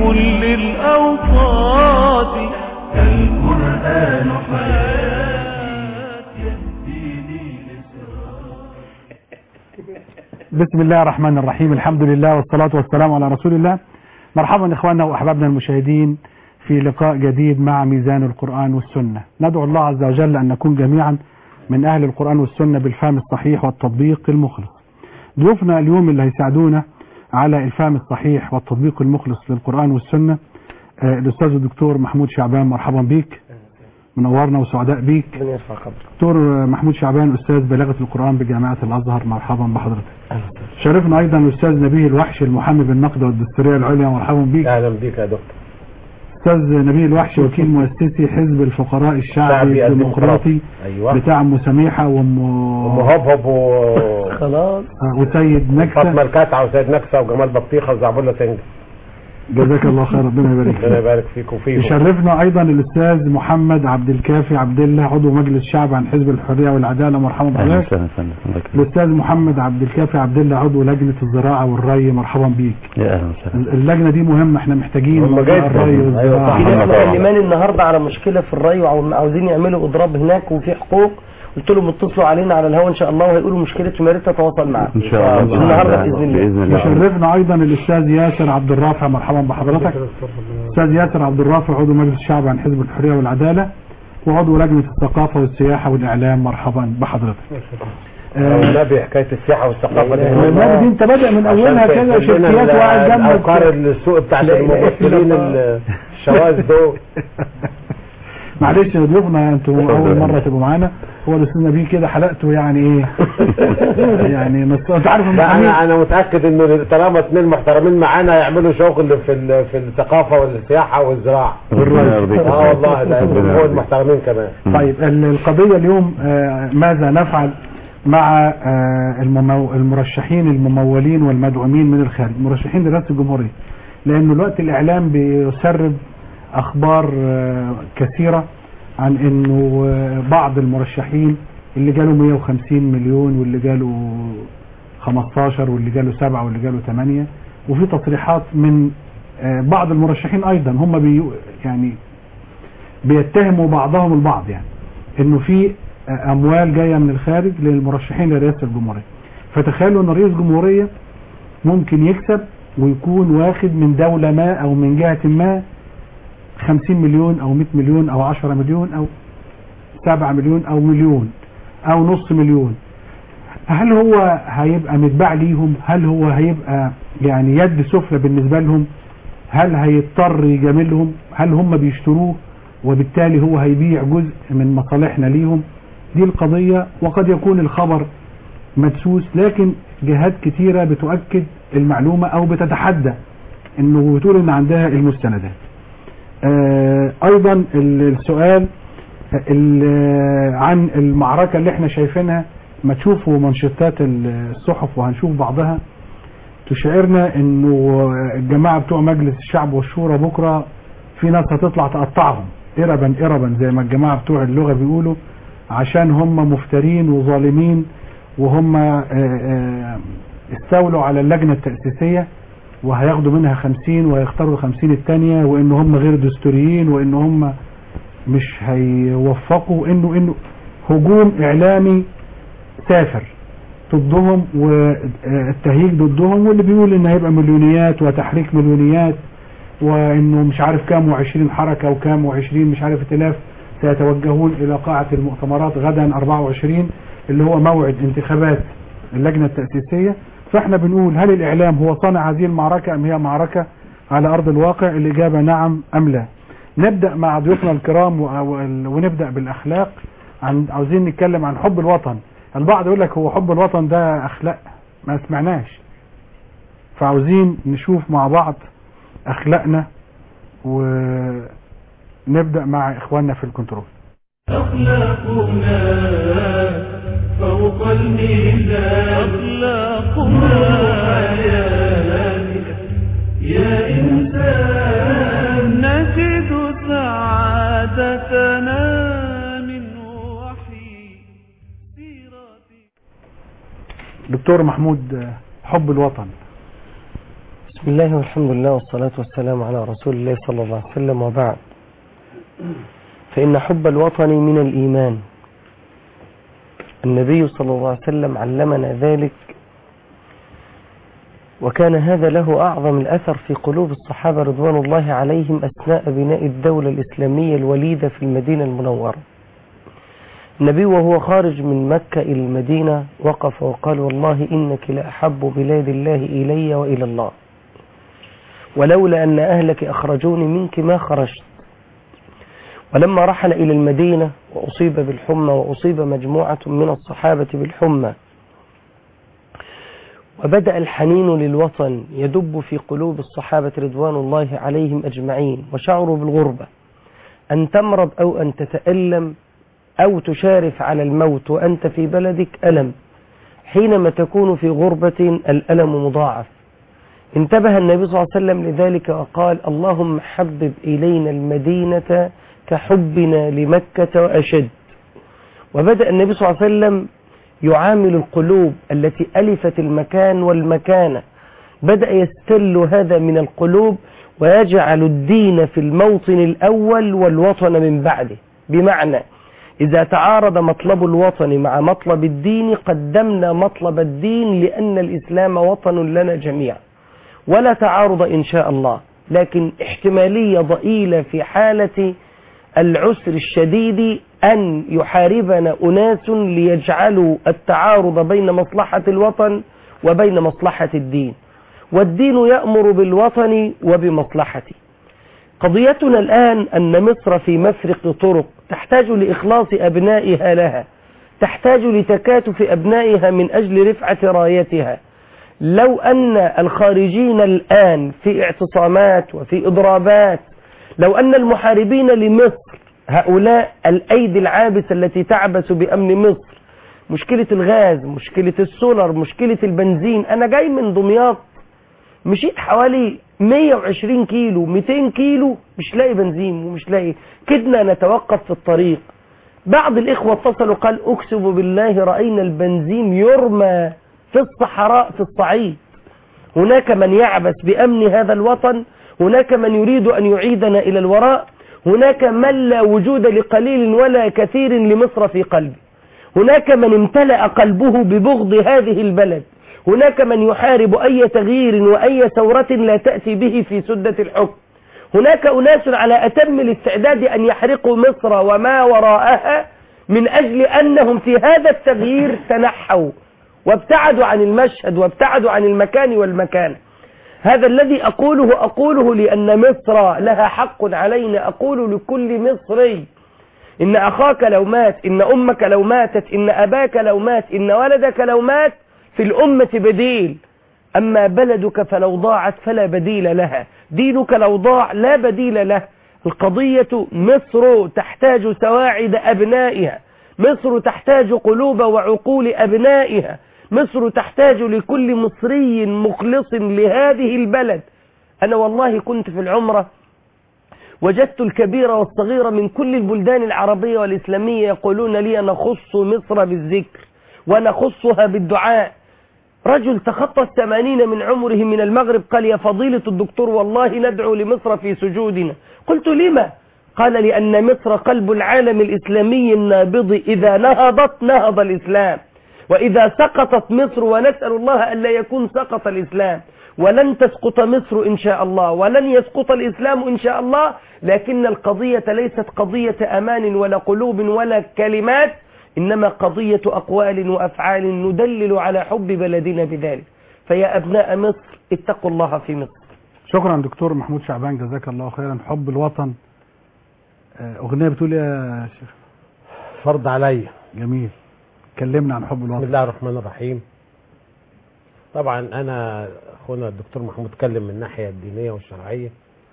كل الأوقات القرآن حياتي يهديني بسم الله الرحمن الرحيم الحمد لله والصلاة والسلام على رسول الله مرحبا إخواننا وأحبابنا المشاهدين في لقاء جديد مع ميزان القرآن والسنة ندعو الله عز وجل أن نكون جميعا من أهل القرآن والسنة بالفهم الصحيح والتطبيق المخلص ضيوفنا اليوم اللي هيساعدونا على الفهم الصحيح والتطبيق المخلص للقرآن والسنة آه، الأستاذ الدكتور محمود شعبان مرحبا بيك منورنا وسعداء بيك ربنا يرفع قدرك دكتور محمود شعبان أستاذ بلاغة القرآن بجامعة الأزهر مرحبا بحضرتك شرفنا أيضا الأستاذ نبيه الوحش المحامي بالنقد والدستورية العليا مرحبا بيك اهلا بيك يا دكتور أستاذ نبيه الوحش وكيل مؤسسي حزب الفقراء الشعبي شعبي الديمقراطي ايوه بتاع أم سميحة وأم ومهبهب و خلاص آه، وسيد فاطمه نكسة الكاسعه وسيد نكسه وجمال بطيخه وزعبله سنج جزاك الله خير ربنا يبارك ربنا فيك يبارك فيك وفيهم يشرفنا أيضا الأستاذ محمد عبد الكافي عبد الله عضو مجلس الشعب عن حزب الحرية والعدالة مرحبا اهلا بحضرتك وسهلا فندم الله يكرمك. الأستاذ محمد عبد الكافي عبد الله عضو لجنة الزراعة والري مرحبا بيك يا اهلا وسهلا اللجنة دي مهمة احنا محتاجين مهمة موضوع جداً. الري أيوة والزراعة صح. في ناس طبعاً. مكلماني النهارده على مشكله في الري وعاوزين يعملوا اضراب هناك وفي حقوق قلت لهم اتصلوا علينا على الهوا ان شاء الله وهيقولوا مشكلتهم يا ريت تتواصل معانا ان شاء الله النهارده تعالى. باذن الله باذن الله يشرفنا ايضا الاستاذ ياسر عبد الرافع مرحبا بحضرتك استاذ ياسر عبد الرافع عضو مجلس الشعب عن حزب الحريه والعداله وعضو لجنه الثقافه والسياحه والاعلام مرحبا بحضرتك آه، والنبي حكايه السياحه والثقافه دي النبي دي انت بادئ من اولها كده شركيات وقاعد اوقار جنبك السوق بتاعت لا إله إلا الممثلين الله. الشواذ دول معلش يا ضيوفنا انتوا اول مره تبقوا معانا هو الاستاذ نبيل كده حلقته يعني ايه يعني مس- انت عارف لا المحامين انا انا متاكد انه طالما اثنين محترمين معانا يعملوا شغل في ال- في الثقافه والسياحه والزراعه ربنا يرضيك اه والله ده ربنا هو يرضيك. المحترمين كمان طيب ال- القضية اليوم آه، ماذا نفعل مع آه، الممو- المرشحين الممولين والمدعومين من الخارج مرشحين لرئاسة الجمهورية لأنه الوقت الإعلام بيسرب أخبار آه، كثيرة عن أنه آه، بعض المرشحين اللي جاله 150 مليون واللي جاله 15 واللي جاله 7 واللي جاله 8 وفي تصريحات من آه، بعض المرشحين أيضا هم بي يعني بيتهموا بعضهم البعض يعني انه في اموال جايه من الخارج للمرشحين لرئاسه الجمهوريه فتخيلوا ان رئيس جمهوريه ممكن يكسب ويكون واخد من دوله ما او من جهه ما 50 مليون او 100 مليون او 10 مليون او 7 مليون او مليون او نص مليون هل هو هيبقى متباع ليهم هل هو هيبقى يعني يد سفلى بالنسبه لهم هل هيضطر يجاملهم هل هم بيشتروه وبالتالي هو هيبيع جزء من مصالحنا ليهم دي القضية وقد يكون الخبر مدسوس لكن جهات كتيرة بتؤكد المعلومة او بتتحدى انه بتقول ان عندها المستندات آه ايضا ال- السؤال ال- عن المعركة اللي احنا شايفينها ما تشوفوا منشطات ال- الصحف وهنشوف بعضها تشعرنا انه الجماعة بتوع مجلس الشعب والشورى بكرة في ناس هتطلع تقطعهم اربا اربا زي ما الجماعة بتوع اللغة بيقولوا عشان هم مفترين وظالمين وهم آه، آه، استولوا على اللجنة التأسيسية وهياخدوا منها خمسين وهيختاروا الخمسين التانية وان هم غير دستوريين وان هم مش هيوفقوا انه انه هجوم اعلامي سافر ضدهم والتهيج ضدهم واللي بيقول ان هيبقى مليونيات وتحريك مليونيات وانه مش عارف كام وعشرين حركة وكام وعشرين مش عارف ائتلاف سيتوجهون الى قاعة المؤتمرات غدا 24 اللي هو موعد انتخابات اللجنة التأسيسية فاحنا بنقول هل الاعلام هو صانع هذه المعركة ام هي معركة على ارض الواقع الاجابة نعم ام لا نبدأ مع ضيوفنا الكرام و- و- ونبدأ بالاخلاق عن عاوزين نتكلم عن حب الوطن البعض يقول لك هو حب الوطن ده اخلاق ما سمعناش فعاوزين نشوف مع بعض اخلاقنا ونبدأ مع اخواننا في الكنترول أخلاقنا فوق الميزان أخلاقنا حياتك يا إنسان نجد سعادتنا من وحي سيرتك دكتور محمود حب الوطن بسم الله والحمد لله والصلاة والسلام على رسول الله صلى الله عليه وسلم وبعد فإن حب الوطن من الإيمان النبي صلى الله عليه وسلم علمنا ذلك وكان هذا له أعظم الأثر في قلوب الصحابة رضوان الله عليهم أثناء بناء الدولة الإسلامية الوليدة في المدينة المنورة النبي وهو خارج من مكة إلى المدينة وقف وقال والله إنك لأحب بلاد الله إلي وإلى الله ولولا أن أهلك أخرجوني منك ما خرجت ولما رحل إلى المدينة وأصيب بالحمى وأصيب مجموعة من الصحابة بالحمى وبدأ الحنين للوطن يدب في قلوب الصحابة رضوان الله عليهم أجمعين وشعروا بالغربة أن تمرض أو أن تتألم أو تشارف على الموت وأنت في بلدك ألم حينما تكون في غربة الألم مضاعف انتبه النبي صلى الله عليه وسلم لذلك وقال اللهم حبب إلينا المدينة كحبنا لمكة وأشد وبدأ النبي صلى الله عليه وسلم يعامل القلوب التي ألفت المكان والمكانة بدأ يستل هذا من القلوب ويجعل الدين في الموطن الأول والوطن من بعده بمعنى إذا تعارض مطلب الوطن مع مطلب الدين قدمنا مطلب الدين لأن الإسلام وطن لنا جميعا ولا تعارض إن شاء الله لكن احتمالية ضئيلة في حالة العسر الشديد أن يحاربنا أناس ليجعلوا التعارض بين مصلحة الوطن وبين مصلحة الدين والدين يأمر بالوطن وبمصلحته قضيتنا الآن أن مصر في مفرق طرق تحتاج لإخلاص أبنائها لها تحتاج لتكاتف أبنائها من أجل رفعة رايتها لو أن الخارجين الآن في اعتصامات وفي إضرابات لو أن المحاربين لمصر هؤلاء الأيدي العابسة التي تعبث بأمن مصر مشكلة الغاز مشكلة السولر مشكلة البنزين أنا جاي من دمياط مشيت حوالي 120 كيلو 200 كيلو مش لاقي بنزين ومش لاقي كدنا نتوقف في الطريق بعض الإخوة اتصلوا قال أقسم بالله رأينا البنزين يرمى في الصحراء في الصعيد هناك من يعبث بأمن هذا الوطن هناك من يريد أن يعيدنا إلى الوراء هناك من لا وجود لقليل ولا كثير لمصر في قلبه هناك من امتلأ قلبه ببغض هذه البلد هناك من يحارب أي تغيير وأي ثورة لا تأتي به في سدة الحكم هناك أناس على أتم الاستعداد أن يحرقوا مصر وما وراءها من أجل أنهم في هذا التغيير تنحوا وابتعدوا عن المشهد وابتعدوا عن المكان والمكان هذا الذي أقوله أقوله لأن مصر لها حق علينا أقول لكل مصري إن أخاك لو مات إن أمك لو ماتت إن أباك لو مات إن ولدك لو مات في الأمة بديل أما بلدك فلو ضاعت فلا بديل لها دينك لو ضاع لا بديل له القضية مصر تحتاج سواعد أبنائها مصر تحتاج قلوب وعقول أبنائها مصر تحتاج لكل مصري مخلص لهذه البلد أنا والله كنت في العمرة وجدت الكبير والصغير من كل البلدان العربية والإسلامية يقولون لي نخص مصر بالذكر ونخصها بالدعاء رجل تخطى الثمانين من عمره من المغرب قال يا فضيلة الدكتور والله ندعو لمصر في سجودنا قلت لما قال لأن مصر قلب العالم الإسلامي النابض إذا نهضت نهض الإسلام وإذا سقطت مصر ونسأل الله ألا يكون سقط الإسلام ولن تسقط مصر إن شاء الله ولن يسقط الإسلام إن شاء الله لكن القضية ليست قضية أمان ولا قلوب ولا كلمات إنما قضية أقوال وأفعال ندلل على حب بلدنا بذلك فيا أبناء مصر اتقوا الله في مصر شكرا دكتور محمود شعبان جزاك الله خيرا حب الوطن آه، أغنية بتقول إيه يا شيخ فرض عليا جميل كلمنا عن حب بسم الوطن الله الرحمن الرحيم طبعا انا اخونا الدكتور محمود اتكلم من الناحيه الدينيه والشرعيه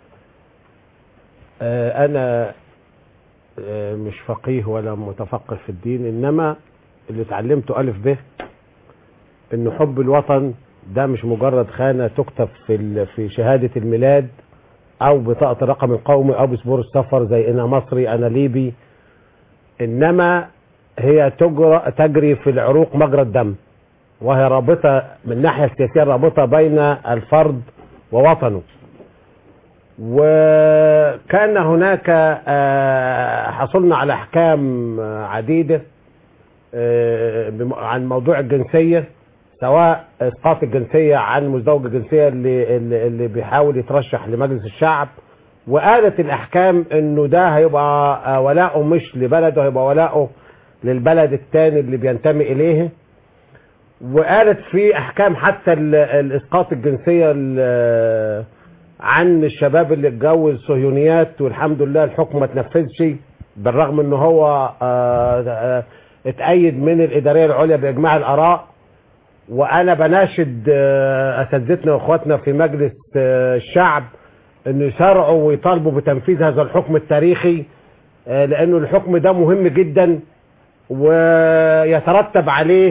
آه، انا آه، مش فقيه ولا متفقه في الدين انما اللي اتعلمته الف ب ان حب الوطن ده مش مجرد خانه تكتب في ال- في شهاده الميلاد او بطاقه الرقم القومي او باسبور السفر زي انا مصري انا ليبي انما هي تجرى تجري في العروق مجرى الدم وهي رابطة من الناحية السياسية رابطة بين الفرد ووطنه وكان هناك آه، حصلنا على احكام آه، عديده آه، بم- عن موضوع الجنسيه سواء اسقاط الجنسيه عن مزدوج الجنسيه اللي اللي اللي بيحاول يترشح لمجلس الشعب وقالت الاحكام انه ده هيبقى آه، ولاؤه مش لبلده هيبقى ولاؤه للبلد الثاني اللي بينتمي اليه وقالت في احكام حتى ال- الاسقاط الجنسيه ال- عن الشباب اللي اتجوز صهيونيات والحمد لله الحكم ما تنفذش بالرغم ان هو آه، آه، اتأيد من الاداريه العليا باجماع الاراء وانا بناشد آه، اساتذتنا واخواتنا في مجلس آه، الشعب انه يسارعوا ويطالبوا بتنفيذ هذا الحكم التاريخي آه، لانه الحكم ده مهم جدا ويترتب عليه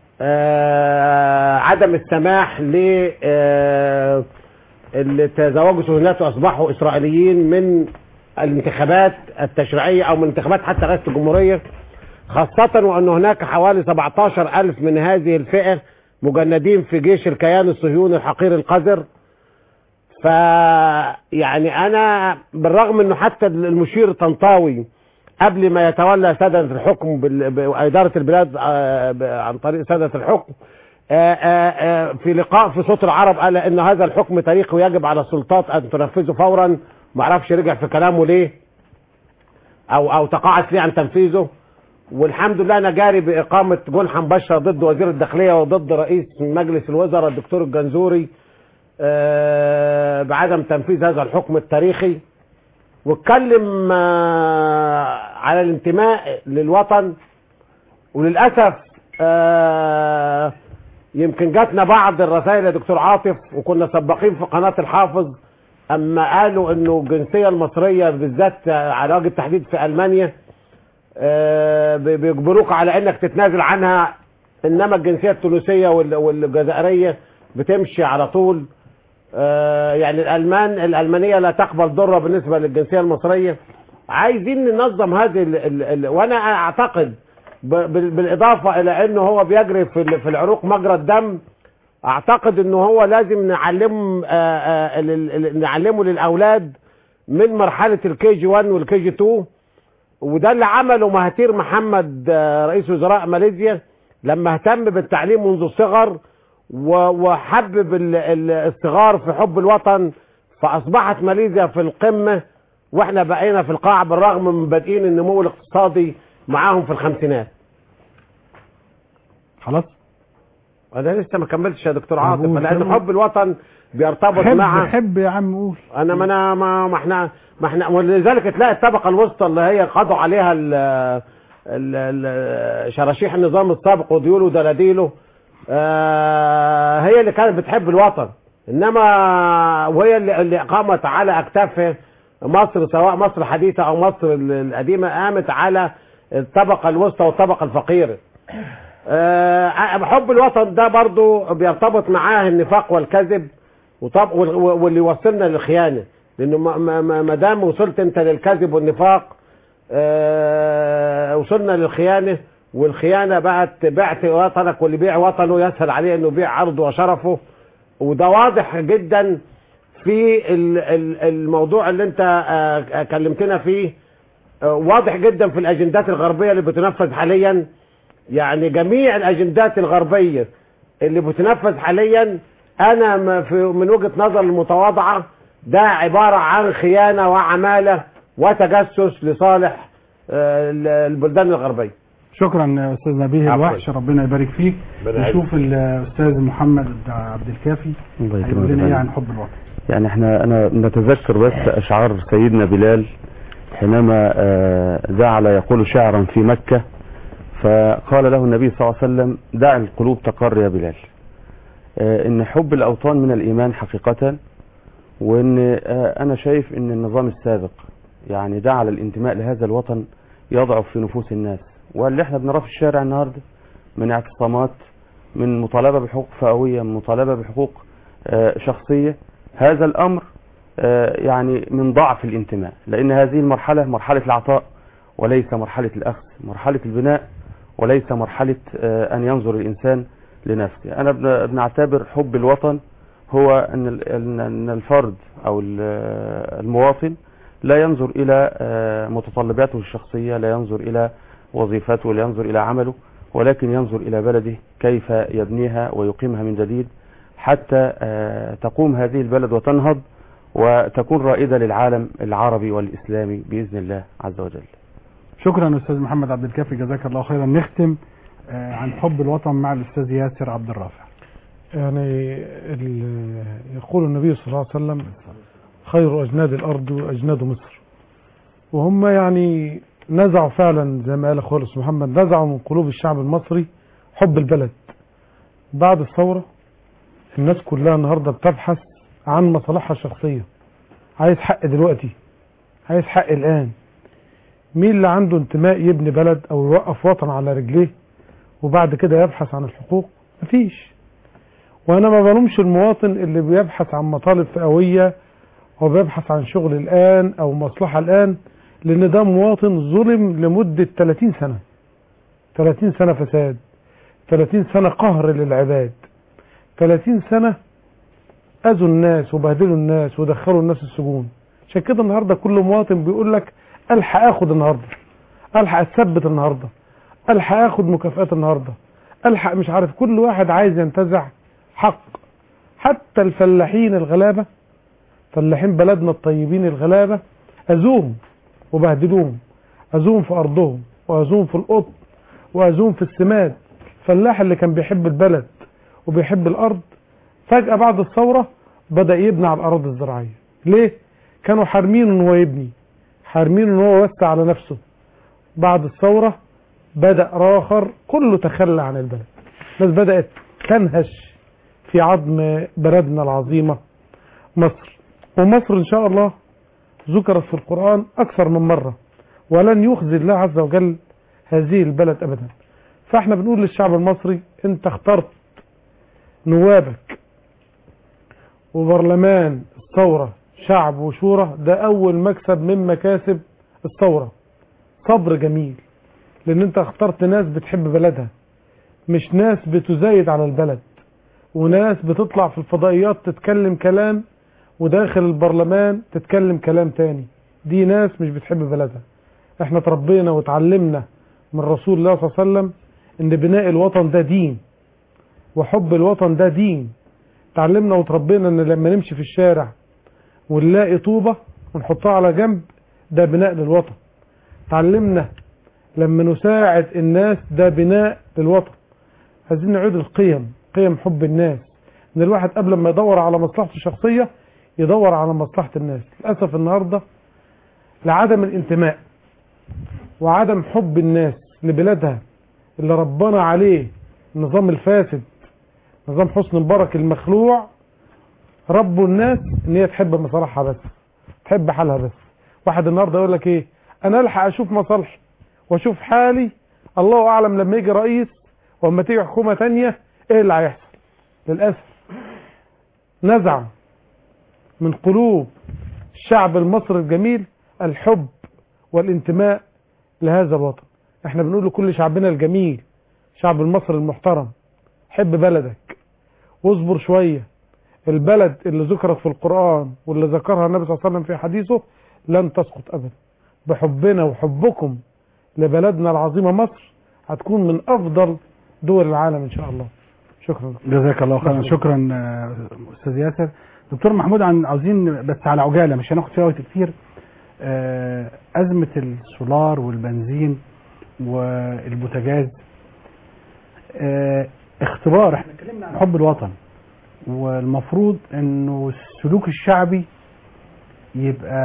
آه، عدم السماح ل آه، اللي تزوجوا سهولات واصبحوا اسرائيليين من الانتخابات التشريعيه او من انتخابات حتى رئاسه الجمهوريه خاصه وان هناك حوالي 17 الف من هذه الفئه مجندين في جيش الكيان الصهيوني الحقير القذر ف يعني انا بالرغم انه حتى المشير طنطاوي قبل ما يتولى سدنة الحكم بال- بإدارة البلاد آه، ب- عن طريق سدنة الحكم آه، آه، آه، في لقاء في صوت العرب قال ان هذا الحكم تاريخي ويجب على السلطات ان تنفذه فورا ما اعرفش رجع في كلامه ليه او او تقاعس ليه عن تنفيذه والحمد لله انا جاري باقامه جنحه مباشره ضد وزير الداخليه وضد رئيس مجلس الوزراء الدكتور الجنزوري آه، بعدم تنفيذ هذا الحكم التاريخي واتكلم آه، على الانتماء للوطن وللاسف آه، يمكن جاتنا بعض الرسائل يا دكتور عاطف وكنا سباقين في قناه الحافظ اما قالوا انه الجنسيه المصريه بالذات على وجه التحديد في المانيا آه، بي- بيجبروك على انك تتنازل عنها انما الجنسيه التونسيه وال- والجزائريه بتمشي على طول آه، يعني الالمان الالمانيه لا تقبل ضره بالنسبه للجنسيه المصريه عايزين ننظم هذه ال ال ال وانا اعتقد ب- بال- بالاضافه الى انه هو بيجري في ال- في العروق مجرى الدم اعتقد انه هو لازم نعلم آه، آه، ال- ال- نعلمه للاولاد من مرحله الكي جي 1 والكي جي 2 وده اللي عمله مهاتير محمد آه، رئيس وزراء ماليزيا لما اهتم بالتعليم منذ الصغر و- وحبب ال- ال- الصغار في حب الوطن فاصبحت ماليزيا في القمه واحنا بقينا في القاع بالرغم من بادئين النمو الاقتصادي معاهم في الخمسينات خلاص انا لسه ما كملتش يا دكتور عاطف قول، لان قول. حب الوطن بيرتبط حب مع حب يا عم قول انا ما انا ما, ما احنا ما احنا ولذلك تلاقي الطبقه الوسطى اللي هي قضوا عليها ال ال- ال- شراشيح النظام السابق وديوله ودلاديله آه، هي اللي كانت بتحب الوطن انما وهي اللي, اللي قامت على اكتاف مصر سواء مصر الحديثه او مصر ال- القديمه قامت على الطبقه الوسطى والطبقه الفقيره آه، حب الوطن ده برضو بيرتبط معاه النفاق والكذب وطب وال- واللي يوصلنا للخيانه لانه ما- ما ما- ما دام وصلت انت للكذب والنفاق آه، وصلنا للخيانه والخيانه بقت بعت وطنك واللي بيع وطنه يسهل عليه انه يبيع عرضه وشرفه وده واضح جدا في ال- ال- الموضوع اللي انت آه، كلمتنا فيه آه، واضح جدا في الاجندات الغربيه اللي بتنفذ حاليا يعني جميع الاجندات الغربيه اللي بتنفذ حاليا انا م- في من وجهه نظر المتواضعه ده عباره عن خيانه وعماله وتجسس لصالح آه، ال- البلدان الغربيه شكرا يا استاذ نبيه عفواً. الوحش ربنا يبارك فيك ربنا نشوف الاستاذ محمد عبد الكافي الله هيقول لنا ايه يكرمك عن حب الوطن يعني احنا انا نتذكر بس اشعار سيدنا بلال حينما آه، جعل يقول شعرا في مكة فقال له النبي صلى الله عليه وسلم دع القلوب تقر يا بلال آه، ان حب الاوطان من الايمان حقيقة وان آه، انا شايف ان النظام السابق يعني جعل الانتماء لهذا الوطن يضعف في نفوس الناس واللي احنا بنراه في الشارع النهارده من اعتصامات من مطالبة بحقوق فئوية من مطالبة بحقوق آه، شخصية هذا الأمر آه، يعني من ضعف الانتماء لأن هذه المرحلة مرحلة العطاء وليس مرحلة الأخذ مرحلة البناء وليس مرحلة آه، أن ينظر الإنسان لنفسه أنا بن- بنعتبر حب الوطن هو ان ال- ان إن الفرد او ال- المواطن لا ينظر الى آه، متطلباته الشخصيه لا ينظر الى وظيفته لا ينظر الى عمله ولكن ينظر الى بلده كيف يبنيها ويقيمها من جديد حتى آه، تقوم هذه البلد وتنهض وتكون رائده للعالم العربي والاسلامي باذن الله عز وجل شكرا استاذ محمد عبد الكافي جزاك الله خيرا نختم آه، عن حب الوطن مع الاستاذ ياسر عبد الرافع يعني ال- يقول النبي صلى الله عليه وسلم خير أجناد الأرض أجناد مصر وهم يعني نزعوا فعلا زي ما قال أخوه الأستاذ محمد نزعوا من قلوب الشعب المصري حب البلد بعد الثورة الناس كلها النهاردة بتبحث عن مصالحها الشخصية عايز حق دلوقتي عايز حق الآن مين اللي عنده انتماء يبني بلد أو يوقف وطن على رجليه وبعد كده يبحث عن الحقوق مفيش وانا ما بلومش المواطن اللي بيبحث عن مطالب فئويه او بيبحث عن شغل الان او مصلحه الان لان ده مواطن ظلم لمده 30 سنه 30 سنه فساد 30 سنه قهر للعباد 30 سنه اذوا الناس وبهدلوا الناس ودخلوا الناس السجون عشان كده النهارده كل مواطن بيقول لك الحق اخد النهارده الحق اتثبت النهارده الحق اخد مكافئات النهارده الحق مش عارف كل واحد عايز ينتزع حق حتى الفلاحين الغلابة فلاحين بلدنا الطيبين الغلابة أذوهم وبهدلوهم أذوهم في أرضهم وأذوهم في القطن وأذوهم في السماد الفلاح اللي كان بيحب البلد وبيحب الأرض فجأة بعد الثورة بدأ يبني على الأراضي الزراعية ليه؟ كانوا حارمينه إن هو يبني حارمينه إن هو يوسع على نفسه بعد الثورة بدأ راخر كله تخلى عن البلد الناس بدأت تنهش في عظم بلدنا العظيمة مصر ومصر إن شاء الله ذكرت في القرآن أكثر من مرة ولن يخزي الله عز وجل هذه البلد أبدا فاحنا بنقول للشعب المصري انت اخترت نوابك وبرلمان الثورة شعب وشورى ده أول مكسب من مكاسب الثورة صبر جميل لأن انت اخترت ناس بتحب بلدها مش ناس بتزايد على البلد وناس بتطلع في الفضائيات تتكلم كلام وداخل البرلمان تتكلم كلام تاني دي ناس مش بتحب بلدها احنا تربينا وتعلمنا من رسول الله صلى الله عليه وسلم ان بناء الوطن ده دين وحب الوطن ده دين تعلمنا وتربينا ان لما نمشي في الشارع ونلاقي طوبة ونحطها على جنب ده بناء للوطن تعلمنا لما نساعد الناس ده بناء للوطن عايزين نعيد القيم قيم حب الناس ان الواحد قبل ما يدور على مصلحته الشخصية يدور على مصلحة الناس للأسف النهاردة لعدم الانتماء وعدم حب الناس لبلادها اللي ربنا عليه النظام الفاسد نظام حسن مبارك المخلوع ربوا الناس ان هي تحب مصالحها بس تحب حالها بس واحد النهارده يقول لك ايه انا الحق اشوف مصالحي واشوف حالي الله اعلم لما يجي رئيس واما تيجي حكومه تانية ايه اللي هيحصل للاسف نزع من قلوب الشعب المصري الجميل الحب والانتماء لهذا الوطن احنا بنقول لكل شعبنا الجميل شعب المصري المحترم حب بلدك واصبر شوية البلد اللي ذكرت في القرآن واللي ذكرها النبي صلى الله عليه وسلم في حديثه لن تسقط أبدا بحبنا وحبكم لبلدنا العظيمة مصر هتكون من أفضل دول العالم إن شاء الله شكرا جزاك الله خيرا شكرا آه، استاذ ياسر دكتور محمود عن عاوزين بس على عجاله مش هناخد فيها وقت كتير آه، ازمه السولار والبنزين والبوتاجاز آه، اختبار احنا اتكلمنا عن حب الوطن والمفروض انه السلوك الشعبي يبقى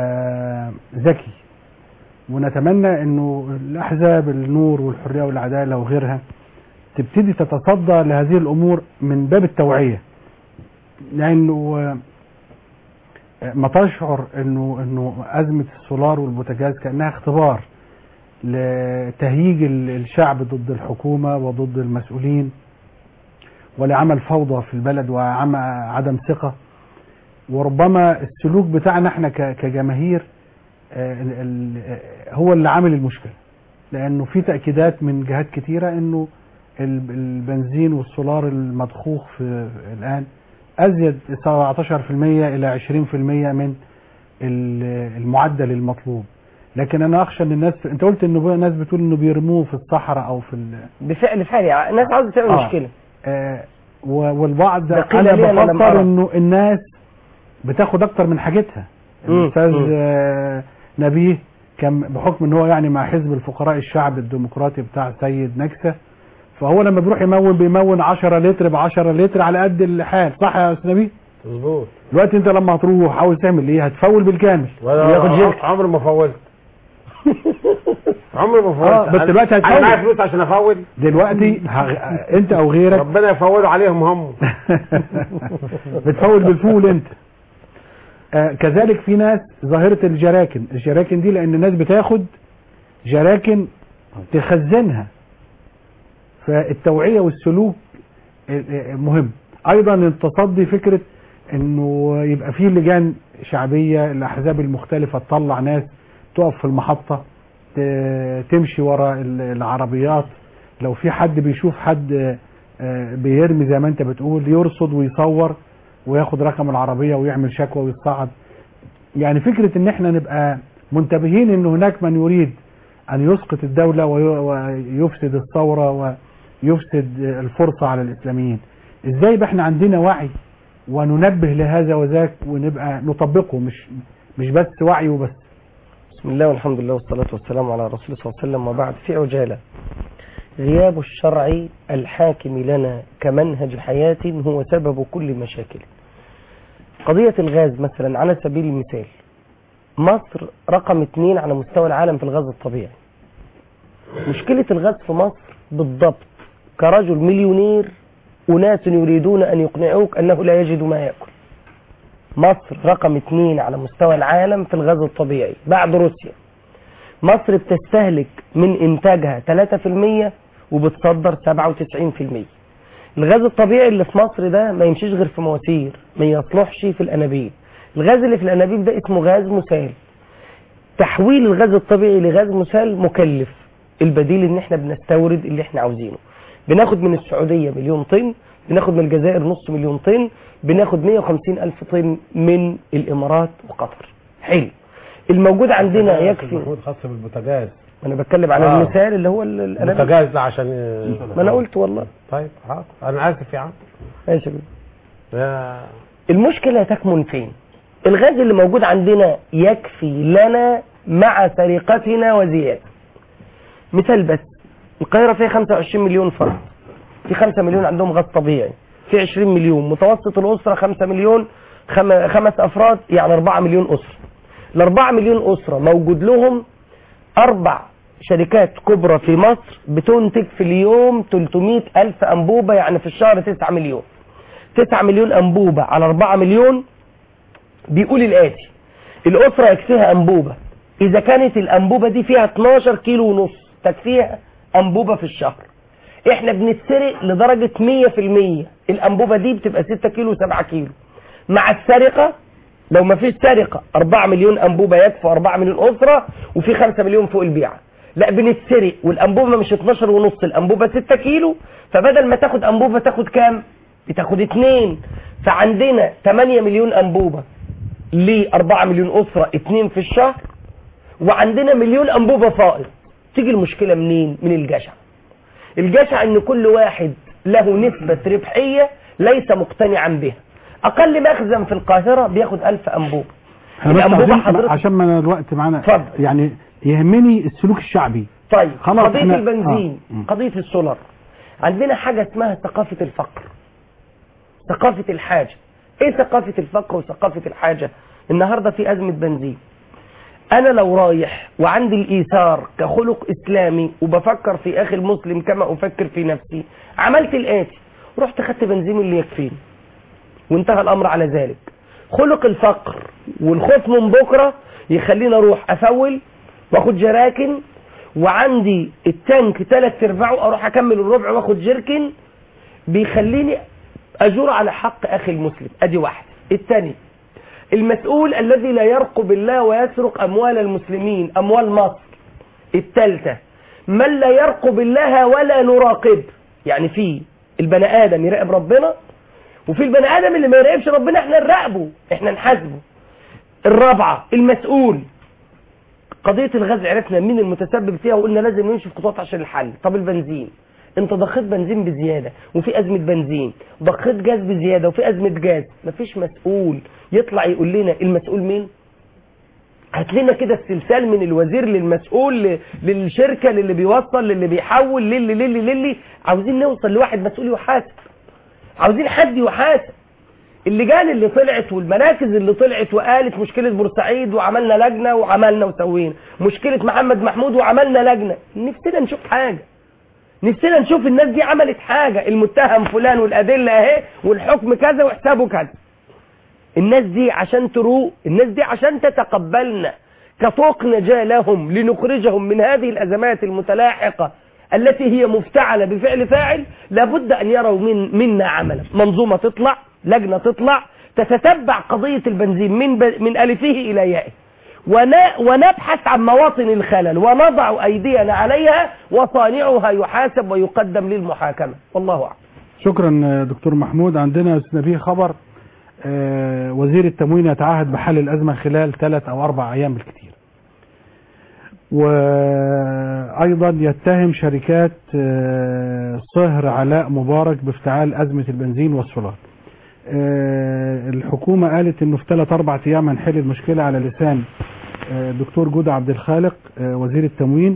ذكي ونتمنى انه الاحزاب النور والحريه والعداله وغيرها تبتدي تتصدى لهذه الامور من باب التوعيه لانه آه، ما تشعر انه انه ازمه السولار والبوتاجاز كانها اختبار لتهييج ال- الشعب ضد الحكومه وضد المسؤولين ولعمل فوضى في البلد وعدم ثقه وربما السلوك بتاعنا احنا ك- كجماهير آه، ال- ال- آه، هو اللي عامل المشكله لانه في تاكيدات من جهات كتيره انه ال- البنزين والسولار المضخوخ في الان ازيد 17% الى 20% من ال- المعدل المطلوب لكن انا اخشى ان الناس انت قلت انه ناس بتقول انه بيرموه في الصحراء او في ال... بفعل فعل يعني الناس عاوزه تعمل آه. مشكله آه و- والبعض ده قيل انا لي أنا لم بفكر أرى. انه الناس بتاخد اكتر من حاجتها مم. الاستاذ مم. آه، نبيه كان بحكم ان هو يعني مع حزب الفقراء الشعب الديمقراطي بتاع سيد نكسه فهو لما بيروح يمون بيمون 10 لتر ب 10 لتر على قد الحال صح يا استاذ نبيه؟ مظبوط دلوقتي انت لما هتروح عاوز تعمل ايه؟ هتفول بالكامل ولا وياخد جيرك. عمري ما فولت عمري ما فولت آه، بس أنا- دلوقتي انا هتفول. معايا فلوس عشان افول دلوقتي ه... انت او غيرك ربنا يفولوا عليهم هم بتفول بالفول انت آه كذلك في ناس ظاهرة الجراكن الجراكن دي لان الناس بتاخد جراكن تخزنها فالتوعية والسلوك آه، آه، مهم ايضا التصدي فكرة انه يبقى في لجان شعبية الاحزاب المختلفة تطلع ناس تقف في المحطة ت- تمشي ورا ال- العربيات لو في حد بيشوف حد آه، آه، بيرمي زي ما انت بتقول يرصد ويصور وياخد رقم العربية ويعمل شكوى ويتصعد يعني فكرة ان احنا نبقى منتبهين ان هناك من يريد ان يسقط الدولة وي- ويفسد الثورة ويفسد الفرصة على الاسلاميين ازاي يبقى احنا عندنا وعي وننبه لهذا وذاك ونبقى نطبقه مش مش بس وعي وبس بسم الله والحمد لله والصلاة والسلام على رسول الله صلى الله عليه وسلم وبعد في عجالة غياب الشرع الحاكم لنا كمنهج حياة هو سبب كل مشاكل قضية الغاز مثلا على سبيل المثال مصر رقم اثنين على مستوى العالم في الغاز الطبيعي مشكلة الغاز في مصر بالضبط كرجل مليونير أناس يريدون أن يقنعوك أنه لا يجد ما يأكل مصر رقم اثنين على مستوى العالم في الغاز الطبيعي بعد روسيا مصر بتستهلك من إنتاجها 3% وبتصدر 97% الغاز الطبيعي اللي في مصر ده ما يمشيش غير في مواسير ما يصلحش في الأنابيب الغاز اللي في الأنابيب ده اسمه غاز مسال تحويل الغاز الطبيعي لغاز مسال مكلف البديل ان احنا بنستورد اللي احنا عاوزينه بناخد من السعودية مليون طن بناخد من الجزائر نص مليون طن بناخد 150 ألف طن من الإمارات وقطر حلو الموجود عندنا يكفي محمود خاص بالبوتاجاز انا بتكلم على آه. المثال اللي هو ال- الأنابيب البوتاجاز ده عشان ما انا قلت والله طيب حاضر انا اسف يا عم ماشي يا بيه. يا- المشكلة تكمن فين الغاز اللي موجود عندنا يكفي لنا مع سرقتنا وزيادة مثال بس القاهرة فيها 25 مليون فرد في 5 مليون عندهم غاز طبيعي في 20 مليون متوسط الأسرة 5 مليون خم... خمس أفراد يعني 4 مليون أسرة ال 4 مليون أسرة موجود لهم أربع شركات كبرى في مصر بتنتج في اليوم 300 ألف أنبوبة يعني في الشهر 9 مليون 9 مليون أنبوبة على 4 مليون بيقول الآتي الأسرة يكفيها أنبوبة إذا كانت الأنبوبة دي فيها 12 كيلو ونص تكفيها أنبوبة في الشهر إحنا بنتسرق لدرجة 100% الأنبوبة دي بتبقى 6 كيلو 7 كيلو مع السرقة لو ما فيش سرقة 4 مليون أنبوبة يكفوا 4 مليون أسرة وفي 5 مليون فوق البيعة لا بنتسرق والأنبوبة مش 12 ونص الأنبوبة 6 كيلو فبدل ما تاخد أنبوبة تاخد كام؟ بتاخد اتنين فعندنا 8 مليون أنبوبة ل 4 مليون أسرة اتنين في الشهر وعندنا مليون أنبوبة فائض تيجي المشكلة منين؟ من الجشع الجشع ان كل واحد له نسبة ربحية ليس مقتنعا بها اقل مخزن في القاهرة بياخد الف انبوب احنا بس الأنبوبة عايزين حضرتك- عشان ما الوقت معانا اتفضل. يعني يهمني السلوك الشعبي طيب خلاص قضية احنا- البنزين آه. م. قضية السولار عندنا حاجة اسمها ثقافة الفقر ثقافة الحاجة ايه ثقافة الفقر وثقافة الحاجة النهاردة في ازمة بنزين انا لو رايح وعندي الايثار كخلق اسلامي وبفكر في اخي المسلم كما افكر في نفسي عملت الاتي رحت خدت بنزين اللي يكفيني وانتهى الامر على ذلك خلق الفقر والخوف من بكره يخليني اروح افول واخد جراكن وعندي التانك ثلاث ارباعه اروح اكمل الربع واخد جيركن بيخليني اجور على حق اخي المسلم ادي واحد الثاني المسؤول الذي لا يرقب الله ويسرق اموال المسلمين اموال مصر الثالثه من لا يرقب الله ولا نراقب يعني في البني ادم يراقب ربنا وفي البني ادم اللي ما يراقبش ربنا احنا نراقبه احنا نحاسبه الرابعه المسؤول قضيه الغاز عرفنا مين المتسبب فيها وقلنا لازم نمشي في خطوات عشان الحل طب البنزين انت ضخيت بنزين بزياده وفي ازمه بنزين ضخيت جاز بزياده وفي ازمه جاز مفيش مسؤول يطلع يقول لنا المسؤول مين هات لنا كده السلسال من الوزير للمسؤول ل- للشركه للي بيوصل للي بيحول للي للي للي عاوزين نوصل لواحد مسؤول يحاسب عاوزين حد يحاسب اللجان اللي طلعت والمراكز اللي طلعت وقالت مشكلة بورسعيد وعملنا لجنة وعملنا وسوينا مشكلة محمد محمود وعملنا لجنة نفسنا نشوف حاجة نفسنا نشوف الناس دي عملت حاجة المتهم فلان والأدلة اهي والحكم كذا وحسابه كذا الناس دي عشان تروق الناس دي عشان تتقبلنا كطوق نجاة لهم لنخرجهم من هذه الأزمات المتلاحقة التي هي مفتعلة بفعل فاعل لابد أن يروا من منا عملا منظومة تطلع لجنة تطلع تتتبع قضية البنزين من, ب... من ألفه إلى يائه ون... ونبحث عن مواطن الخلل ونضع أيدينا عليها وصانعها يحاسب ويقدم للمحاكمة والله أعلم شكرا آه، دكتور محمود عندنا يا أستاذ نبيه خبر آه، وزير التموين يتعهد بحل الأزمة خلال ثلاث أو أربع أيام بالكثير وأيضا يتهم شركات آه، صهر علاء مبارك بافتعال أزمة البنزين والسولار آه، الحكومة قالت انه في ثلاث اربع ايام هنحل المشكلة على لسان آه، دكتور جودة عبد الخالق آه، وزير التموين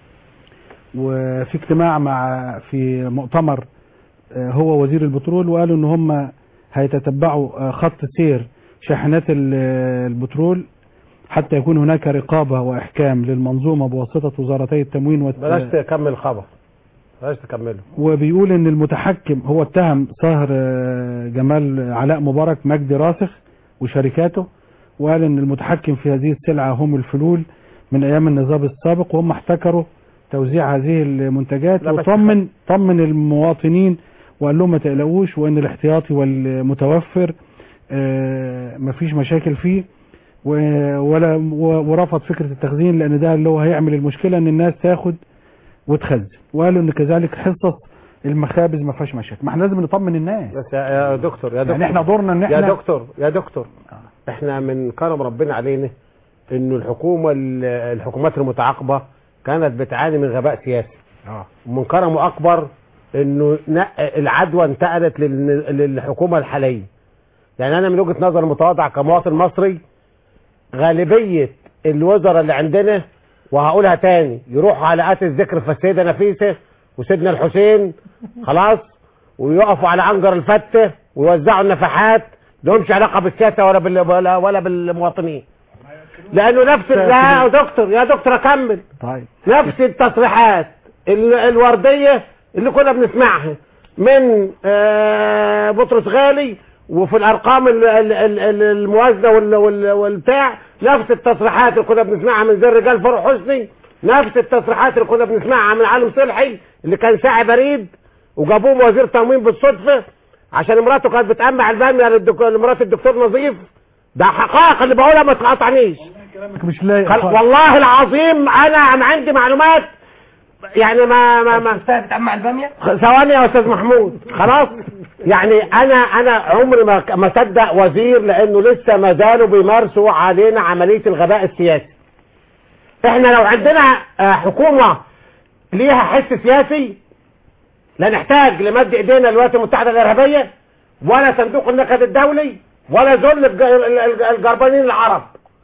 وفي اجتماع مع في مؤتمر آه، هو وزير البترول وقالوا ان هم هيتتبعوا آه، خط سير شاحنات ال- البترول حتى يكون هناك رقابة واحكام للمنظومة بواسطة وزارتي التموين والت... بلاش تكمل الخبر بلاش تكمله وبيقول ان المتحكم هو اتهم صهر آه، جمال علاء مبارك مجدي راسخ وشركاته وقال ان المتحكم في هذه السلعة هم الفلول من ايام النظام السابق وهم احتكروا توزيع هذه المنتجات لا بس- وطمن طمن المواطنين وقال لهم ما تقلقوش وان الاحتياطي والمتوفر آه، مفيش مشاكل فيه و- ولا و- ورفض فكرة التخزين لان ده اللي هو هيعمل المشكلة ان الناس تاخد وتخزن وقالوا ان كذلك حصص المخابز ما فيهاش مشاكل ما احنا لازم نطمن الناس بس يا يا دكتور يا دكتور يعني احنا دورنا ان يا احنا دكتور يا دكتور احنا من كرم ربنا علينا انه الحكومه ال- الحكومات المتعاقبه كانت بتعاني من غباء سياسي اه ومن كرمه اكبر انه نق- العدوى انتقلت لل- للحكومه الحاليه يعني انا من وجهه نظر المتواضعه كمواطن مصري غالبيه الوزراء اللي عندنا وهقولها تاني يروحوا على آت الذكر في السيده نفيسه وسيدنا الحسين خلاص ويقفوا على عنجر الفته ويوزعوا النفحات لهمش علاقه بالسياسه ولا بال ولا, ولا بالمواطنين لانه نفس لا يا دكتور يا دكتور اكمل طيب نفس التصريحات ال- الوردية اللي كنا بنسمعها من آه، بطرس غالي وفي الارقام ال- ال- ال- ال- الموازنه وال- وال- والبتاع نفس التصريحات اللي كنا بنسمعها من زي الرجال فاروق حسني نفس التصريحات اللي كنا بنسمعها من عالم صلحي اللي كان ساعي بريد وجابوه وزير تموين بالصدفه عشان مراته كانت بتأمع الباميه للدك- لمرات الدكتور نظيف ده حقائق اللي بقولها ما تقاطعنيش كلامك مش لايق خل- خالص. والله العظيم انا انا عندي معلومات يعني ما ما ما شفتها بتأمع البامية خ- ثواني يا استاذ محمود خلاص يعني انا انا عمري ما ما صدق وزير لانه لسه ما زالوا بيمارسوا علينا عمليه الغباء السياسي احنا لو عندنا آه، حكومه ليها حس سياسي لا نحتاج لمد ايدينا للولايات المتحده الارهابيه ولا صندوق النقد الدولي ولا ذل الج- ال- ال- الجربانين العرب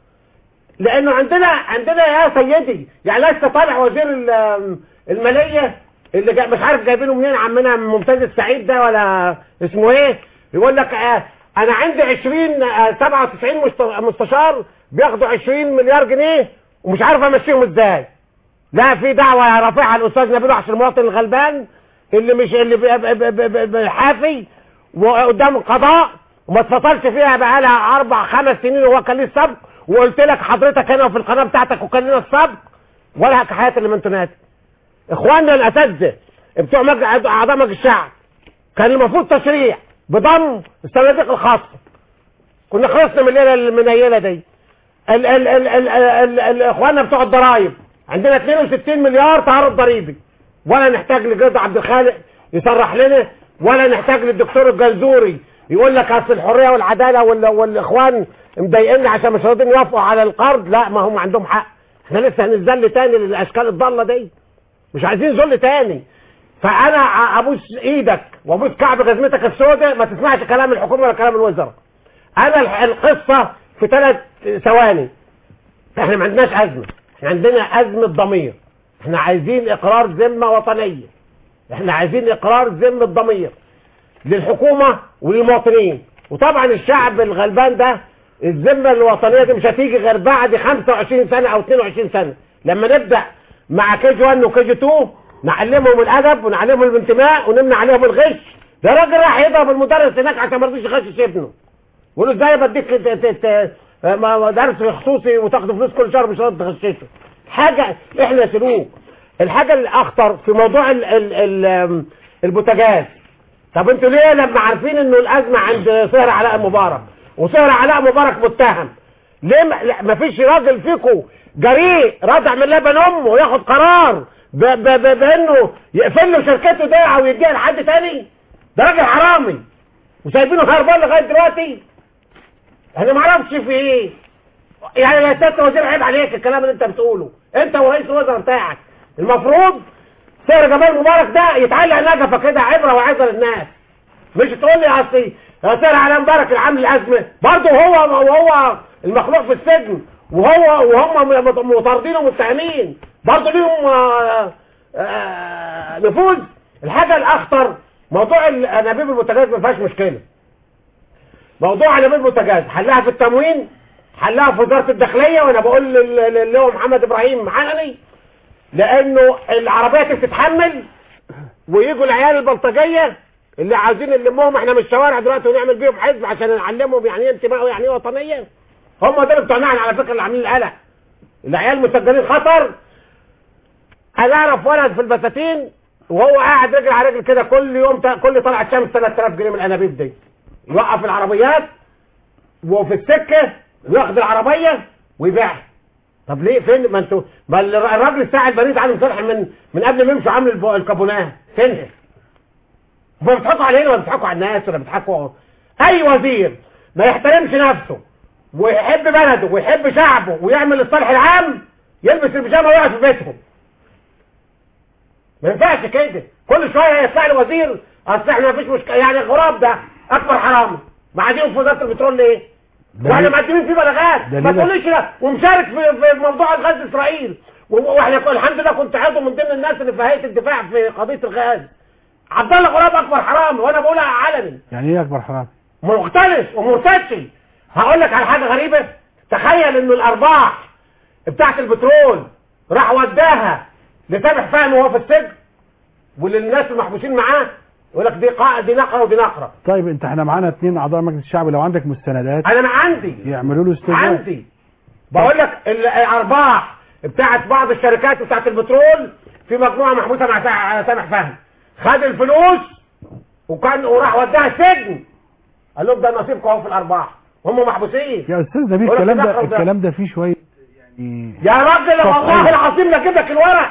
لانه عندنا عندنا يا سيدي يعني لسه طالع وزير ال- الماليه اللي جا مش عارف جايبينه منين عمنا ممتاز السعيد ده ولا اسمه ايه يقول لك آه انا عندي 20 آه 97 مست- مستشار بياخدوا 20 مليار جنيه ومش عارف امشيهم ازاي لا في دعوه رافعها الاستاذ نبيل عشان المواطن الغلبان اللي مش اللي بي- بي- بي- بي- بي- حافي وقدام القضاء وما اتفصلش فيها بقالها اربع خمس سنين وهو كان ليه السبق وقلت لك حضرتك هنا في القناه بتاعتك وكان لنا السبق ولا حياه اللي من تنادي اخواننا الاساتذه بتوع مجلس اعضاء مجلس الشعب كان المفروض تشريع بضم الصناديق الخاصه كنا خلصنا من الليله المنيله دي ال ال ال ال ال ال اخواننا بتوع الضرايب عندنا 62 مليار تعرض ضريبي ولا نحتاج لجد عبد الخالق يصرح لنا ولا نحتاج للدكتور الجلزوري يقول لك اصل الحريه والعداله وال... والاخوان مضايقني عشان مش راضيين يوافقوا على القرض لا ما هم عندهم حق احنا لسه هنذل تاني للاشكال الضاله دي مش عايزين ذل تاني فانا ع- ابوس ايدك وابوس كعب جزمتك السوداء ما تسمعش كلام الحكومه ولا كلام الوزراء انا الح- القصه في ثلاث ثواني احنا ما عندناش ازمه احنا عندنا ازمه ضمير احنا عايزين اقرار ذمه وطنيه احنا عايزين اقرار ذمه ضمير للحكومه وللمواطنين وطبعا الشعب الغلبان ده الذمه الوطنيه دي مش هتيجي غير بعد 25 سنه او 22 سنه لما نبدا مع كي جي 1 وكي جي 2 نعلمهم الادب ونعلمهم الانتماء ونمنع عليهم الغش ده راجل راح يضرب المدرس هناك عشان ما رضيش يغشش ابنه يقول له ازاي بديك ت- ت- ت- ما- درس خصوصي وتاخد فلوس كل شهر مش راضي تغششه حاجه احنا سلوك الحاجه الاخطر في موضوع ال ال ال البوتاجاز طب انتوا ليه لما عارفين انه الازمه عند سهر علاء مبارك وسهر علاء مبارك متهم ليه ما- لا، ما فيش راجل فيكم جريء رادع من لبن امه وياخد قرار ب ب ب بانه يقفل له شركته دي او يديها لحد تاني ده راجل حرامي وسايبينه هربان لغايه دلوقتي انا ما اعرفش في ايه يعني يا سياده وزير عيب عليك الكلام اللي انت بتقوله انت ورئيس الوزراء بتاعك المفروض سير جمال مبارك ده يتعلق نجفه كده عبره وعظه للناس مش تقول لي اصل يا سير على مبارك اللي عامل الازمه برضه هو وهو المخلوق في السجن وهو وهم م- مطاردين ومتهمين برضه ليهم آه، آه، نفوذ الحاجه الاخطر موضوع الانابيب البوتاجاز ما فيهاش مشكله موضوع انابيب البوتاجاز حلها في التموين حلها في وزاره الداخليه وانا بقول لل- لل- اللي هو محمد ابراهيم حنني لانه العربيه تتحمل ويجوا العيال البلطجيه اللي عايزين نلمهم احنا من الشوارع دلوقتي ونعمل بيهم حزب عشان نعلمهم يعني ايه انتماء ويعني ايه وطنيه هم دول بتوع نعم على فكره اللي عاملين القلق العيال مسجلين خطر انا اعرف ولد في البساتين وهو قاعد رجل على رجل كده كل يوم تا- كل طلعت شمس 3000 جنيه من الانابيب دي يوقف العربيات وفي السكه وياخد العربيه ويبيعها طب ليه فين ما انتوا ما الر- الراجل بتاع البريد عامل صالح من من قبل ما يمشوا عامل الب- الكابونات فين هم بيضحكوا علينا ولا بيضحكوا على الناس ولا بيضحكوا اي وزير ما يحترمش نفسه ويحب بلده ويحب شعبه ويعمل الصالح العام يلبس البيجامه ويقعد في بيتهم ما ينفعش كده كل شويه يطلع لي وزير اصل احنا مفيش مشكله يعني الغراب ده اكبر حرامي معادين في وزاره البترول ليه؟ واحنا مقدمين فيه بلاغات ما دليل- تقوليش لا ومشارك في, في موضوع الغاز اسرائيل و- واحنا كل- الحمد لله كنت عضو من ضمن الناس اللي في هيئه الدفاع في قضيه الغاز عبد الله غراب اكبر حرامي وانا بقولها علني يعني ايه اكبر حرام مختلف ومرتشي هقول لك على حاجه غريبه تخيل انه الارباح بتاعت البترول راح وداها لسامح فهمي وهو في السجن وللناس المحبوسين معاه يقول لك دي قا... دي نقره ودي نقره طيب انت احنا معانا اثنين اعضاء مجلس الشعب لو عندك مستندات انا ما عندي يعملوا له استجابه عندي بقول لك ال- الارباح بتاعت بعض الشركات بتاعت البترول في مجموعه محبوسه مع سا- سامح فهمي خد الفلوس وكان وراح وداها السجن قال لهم ده نصيبكم اهو في الارباح هم محبوسين يا استاذ نبيل يقول لك الكلام ده ده ده. الكلام ده فيه شويه يعني يا راجل طب والله أيوة. العظيم نجيب لك الورق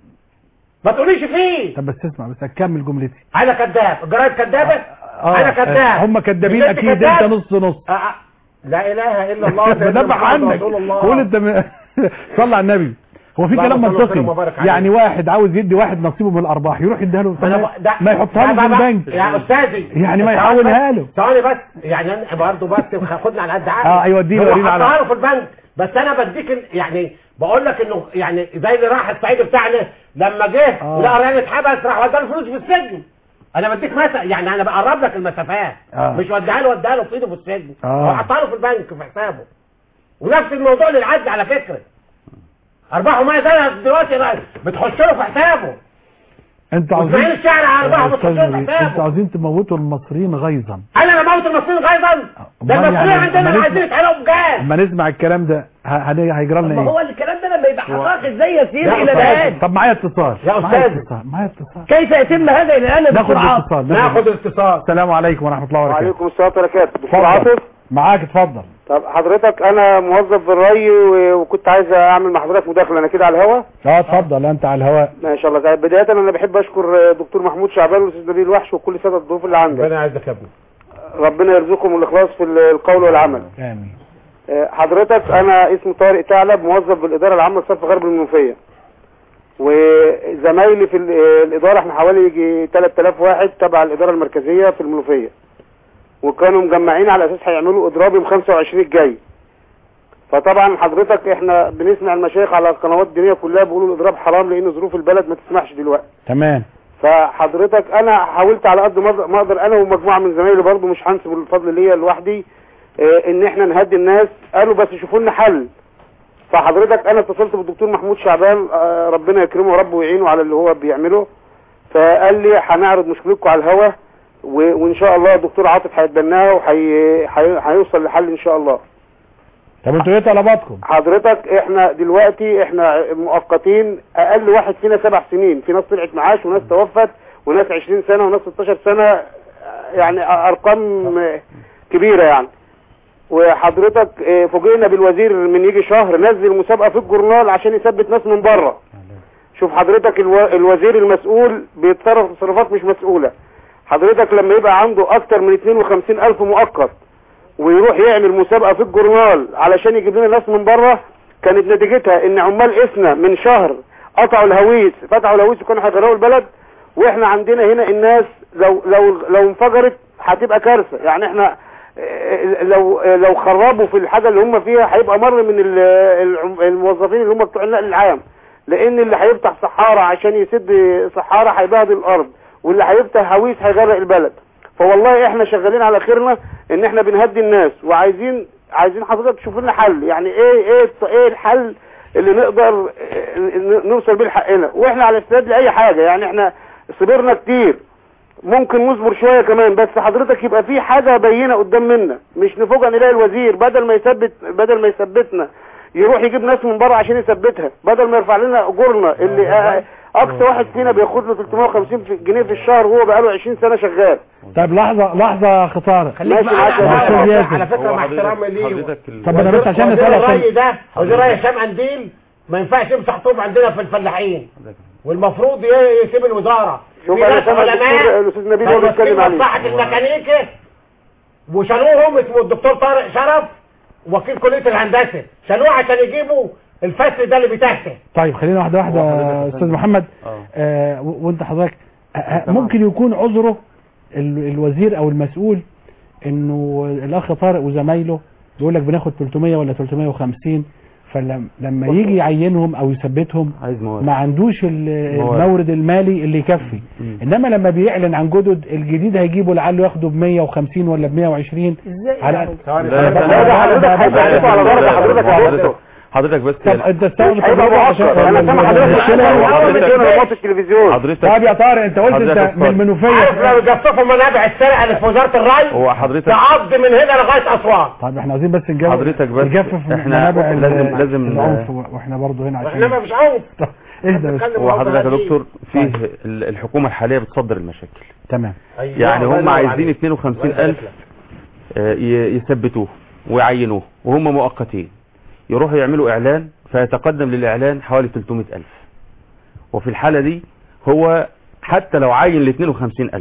ما تقوليش فيه طب بس اسمع بس اكمل جملتي انا كذاب الجرايد كذابه اه انا كذاب هم كدابين البنت اكيد كذاب. انت نص نص آه، آه. لا اله الا الله سيدنا بدافع محمد عنك رسول الله قول انت م... صلى على النبي هو في اللهم كلام صل وسلم منطقي وبارك عليه. يعني واحد عاوز يدي واحد نصيبه من الارباح يروح يديها له ما, أنا ب... ده... ما يحطها لا له في بقى- البنك يا استاذي يعني ما ثواني يحولها بس- له. ثواني بس يعني انا برضه بس خدنا على قد عقلي اه، ايوه، اديني هو وريني على- حطها له في البنك بس انا بديك ال... يعني بقول لك انه يعني زي اللي راح الصعيد بتاعنا لما جه اه. ولقى الراجل اتحبس راح ودى له فلوس في السجن انا بديك مثلا يعني انا بقرب لك المسافات اه. مش وديها له وديها له في ايده في السجن اه. هو حطها له في البنك في حسابه ونفس الموضوع للعدل على فكره ارباحه ما زالت دلوقتي بقى بتخش له في حسابه انتوا واسماعيل عاوزين الشاعر على يا ارباحه بتخش أستاذ له في نبيل، انتوا حسابه عاوزين تموتوا المصريين غيظا انا بموت المصريين غيظا ده أمال المصريين يعني عندنا أما عايزين نسمع- يتحرقوا بجاز اما نسمع الكلام ده ه- هن- هيجرى لنا ما هو ايه الكلام ده لما يبقى حقائق ازاي يسير يا الى أستاذ. الان طب معايا اتصال يا معايا أستاذ. اتصال معايا اتصال كيف يتم هذا الى الان ناخد بسرعه اتصال ناخد الاتصال السلام عليكم ورحمه الله وبركاته وعليكم السلام ورحمة الله وبركاته دكتور اتفضل. عاطف معاك اتفضل طب حضرتك انا موظف بالري و- وكنت عايز اعمل مع حضرتك مداخله انا كده على الهوا اه اتفضل انت على الهواء ما شاء الله طيب بدايه انا بحب اشكر دكتور محمود شعبان والاستاذ نبيل وحش وكل ساده الضيوف اللي عندك ربنا يعزك يا ابني ربنا يرزقكم الاخلاص في القول والعمل امين آه، حضرتك انا اسمي طارق ثعلب موظف بالاداره العامه لصرف غرب المنوفيه وزمايلي في ال- آه، الاداره احنا حوالي يجي 3000 واحد تبع الاداره المركزيه في المنوفيه وكانوا مجمعين على اساس هيعملوا اضراب يوم 25 الجاي فطبعا حضرتك احنا بنسمع المشايخ على القنوات الدينيه كلها بيقولوا الاضراب حرام لان ظروف البلد ما تسمحش دلوقتي تمام فحضرتك انا حاولت على قد ما ما اقدر انا ومجموعه من زمايلي برضو مش هنسب الفضل ليا لوحدي اه، ان احنا نهدي الناس قالوا بس شوفوا لنا حل فحضرتك انا اتصلت بالدكتور محمود شعبان اه، ربنا يكرمه ورب ويعينه على اللي هو بيعمله فقال لي هنعرض مشكلتكم على الهوا و- وان شاء الله الدكتور عاطف هيتبناها وهيوصل لحل ان شاء الله طب انتوا ايه طلباتكم حضرتك احنا دلوقتي احنا مؤقتين اقل واحد فينا سبع سنين في ناس طلعت معاش وناس توفت وناس 20 سنة وناس 16 سنة يعني ارقام كبيرة يعني وحضرتك اه، فوجئنا بالوزير من يجي شهر نزل مسابقة في الجورنال عشان يثبت ناس من بره شوف حضرتك الو... الوزير المسؤول بيتصرف تصرفات مش مسؤولة حضرتك لما يبقى عنده اكتر من 52 الف مؤقت ويروح يعمل مسابقة في الجورنال علشان يجيب لنا ناس من بره كانت نتيجتها ان عمال اسنا من شهر قطعوا الهويس فتحوا الهويس وكانوا هيغرقوا البلد واحنا عندنا هنا الناس لو لو لو انفجرت هتبقى كارثة يعني احنا اه، لو لو خربوا في الحاجة اللي هم فيها هيبقى مر من ال- العم- الموظفين اللي هم بتوع النقل العام لان اللي هيفتح صحارة عشان يسد صحارة هيبهدل الارض واللي هيفتح هويس هيغرق البلد فوالله احنا شغالين على خيرنا ان احنا بنهدي الناس وعايزين عايزين حضرتك تشوف لنا حل يعني ايه ايه الط- ايه الحل اللي نقدر اه، ن- نوصل بيه لحقنا واحنا على استعداد لاي حاجه يعني احنا صبرنا كتير ممكن نصبر شويه كمان بس حضرتك يبقى في حاجه بينه قدام منا مش نفوجئ نلاقي الوزير بدل ما يثبت بدل ما يثبتنا يروح يجيب ناس من بره عشان يثبتها بدل ما يرفع لنا اجورنا اللي اه، اقصى واحد فينا بياخد له 350 في- جنيه في الشهر وهو بقاله 20 سنه شغال طب لحظة لحظة يا أخ طارق خليك ماشي معايا معاك يا على أستاذ فكرة- ياسر. على فكره هو مع حضرتك- احترامي ليه حضرتك ال- طب أنا بس عشان وزير نسألك الري ده وزير الري هشام قنديل ما ينفعش يمسح طوب عندنا في الفلاحين والمفروض ي- يسيب الوزاره شوف في انا ناس سامع الدكتور علماء الاستاذ نبيل كانوا وهو ماسكين بيتكلم عليه مصلحه الميكانيكي وشالوهم اسمه الدكتور طارق شرف وكيل كليه الهندسه شالوه عشان يجيبوا الفصل ده اللي بيتهته طيب خلينا واحدة واحدة هو حضرتك يا يا أستاذ فندم. محمد اه آه و- وأنت حضرتك آه، آه، ممكن يكون عذره ال- الوزير أو المسؤول إنه الأخ طارق وزمايله بيقول لك بناخد 300 ولا 350 فلما يجي يعينهم أو يثبتهم عايز مواد ما عندوش ال- موارد. المورد المالي اللي يكفي مم. انما لما بيعلن عن جدد الجديد هيجيبه لعله ياخده ب 150 ولا ب 120 ازاي على يعني؟ ثواني لا، ثواني. لا، ده حضرتك هيبقى على درجة حضرتك يا حضرتك دكتور. حضرتك بس طب انت استوعب مش هيبقى مؤقت انا سامع حضرتك المشكلة بتتكلم هو- عن مليون ريموت التلفزيون حضرتك طب يا طارق انت قلت حضرتك انت اتفضل. من عارف المنوفيه لو جففوا منابع السرقه اللي في وزاره الري هو حضرتك تعض من هنا لغايه اسوان طب احنا عايزين بس نجاوب حضرتك بس نجفف احنا منابع ال- لازم- لازم- العنف واحنا برضه هنا واحنا ما عشان مش عنف طب اهدى بس بنتكلم هو برضه حضرتك يا هذه. دكتور فيه ال- الحكومة الحالية بتصدر المشاكل تمام أيوة، يعني الله هم ينور عايزين عليك. 52000 الله يبارك لك. آه، ي- يثبتوه ويعينوه وهم مؤقتين يروحوا يعملوا اعلان فيتقدم للاعلان حوالي 300000 وفي الحالة دي هو حتى لو عين ل 52000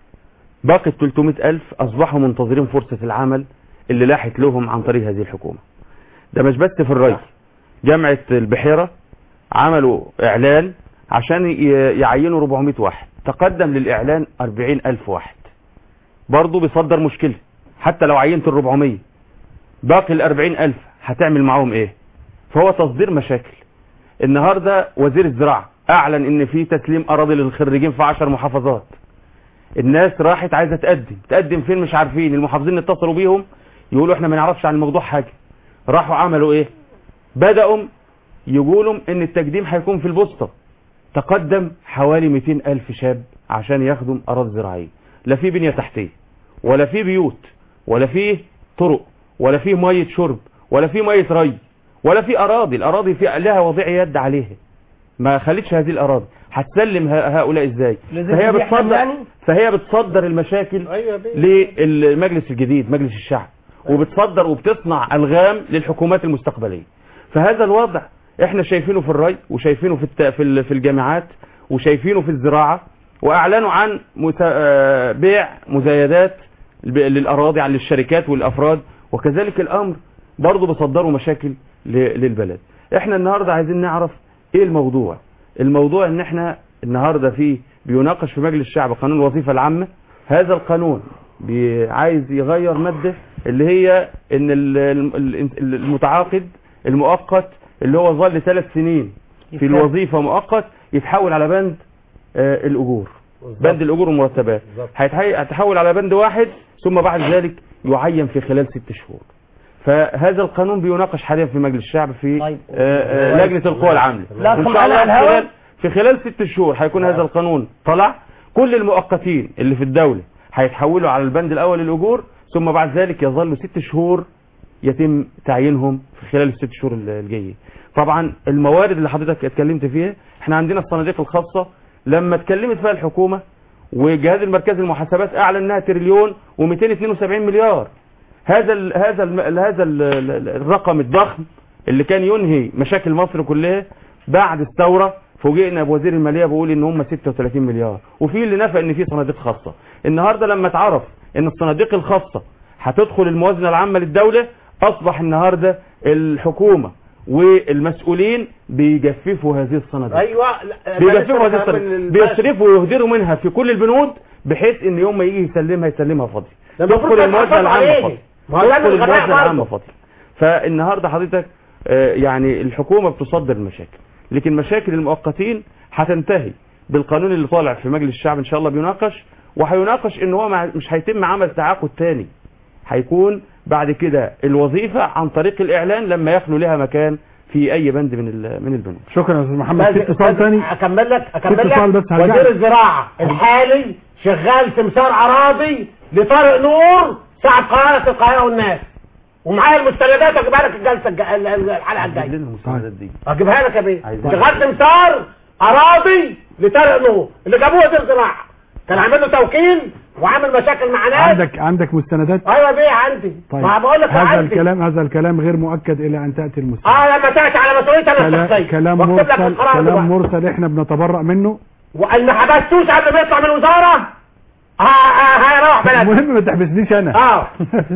باقي ال 300000 اصبحوا منتظرين فرصة العمل اللي لاحت لهم عن طريق هذه الحكومة ده مش بس في الري جامعة البحيرة عملوا اعلان عشان ي- يعينوا 400 واحد تقدم للاعلان 40000 واحد برضه بيصدر مشكلة حتى لو عينت ال 400 باقي ال 40000 هتعمل معاهم ايه فهو تصدير مشاكل النهاردة وزير الزراعة اعلن ان في تسليم اراضي للخريجين في 10 محافظات الناس راحت عايزة تقدم تقدم فين مش عارفين المحافظين اتصلوا بيهم يقولوا احنا ما نعرفش عن الموضوع حاجة راحوا عملوا ايه بدأوا يقولوا ان التقديم هيكون في البوسطة تقدم حوالي 200 ألف شاب عشان ياخدوا أراضي زراعية لا في بنية تحتية ولا في بيوت ولا في طرق ولا في مية شرب ولا في مية ري ولا في أراضي الأراضي في لها وضع يد عليها ما خلتش هذه الأراضي هتسلم ه- هؤلاء ازاي لازم فهي تبيعهم بتصدر يعني؟ فهي بتصدر المشاكل ايوه بيه. للمجلس الجديد مجلس الشعب وبتصدر وبتصنع الغام للحكومات المستقبليه فهذا الوضع احنا شايفينه في الري وشايفينه في الت... في ال- في الجامعات وشايفينه في الزراعه واعلنوا عن مت... آه، بيع مزايدات الب- للاراضي عن الشركات والافراد وكذلك الامر برضه بيصدروا مشاكل ل- للبلد احنا النهارده عايزين نعرف ايه الموضوع الموضوع ان احنا النهارده في بيناقش في مجلس الشعب قانون الوظيفه العامه هذا القانون بي- عايز يغير ماده اللي هي ان ال- ال- ال- المتعاقد المؤقت اللي هو ظل ثلاث سنين في يتكلم. الوظيفه مؤقت يتحول على بند آه، الاجور بند الاجور والمرتبات هيتحي- هيتحول على بند واحد ثم بعد ذلك يعين في خلال ست شهور فهذا القانون بيناقش حاليا في مجلس الشعب في طيب. آه، آه، لجنه القوى العامله لا وإن طبعا شاء الله على الهواء. خلال في خلال ست شهور هيكون هذا القانون طلع كل المؤقتين اللي في الدوله هيتحولوا على البند الاول الاجور ثم بعد ذلك يظلوا ست شهور يتم تعيينهم في خلال الست شهور الجايه طبعا الموارد اللي حضرتك اتكلمت فيها احنا عندنا الصناديق الخاصه لما اتكلمت فيها الحكومه وجهاز المركزي للمحاسبات اعلن انها تريليون و272 مليار هذا ال هذا ال هذا ال الرقم الضخم اللي كان ينهي مشاكل مصر كلها بعد الثوره فوجئنا بوزير الماليه بيقول ان هم 36 مليار وفي اللي نفى ان في صناديق خاصه النهارده لما اتعرف ان الصناديق الخاصه هتدخل الموازنه العامه للدوله اصبح النهارده الحكومه والمسؤولين بيجففوا هذه الصناديق ايوه لا، بيجففوا هذه من الصناديق ال- بيصرفوا ويهدروا منها في كل البنود بحيث ان يوم ما يجي يسلمها يسلمها فاضي ده المفروض تدخل الموازنه تتحافظ العامه عليه. فاضي ما هو ده من تدخل الغباء الموازنه العامه برضه. فاضي فالنهارده حضرتك آه، يعني الحكومه بتصدر المشاكل لكن مشاكل المؤقتين هتنتهي بالقانون اللي طالع في مجلس الشعب ان شاء الله بيناقش وهيناقش ان هو مع- مش هيتم عمل تعاقد تاني هيكون بعد كده الوظيفه عن طريق الاعلان لما يخلو لها مكان في اي بند من ال- من البنود شكرا يا استاذ محمد في لازم- اتصال لازم ثاني اكمل لك اكمل اتصال لك بس هرجع وزير لك. الزراعه الحالي شغال سمسار اراضي لطارق نور صاحب قناه القاهره والناس ومعايا المستندات اجيبها لك الجلسه الج- ال- ال- الحلقه جيب الجايه لنا المستندات دي اجيبها لك يا بيه عايزين. شغال سمسار اراضي لطارق نور اللي جابوه وزير الزراعه كان عامل له توكيل وعامل مشاكل مع ناس عندك عندك مستندات ايوه يا بيه عندي طيب ما بقول لك هذا عندي الكلام هذا الكلام غير مؤكد الى ان تاتي المستند اه لما تاتي على مسؤوليتي انا كلا- الشخصيه كلام واكتب لك مرسل القرار كلام دلوقتي. مرسل احنا بنتبرأ منه وان ما حبستوش قبل ما يطلع من الوزاره ها- ها- هيروح بلد المهم ما تحبسنيش انا اه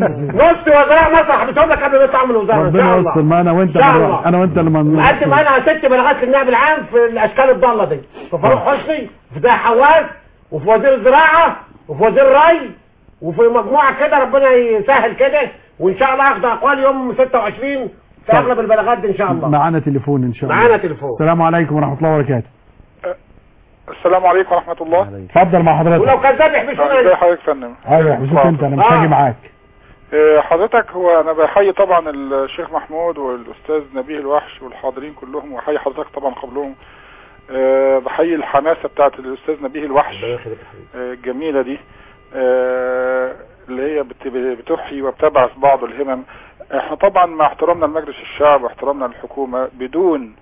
نص وزراء مصر حبسهم لك قبل ما يطلع من الوزاره ان ربنا شاء يستر الله ما انا وانت إن شاء بنروح. الله. انا وانت اللي ما مقدم انا ست بلاغات للنائب العام في الاشكال الضاله دي في فاروق حسني في زي حواس وفي وزير الزراعه وفي وزير الري وفي مجموعه كده ربنا يسهل كده وان شاء الله اخد اقوال يوم 26 في طيب. اغلب البلاغات دي ان شاء الله معانا تليفون ان شاء الله معانا تليفون السلام عليكم ورحمه الله وبركاته السلام عليكم ورحمة الله اتفضل مع ولو حضرتك كذاب يحبسونا ازي حضرتك يا فندم ايوه احبسوك انت انا مش آه. هاجي معاك آه، حضرتك هو انا بحيي طبعا الشيخ محمود والاستاذ نبيه الوحش والحاضرين كلهم واحيي حضرتك طبعا قبلهم آه، بحيي الحماسة بتاعت الاستاذ نبيه الوحش آه، الجميلة دي آه، اللي هي بت- بتحيي وبتبعث بعض الهمم احنا طبعا مع احترامنا لمجلس الشعب واحترامنا للحكومة بدون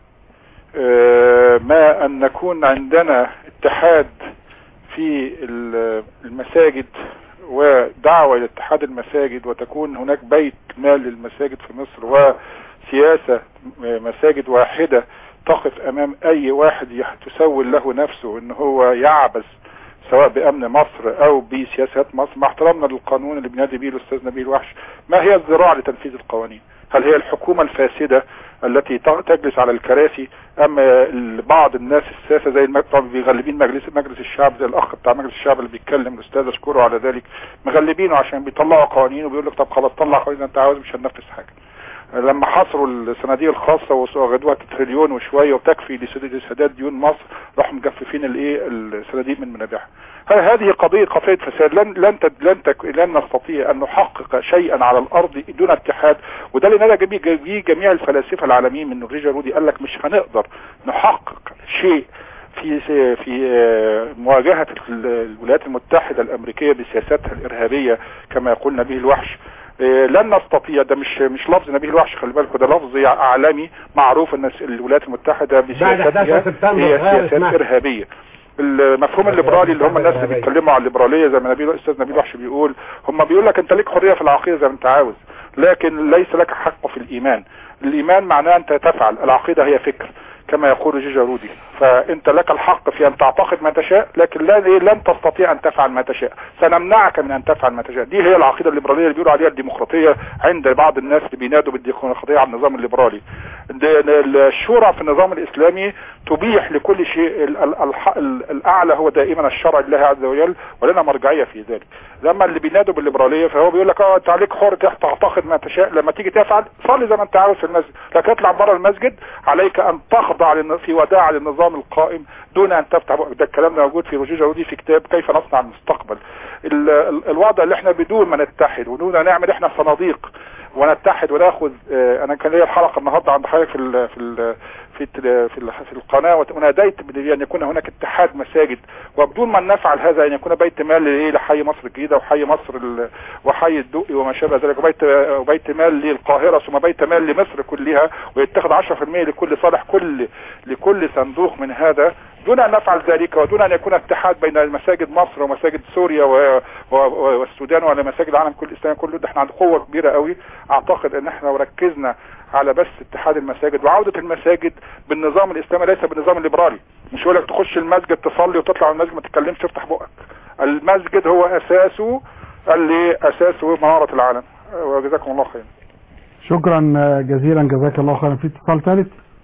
آه، ما ان نكون عندنا اتحاد في ال- المساجد ودعوة إلى اتحاد المساجد وتكون هناك بيت مال للمساجد في مصر وسياسة مساجد واحدة تقف أمام أي واحد يح- تسول له نفسه إن هو يعبث سواء بأمن مصر أو بسياسات مصر مع احترامنا للقانون اللي بينادي به الأستاذ نبيل وحش ما هي الذراع لتنفيذ القوانين هل هي الحكومة الفاسدة التي ت- تجلس على الكراسي أم ال- بعض الناس الساسة زي الم- طبعا بيغلبين مجلس مجلس الشعب زي الأخ بتاع مجلس الشعب اللي بيتكلم الأستاذ أشكره على ذلك مغلبينه عشان بيطلعوا قوانين وبيقول لك طب خلاص طلع قوانين أنت عاوز مش هننفذ حاجة لما حصروا الصناديق الخاصة وغدوها تريليون وشوية وتكفي لسداد لسداد ديون مصر راحوا مجففين الايه الصناديق من منابعها ه- هذه قضية قضية فساد لن لن تد- لن تك لن نستطيع ان نحقق شيئا على الارض دون اتحاد وده اللي نادى بيه بيه جميع الفلاسفة العالميين من ريجر رودي قال لك مش هنقدر نحقق شيء في في آه، مواجهة ال- الولايات المتحدة الأمريكية بسياساتها الإرهابية كما يقول نبيه الوحش آه، لن نستطيع ده مش مش لفظ نبيه الوحش خلي بالكوا ده لفظ عالمي معروف ان الولايات المتحدة بسياساتها 11 سبتمبر هي غير سياسات اسمها. إرهابية المفهوم الليبرالي اللي هم الناس اللي بيتكلموا على الليبرالية زي ما نبيل الاستاذ نبيل وحش بيقول هم بيقول لك انت ليك حرية في العقيدة زي ما انت عاوز لكن ليس لك حق في الايمان الايمان معناه انت تفعل العقيدة هي فكر كما يقول جيجا رودي فانت لك الحق في ان تعتقد ما تشاء لكن لا إيه لن تستطيع ان تفعل ما تشاء سنمنعك من ان تفعل ما تشاء دي هي العقيده الليبراليه اللي بيقولوا عليها الديمقراطيه عند بعض الناس اللي بينادوا بالديمقراطيه على النظام الليبرالي ال- الشورى في النظام الاسلامي تبيح لكل شيء ال- ال- الح- ال- الاعلى هو دائما الشرع لله عز وجل ولنا مرجعيه في ذلك لما اللي بينادوا بالليبراليه فهو بيقول لك اه انت عليك حر تح- تعتقد ما تشاء لما تيجي تفعل صلي زي ما انت عاوز في المسجد لكن اطلع بره المسجد عليك ان تخضع للن- في وداع للنظام القائم دون ان تفتح بقك ده الكلام ده موجود في روجيه جارودي في كتاب كيف نصنع المستقبل ال- ال- الوضع اللي احنا بدون ما نتحد ودون نعمل احنا صناديق ونتحد وناخذ اه انا كان ليا الحلقه النهارده عند حضرتك في ال في ال في التل- في, ال- في القناه وت- وناديت بان يكون هناك اتحاد مساجد وبدون ما نفعل هذا ان يكون بيت مال لايه لحي مصر الجديده وحي مصر ال- وحي الدقي وما شابه ذلك وبيت وبيت مال للقاهره ثم بيت مال لمصر كلها ويتخذ 10% لكل صالح كل لكل صندوق من هذا دون ان نفعل ذلك ودون ان يكون اتحاد بين مساجد مصر ومساجد سوريا و... و... والسودان ولا مساجد العالم كل الاسلامي كله ده احنا عند قوه كبيره قوي اعتقد ان احنا لو ركزنا على بس اتحاد المساجد وعوده المساجد بالنظام الاسلامي ليس بالنظام الليبرالي مش يقول لك تخش المسجد تصلي وتطلع من المسجد ما تتكلمش تفتح بقك المسجد هو اساسه اللي اساسه مناره العالم وجزاكم الله خير شكرا جزيلا جزاك الله خيرا في اتصال ثالث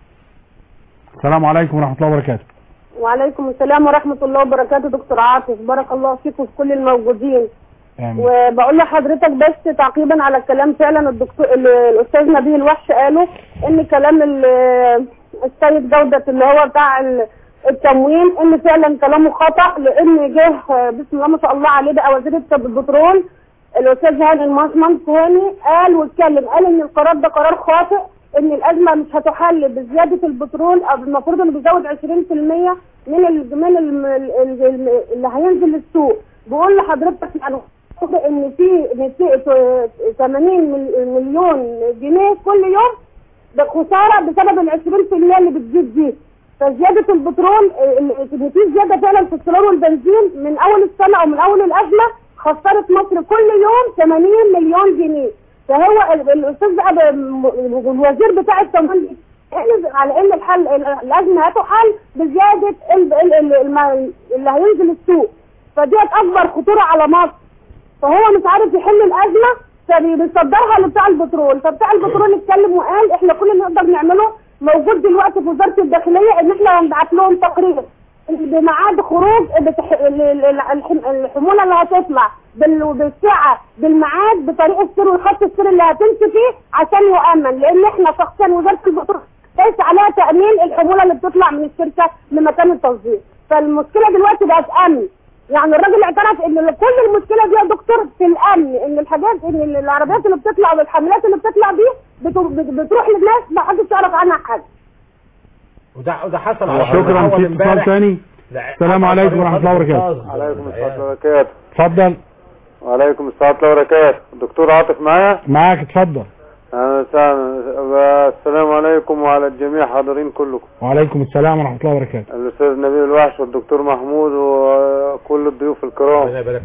السلام عليكم ورحمه الله وبركاته وعليكم السلام ورحمة الله وبركاته دكتور عاطف بارك الله فيكم وفي كل الموجودين آمين. وبقول لحضرتك بس تعقيبا على الكلام فعلا الدكتور ال- الاستاذ نبيل وحش قاله ان كلام ال- السيد جودة اللي هو بتاع ال- التموين ان فعلا كلامه خطأ لان جه بسم الله ما شاء الله عليه بقى وزير البترول الاستاذ هاني المصمم تاني قال واتكلم قال ان القرار ده قرار خاطئ ان الازمه مش هتحل بزياده البترول او المفروض انه بيزود 20% من ال من ال ال اللي هينزل السوق بقول لحضرتك يعني ان في ان في 80 مل- مليون جنيه كل يوم ده خساره بسبب ال 20% اللي بتزيد دي فزياده البترول ال- ان في زياده فعلا في السولار والبنزين من اول السنه او من اول الازمه خسرت مصر كل يوم 80 مليون جنيه فهو ال- الاستاذ بقى ب- م- الوزير بتاع التموين احنا على ان الحل ال- الازمه هتحل بزياده ال- ال- ال- الم- اللي هينزل السوق فديت اكبر خطوره على مصر فهو مش عارف يحل الازمه فبيصدرها لبتاع البترول فبتاع البترول اتكلم وقال احنا كل اللي نقدر نعمله موجود دلوقتي في وزاره الداخليه ان احنا هنبعت لهم تقرير بميعاد خروج بتح... ال- ال- ال- الحم- الحموله اللي هتطلع بال- بالسعه بالميعاد بطريق السير والخط السير اللي هتمشي فيه عشان يؤمن لان احنا شخصيا وزاره البترول ليس عليها تامين الحموله اللي بتطلع من الشركه لمكان التصدير فالمشكله دلوقتي بقت امن يعني الراجل اعترف ان كل المشكله دي يا دكتور في الامن ان الحاجات ان العربيات اللي بتطلع والحملات اللي بتطلع دي بت- بت- بتروح للناس ما حدش يعرف عنها حاجه وده وده حصل على شكرا أول في اتصال امبارح. ثاني لا، السلام عن عليكم طريق ورحمه الله خط وبركاته الإنقاذ. عليكم السلام وبركاته اتفضل وعليكم السلام ورحمة الله وبركاته دكتور عاطف معايا معاك اتفضل أهلا وسهلا السلام عليكم وعلى الجميع حاضرين كلكم وعليكم السلام ورحمه الله وبركاته الأستاذ نبيل الوحش والدكتور محمود وكل الضيوف الكرام ربنا يبارك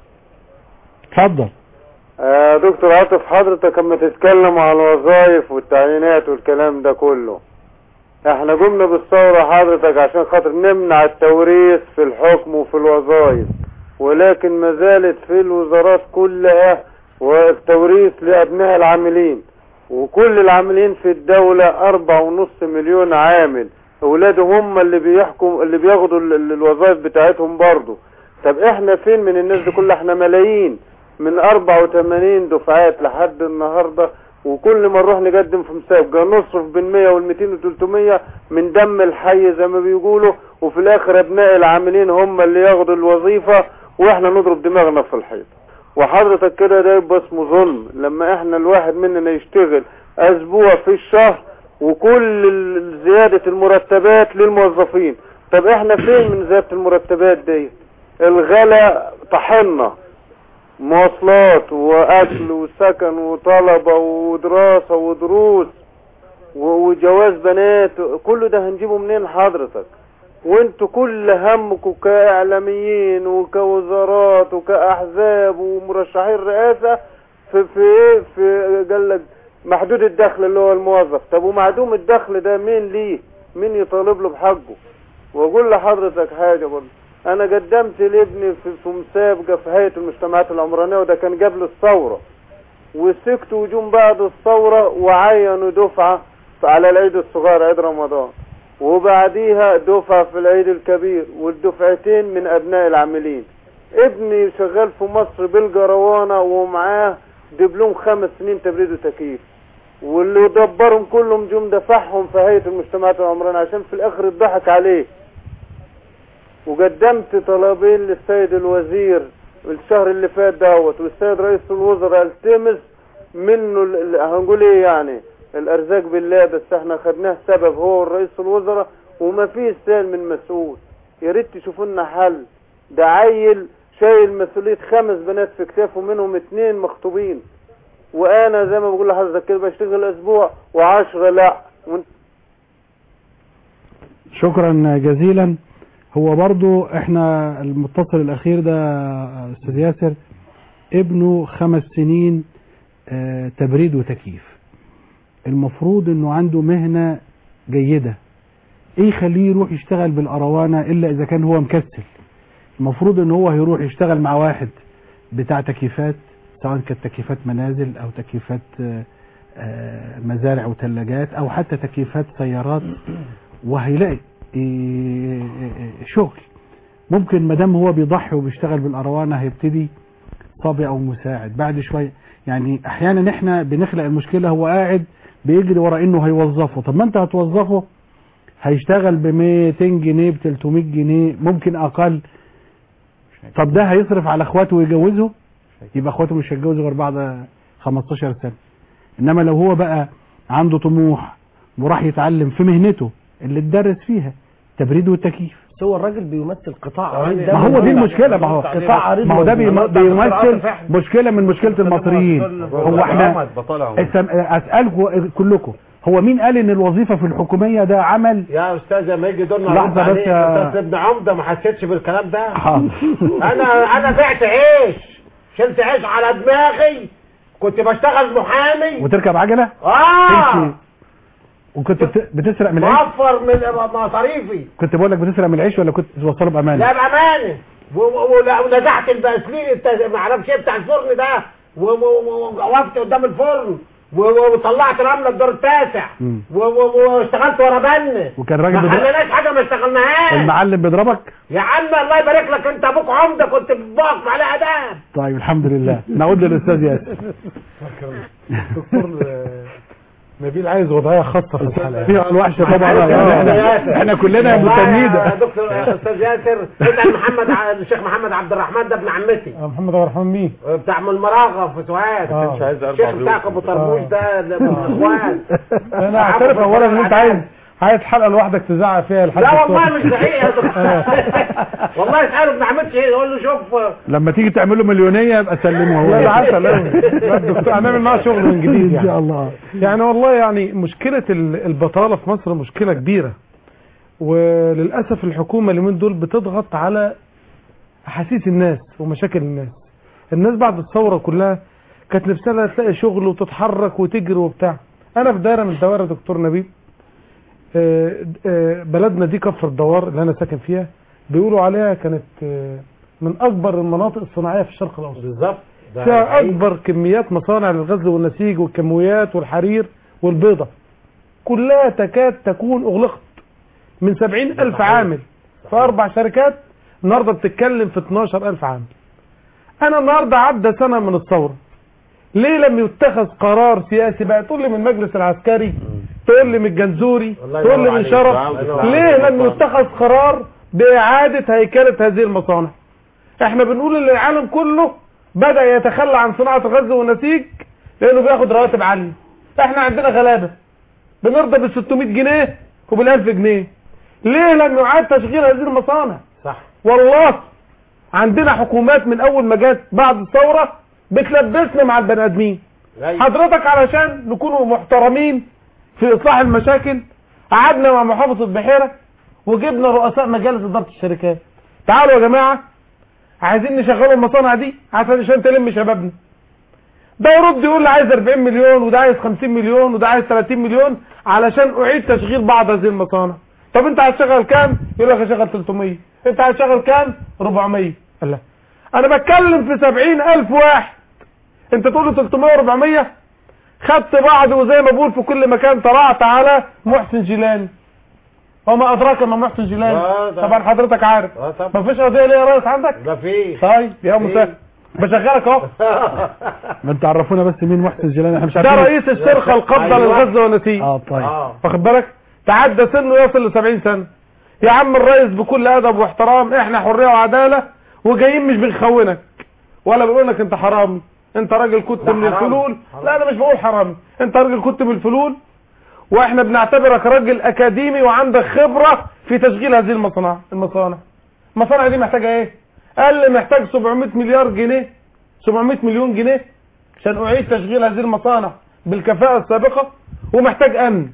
اتفضل آه دكتور عاطف حضرتك اما تتكلم عن الوظائف والتعيينات والكلام ده كله احنا قمنا بالثورة حضرتك عشان خاطر نمنع التوريث في الحكم وفي الوظائف ولكن ما زالت في الوزارات كلها والتوريث لأبناء العاملين وكل العاملين في الدولة أربع ونص مليون عامل أولادهم هم اللي بيحكم اللي بياخدوا ال- ال- الوظائف بتاعتهم برضه طب احنا فين من الناس دي كلها احنا ملايين من 84 دفعات لحد النهاردة وكل ما نروح نقدم في مسابقة نصرف بين 100 وال 200 و 300 من دم الحي زي ما بيقولوا وفي الاخر ابناء العاملين هم اللي ياخدوا الوظيفة واحنا نضرب دماغنا في الحيط وحضرتك كده ده يبقى اسمه ظلم لما احنا الواحد مننا يشتغل اسبوع في الشهر وكل ال- زيادة المرتبات للموظفين طب احنا فين من زيادة المرتبات دي الغلا طحنا مواصلات واكل وسكن وطلبة ودراسة ودروس و- وجواز بنات كل ده هنجيبه منين حضرتك وانتوا كل همكم كاعلاميين وكوزارات وكاحزاب ومرشحين رئاسة في في ايه في قال لك محدود الدخل اللي هو الموظف طب ومعدوم الدخل ده مين ليه مين يطالب له بحقه واقول لحضرتك حاجه برضه انا قدمت لابني في في مسابقه في هيئه المجتمعات العمرانيه وده كان قبل الثوره وسكتوا وجم بعد الثوره وعينوا دفعه على العيد الصغير عيد رمضان وبعديها دفعه في العيد الكبير والدفعتين من ابناء العاملين ابني شغال في مصر بالجروانه ومعاه دبلوم خمس سنين تبريد وتكييف واللي دبرهم كلهم جم دفعهم في هيئه المجتمعات العمرانيه عشان في الاخر اتضحك عليه وقدمت طلبين للسيد الوزير الشهر اللي فات دوت والسيد رئيس الوزراء التمس منه ال- ال- هنقول ايه يعني الارزاق بالله بس احنا خدناه سبب هو رئيس الوزراء وما فيش سال من مسؤول يا ريت تشوفوا لنا حل ده عيل شايل مسؤوليه خمس بنات في كتافه منهم اتنين مخطوبين وانا زي ما بقول لحضرتك كده بشتغل اسبوع وعشرة لا وانت شكرا جزيلا هو برضو احنا المتصل الاخير ده استاذ ياسر ابنه خمس سنين آه، تبريد وتكييف المفروض انه عنده مهنة جيدة ايه يخليه يروح يشتغل بالاروانة الا اذا كان هو مكسل المفروض ان هو هيروح يشتغل مع واحد بتاع تكييفات سواء كانت تكييفات منازل او تكييفات آه، آه، مزارع وثلاجات او حتى تكييفات سيارات وهيلاقي إيه، إيه، شغل ممكن ما دام هو بيضحي وبيشتغل بالاروانه هيبتدي صبي او مساعد بعد شويه يعني احيانا احنا بنخلق المشكله هو قاعد بيجري ورا انه هيوظفه طب ما انت هتوظفه هيشتغل ب 200 جنيه ب 300 جنيه ممكن اقل طب ده هيصرف على اخواته ويجوزه يبقى اخواته مش هيتجوزوا غير بعد 15 سنه انما لو هو بقى عنده طموح وراح يتعلم في مهنته اللي اتدرس فيها تبريد والتكييف بس هو الراجل بيمثل قطاع عريض ما هو دي المشكله ما هو قطاع عريض ما هو ده بيم- موجود. بيمثل مشكله من مشكله المصريين هو احنا اسم- اسالكم كلكم هو مين قال ان الوظيفه في الحكوميه ده عمل يا استاذ لما يجي دورنا لحظة نرد بس عليه. يا- استاذ ابن عمده ما حسيتش بالكلام ده حاضر. انا انا بعت عيش شلت عيش على دماغي كنت بشتغل محامي وتركب عجله اه تمشي وكنت بت- بتسرق من العيش موفر من مصاريفي كنت بقول لك بتسرق من العيش ولا كنت توصله بامانه لا بامانه و- و- ولا- ونزعت الباسلين الت- ما اعرفش ايه بتاع الفرن ده و- و- و- ووقفت قدام الفرن و- و- وطلعت رمله الدور التاسع مم. و- و- واشتغلت ورا بن وكان راجل ما بيضرب- خليناش حاجه ما اشتغلناهاش المعلم بيضربك يا عم الله يبارك لك انت ابوك عمده كنت بتباق على اداب طيب الحمد لله نعود للاستاذ ياسر دكتور آه، نبيل عايز وضعيه خاصه في الحلقه فيها الوحش طبعا ياسر. احنا, احنا كلنا والله يا متنيده دكتور يا استاذ ياسر اسال محمد ع- الشيخ محمد عبد الرحمن ده ابن عمتي آه، محمد عبد الرحمن مين بتاع من المراغه في سوهاج آه. مش عايز الشيخ بتاعك ابو طربوش ده ده من الاخوان انا اعترف اولا ان انت عايز عايز حلقه لوحدك تزعق فيها لحد لا والله الصبح. مش زعيق يا دكتور والله اساله ابن عمتي ايه يقول له شوف لما تيجي تعمله مليونيه يبقى سلمه هو لا ده عسل أوي. لا الدكتور هنعمل معاه شغل من جديد ان يعني شاء الله يعني والله يعني مشكلة ال- البطالة في مصر مشكلة كبيرة وللأسف الحكومة اليومين دول بتضغط على أحاسيس الناس ومشاكل الناس الناس بعد الثورة كلها كانت نفسها تلاقي شغل وتتحرك وتجري وبتاع أنا في دايرة من الدوائر دكتور نبيل آه، آه، بلدنا دي كفر الدوار اللي أنا ساكن فيها بيقولوا عليها كانت آه، من أكبر المناطق الصناعية في الشرق الأوسط بالظبط ده فيها حقيقي. اكبر كميات مصانع للغزل والنسيج والكمويات والحرير والبيضة كلها تكاد تكون اغلقت من سبعين الف عامل في اربع شركات النهاردة بتتكلم في 12 الف عامل انا النهاردة عدى سنة من الثورة ليه لم يتخذ قرار سياسي بقى تقول لي من المجلس العسكري تقول لي من الجنزوري الله تقول لي ينور من عليك. شرف الله ينور ليه عليك. لم يتخذ قرار بإعادة هيكلة هذه المصانع احنا بنقول ان العالم كله بدأ يتخلى عن صناعة الغزل والنسيج لانه بياخد رواتب عالية احنا عندنا غلابة بنرضى بال 600 جنيه وبال 1000 جنيه ليه لم يعاد تشغيل هذه المصانع صح والله عندنا حكومات من اول ما جت بعد الثورة بتلبسنا مع البني ادمين أيوة. حضرتك علشان نكونوا محترمين في اصلاح المشاكل قعدنا مع محافظة بحيرة وجبنا رؤساء مجالس ادارة الشركات تعالوا يا جماعة عايزين نشغلوا المصانع دي عشان عشان تلم شبابنا ده يرد يقول لي عايز 40 مليون وده عايز 50 مليون وده عايز 30 مليون علشان اعيد تشغيل بعض هذه المصانع طب انت هتشغل كام يقول لك هشغل 300 انت هتشغل كام 400 الله انا بتكلم في 70000 واحد انت تقول له 300 و400 خدت بعض وزي ما بقول في كل مكان طلعت على محسن جيلاني وما ادراك ما محسن آه، جيلاني ده- طبعا حضرتك عارف اه طبعا ما فيش قضيه ليه يا ريس عندك ده في طيب يا مسهل بشغلك اهو ما انت عرفونا بس مين محسن جيلاني احنا مش ده عارفين رئيس الشركه القابضه أيوة. للغزه والنسيج اه طيب اه واخد بالك تعدى سنه يصل ل 70 سنه يا عم الرئيس بكل ادب واحترام احنا حريه وعداله وجايين مش بنخونك ولا بنقول لك انت حرامي انت راجل كنت ده من حرام. الفلول حرام. لا انا مش بقول حرامي انت راجل كنت من الفلول واحنا بنعتبرك راجل اكاديمي وعندك خبره في تشغيل هذه المصانع المصانع المصانع دي محتاجه ايه قال لي محتاج 700 مليار جنيه 700 مليون جنيه عشان اعيد تشغيل هذه المصانع بالكفاءه السابقه ومحتاج امن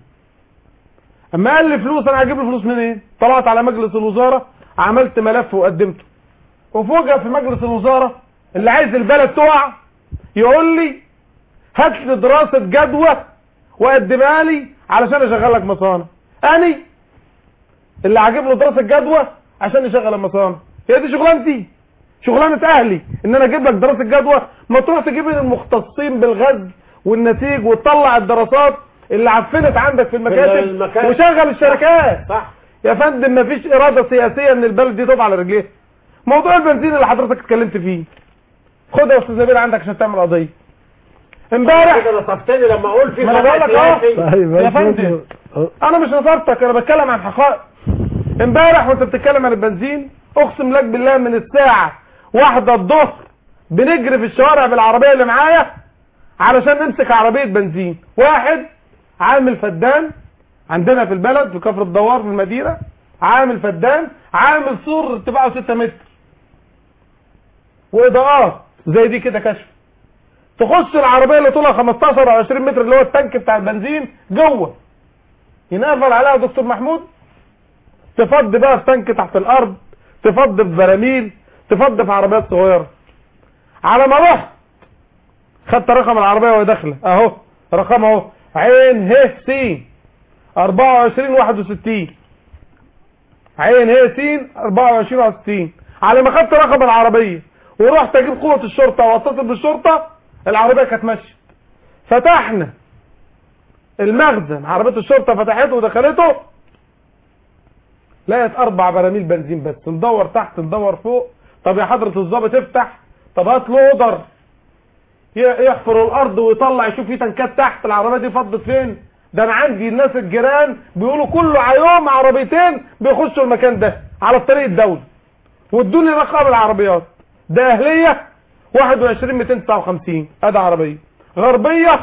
اما قال لي فلوس انا هجيب الفلوس منين طلعت على مجلس الوزاره عملت ملف وقدمته وفوجئ في مجلس الوزاره اللي عايز البلد تقع يقول لي هات لي دراسه جدوى وقدمها لي علشان اشغل لك مصانع اني اللي هجيب له دراسه جدوى عشان يشغل المصانع هي دي شغلانتي شغلانه اهلي ان انا اجيب لك دراسه جدوى ما تروح تجيب لي المختصين بالغزل والنسيج وتطلع الدراسات اللي عفنت عندك في المكاتب المكاتب. وشغل الشركات صح يا فندم مفيش اراده سياسيه ان البلد دي تقع على رجليها موضوع البنزين اللي حضرتك اتكلمت فيه خدها يا استاذ نبيل عندك عشان تعمل قضيه امبارح كده نصفتني لما اقول في ما انا بقول لك خطأ اهو سياسي. طيب يا بس فندم اه. انا مش نصرتك انا بتكلم عن حقائق امبارح وانت بتتكلم عن البنزين اقسم لك بالله من الساعه واحدة الظهر بنجري في الشوارع بالعربيه اللي معايا علشان نمسك عربيه بنزين واحد عامل فدان عندنا في البلد في كفر الدوار في المدينه عامل فدان عامل سور ارتفاعه 6 متر واضاءات زي دي كده كشف تخش العربيه اللي طولها 15 او 20 متر اللي هو التانك بتاع البنزين جوه ينقفل عليها دكتور محمود تفضي بقى في تانك تحت الارض تفضي في براميل تفضي في عربيات صغيره على ما رحت خدت رقم العربيه وهي داخله اهو رقم اهو عين ه س 24 61 عين ه س 24 61 على ما خدت رقم العربيه ورحت اجيب قوه الشرطه واتصل بالشرطه العربيه كانت ماشيه فتحنا المخزن عربيه الشرطه فتحته ودخلته لقيت اربع براميل بنزين بس ندور تحت ندور فوق طب يا حضره الضابط افتح طب هات لودر ي- يحفر الارض ويطلع يشوف في تنكات تحت العربيه دي فضت فين ده انا عندي الناس الجيران بيقولوا كل يوم عربيتين بيخشوا المكان ده على الطريق الدولي وادوني رقم العربيات ده اهليه 21 259 ادي عربيه غربيه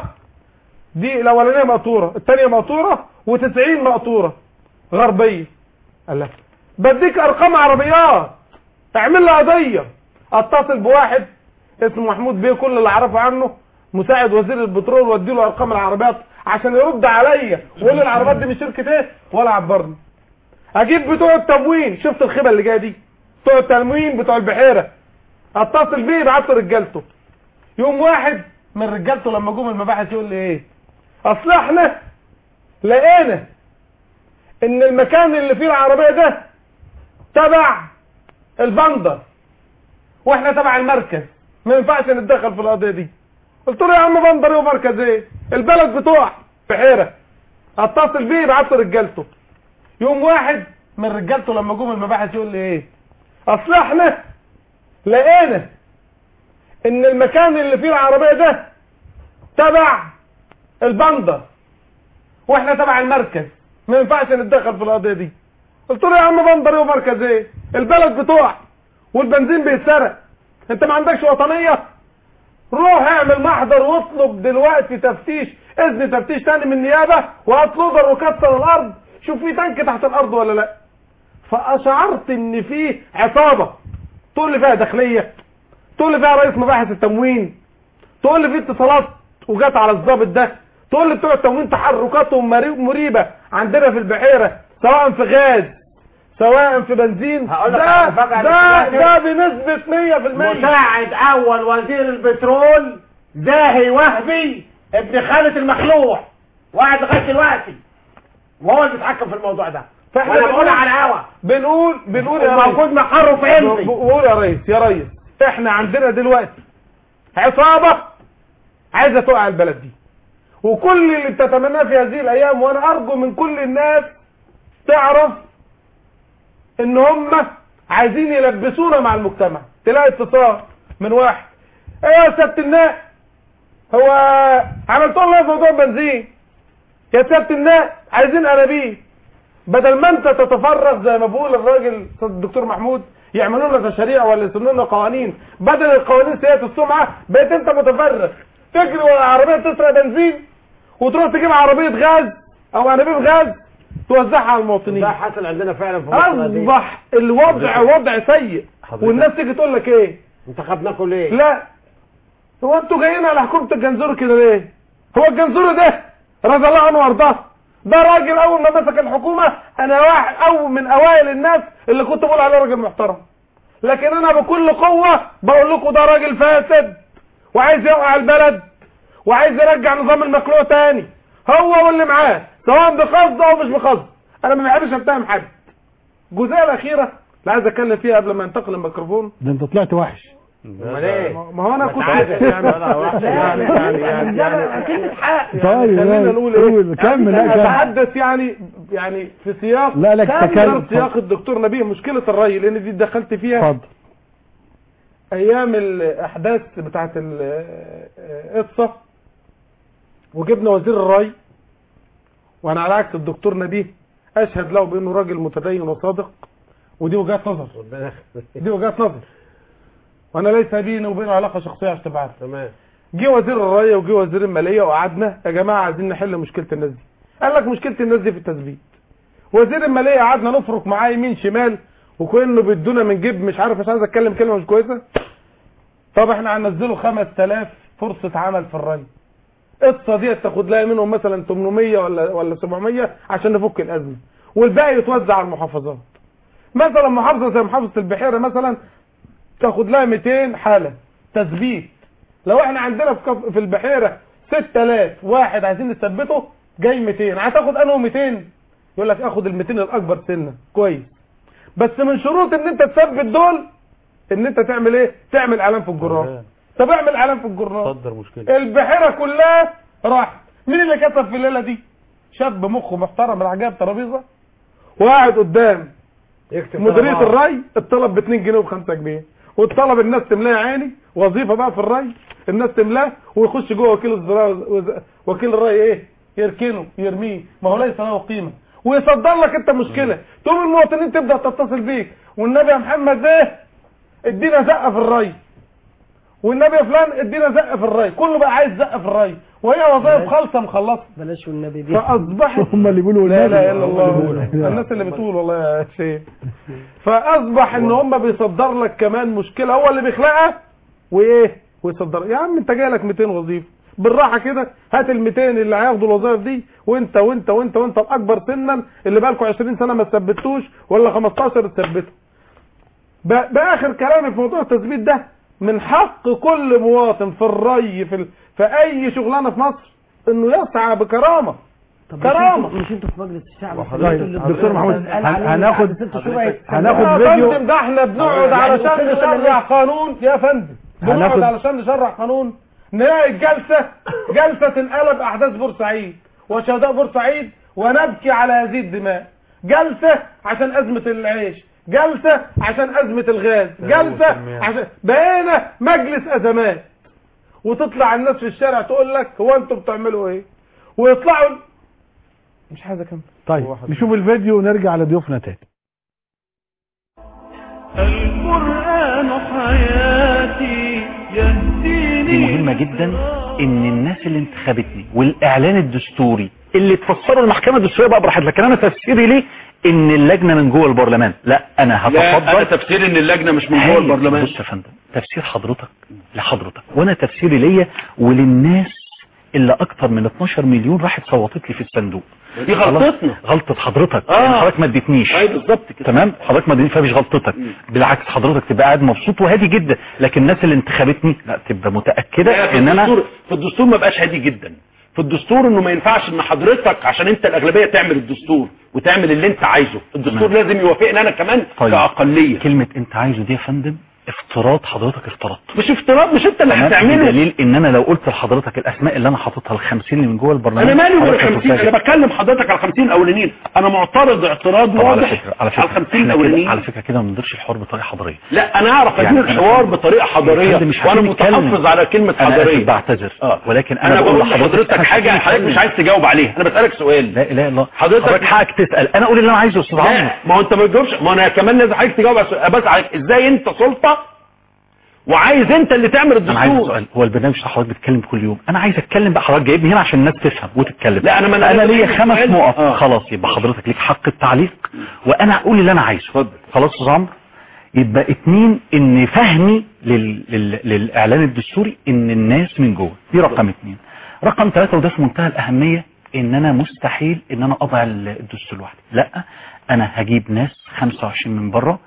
دي الاولانيه مقطوره الثانيه مقطوره و90 مقطوره غربيه الله بديك ارقام عربيات اعمل لي قضيه اتصل بواحد اسمه محمود بيه كل اللي اعرفه عنه مساعد وزير البترول وادي له ارقام العربيات عشان يرد عليا ويقول لي العربيات دي من شركه ايه ولا عبرني اجيب بتوع التموين شفت الخيبه اللي جايه دي بتوع التموين بتوع البحيره اتصل بيه يبعت له رجالته يوم واحد من رجالته لما جم المباحث يقول لي ايه اصل احنا لقينا ان المكان اللي فيه العربيه ده تبع البندر واحنا تبع المركز ما ينفعش نتدخل في القضيه دي قلت له يا عم بندر ايه ومركز ايه البلد بتوع بحيره اتصل بيه يبعت له رجالته يوم واحد من رجالته لما جم المباحث يقول لي ايه اصل احنا لقينا ان المكان اللي فيه العربيه ده تبع البندر واحنا تبع المركز ما ينفعش نتدخل في القضيه دي قلت له يا عم بندر ايه ومركز ايه البلد بتوع والبنزين بيتسرق انت ما عندكش وطنيه روح اعمل محضر واطلب دلوقتي تفتيش اذن تفتيش تاني من النيابه وهات لودر وكسر الارض شوف في تانك تحت الارض ولا لا فاشعرت ان في عصابه تقول لي فيها داخليه تقول لي فيها رئيس مباحث التموين تقول لي في اتصالات وجات على الضابط ده تقول لي بتوع التموين تحركاتهم مري- مريبه عندنا في البحيره سواء في غاز سواء في بنزين هقول لك ده على مفاجأة ده دلوقتي. ده بنسبه 100% مساعد اول وزير البترول زاهي وهبي ابن خالة المخلوع وقاعد لغايه دلوقتي وهو اللي بيتحكم في الموضوع ده فاحنا وانا بنقول بقول على الهوا بنقول بنقول يا ريس موجود مقره في عندي بقول يا ريس يا ريس احنا عندنا دلوقتي عصابة عايزة توقع البلد دي وكل اللي بتتمناه في هذه الايام وانا ارجو من كل الناس تعرف ان هم عايزين يلبسونا مع المجتمع تلاقي اتصال من واحد ايه يا سيادة الناس هو عملت لنا موضوع بنزين يا سيادة الناس عايزين انابيب بدل ما انت تتفرغ زي ما بقول الراجل الدكتور محمود يعملوا لنا تشريع ولا يسنوا لنا قوانين بدل القوانين سيئة السمعة بقيت انت متفرغ تجري ورا عربية تسرق بنزين وتروح تجيب عربية غاز او انابيب غاز توزعها على المواطنين ده حصل عندنا فعلا في مصر دي. اصبح الوضع وضع سيء حضرتك. والناس تيجي تقول لك ايه انتخبناكم ليه؟ لا هو انتوا جايين على حكومة الجنزوري كده ليه هو الجنزوري ده رضي الله عنه وارضاه ده راجل اول ما مسك الحكومة انا واحد او من اوائل الناس اللي كنت بقول عليه راجل محترم لكن انا بكل قوة بقول لكم ده راجل فاسد وعايز يوقع البلد وعايز يرجع نظام المخلوق تاني هو واللي معاه سواء بقصد او مش بقصد انا ما بحبش اتهم حد الجزئيه الاخيره اللي عايز اتكلم فيها قبل ما انتقل الميكروفون ده انت طلعت وحش امال ايه؟ ما هو انا كنت تعالى. يعني لا، لا، وحش. يعني يعني يعني يعني كلمة حق طيب خلينا لا، نقول قول، ايه كمل لا كمل اتحدث يعني يعني في سياق لا، لا، كان تكلم. غير سياق الدكتور نبيه مشكله الري لان دي دخلت فيها اتفضل ايام الاحداث بتاعت القصه وجبنا وزير الري وانا على عكس الدكتور نبيه اشهد له بانه راجل متدين وصادق ودي وجهات نظر ربنا دي وجهات نظر وانا ليس بيني وبينه علاقه شخصيه عشان تبقى عارف تمام جه وزير الري وجه وزير الماليه وقعدنا يا جماعه عايزين نحل مشكله الناس دي قال لك مشكله الناس دي في التثبيت وزير الماليه قعدنا نفرك معاه يمين شمال وكانه بيدونا من جيب مش عارف مش عايز اتكلم كلمه مش كويسه طب احنا هننزله 5000 فرصه عمل في الري القصه دي تاخد لها منهم مثلا 800 ولا ولا 700 عشان نفك الازمه والباقي يتوزع على المحافظات مثلا محافظه زي محافظه البحيره مثلا تاخد لها 200 حاله تثبيت لو احنا عندنا في كف- في البحيره 6000 واحد عايزين نثبته جاي 200 هتاخد انه 200 يقول لك اخد ال 200 الاكبر سنه كويس بس من شروط ان انت تثبت دول ان انت تعمل ايه تعمل اعلان في الجورنال طب اعمل اعلان في الجورنال صدر مشكلة البحيره كلها راحت مين اللي كتب في الليله دي شاب مخه محترم راح جايب ترابيزه وقاعد قدام يكتب مديريه طلبات. الري الطلب ب 2 جنيه وب 5 جنيه والطلب الناس تملاه يا عيني وظيفه بقى في الري الناس تملاه ويخش جوه وكيل الزراعه وز- وكيل الري ايه يركنه يرميه ما هو ليس له قيمه ويصدر لك انت مشكله تقوم المواطنين تبدا تتصل بيك والنبي يا محمد ايه ادينا زقه في الري والنبي يا فلان ادينا زقه في الري كله بقى عايز زقه في الري وهي وظائف خالصه مخلصه بلاش والنبي دي فاصبحت هم اللي بيقولوا لا النبي. اله الا الله الناس اللي بتقول والله يا شيخ فاصبح ان هم بيصدر لك كمان مشكله هو اللي بيخلقها وايه ويصدر يا عم انت جاي لك 200 وظيفه بالراحه كده هات ال 200 اللي هياخدوا الوظائف دي وانت وانت وانت وانت الاكبر سنا اللي بقالكم 20 سنه ما تثبتوش ولا 15 تثبتوا ب- باخر كلامي في موضوع التثبيت ده من حق كل مواطن في الري في ال... في اي شغلانه في مصر انه يسعى بكرامه طب كرامة. مش انتوا- مش انتوا في مجلس الشعب طيب دكتور محمود قال هن- عليه هناخد بعد ست شهور هيتسجل. هناخد يا فيديو فندم ده احنا بنقعد يعني علشان الأستاذ نشرع اللي- قانون يا فندم بنقعد هناخد- علشان نشرع قانون نلاقي الجلسة جلسة تنقلب احداث بورسعيد وشهداء بورسعيد ونبكي على هذه الدماء جلسة عشان ازمة العيش جلسة عشان ازمة الغاز جلسة عشان بقينا مجلس ازمات وتطلع الناس في الشارع تقول لك هو انتوا بتعملوا ايه ويطلعوا مش عايز اكمل طيب نشوف الفيديو ونرجع لضيوفنا تاني القرآن حياتي يهديني دي مهمة جدا ان الناس اللي انتخبتني والاعلان الدستوري اللي تفسره المحكمة الدستورية بقى براحتها لكن انا تفسيري ليه ان اللجنة من جوه البرلمان لا انا لا انا هتفضل تفسير ان اللجنه مش من جوه هايل. البرلمان بص يا فندم تفسير حضرتك لحضرتك وانا تفسيري ليا وللناس اللي اكتر من 12 مليون راحت صوتت لي في الصندوق دي غلطتنا. غلطة حضرتك آه. لأن حضرتك ما اديتنيش اي بالظبط كده تمام حضرتك ما اديتنيش فمش غلطتك بالعكس حضرتك تبقى قاعد مبسوط وهادي جدا لكن الناس اللي انتخبتني لا تبقى لا، متاكده في ان انا الدستور في الدستور ما بقاش هادي جدا في الدستور انه ما ينفعش ان حضرتك عشان انت الاغلبيه تعمل الدستور وتعمل اللي انت عايزه الدستور تمام. لازم يوافقني انا كمان طيب. كاقليه كلمة انت عايزه دي يا فندم افتراض حضرتك افترضت مش افتراض مش انت اللي تمام؟ هتعمله بدليل ان انا لو قلت لحضرتك الاسماء اللي انا حاططها ال 50 اللي من جوه البرنامج انا مالي ولا حضرتك 50 هتفاجئ. انا بكلم حضرتك على 50 الاولانيين انا معترض اعتراض طب على واضح فكره على على فكره 50 احنا كده الاولانيين على فكره كده ما نديرش الحوار بطريقه حضاريه لا انا اعرف يعني ادير أنا- الحوار بطريقه حضاريه فندم مش وانا عايزين نتكلم. متحفظ على كلمه انا حضاريه آسف بعتذر اه ولكن انا بقول لحضرتك إحنا حاجه عايزين حضرتك مش نتكلم. عايز تجاوب عليها انا بسالك سؤال لا لا لا حضرتك- حضرتك حقك تسال انا اقول اللي انا عايزه يا استاذ عمرو لا ما هو انت ما بتجاوبش ما انا كمان لازم حضرتك تجاوب على السؤال. بس عليك ازاي انت سلطه وعايز انت اللي تعمل انا عايز الدستور سؤال هو البرنامج بتاع حضرتك بيتكلم كل يوم انا عايز اتكلم بقى حضرتك جايبني هنا عشان الناس تفهم وتتكلم لا، أنا ما- أنا انا لازم ليا أسأل خمس سؤال. نقط آه. خلاص يبقى حضرتك ليك حق التعليق وانا اقول اللي انا عايزه اتفضل. خلاص يا استاذ عمرو يبقى اتنين ان فهمي لل... لل... للاعلان الدستوري ان الناس من جوه دي رقم اتنين رقم ثلاثة وده في منتهى الاهمية ان انا مستحيل ان انا اضع الدستور لوحدي لا انا هجيب ناس 25 من بره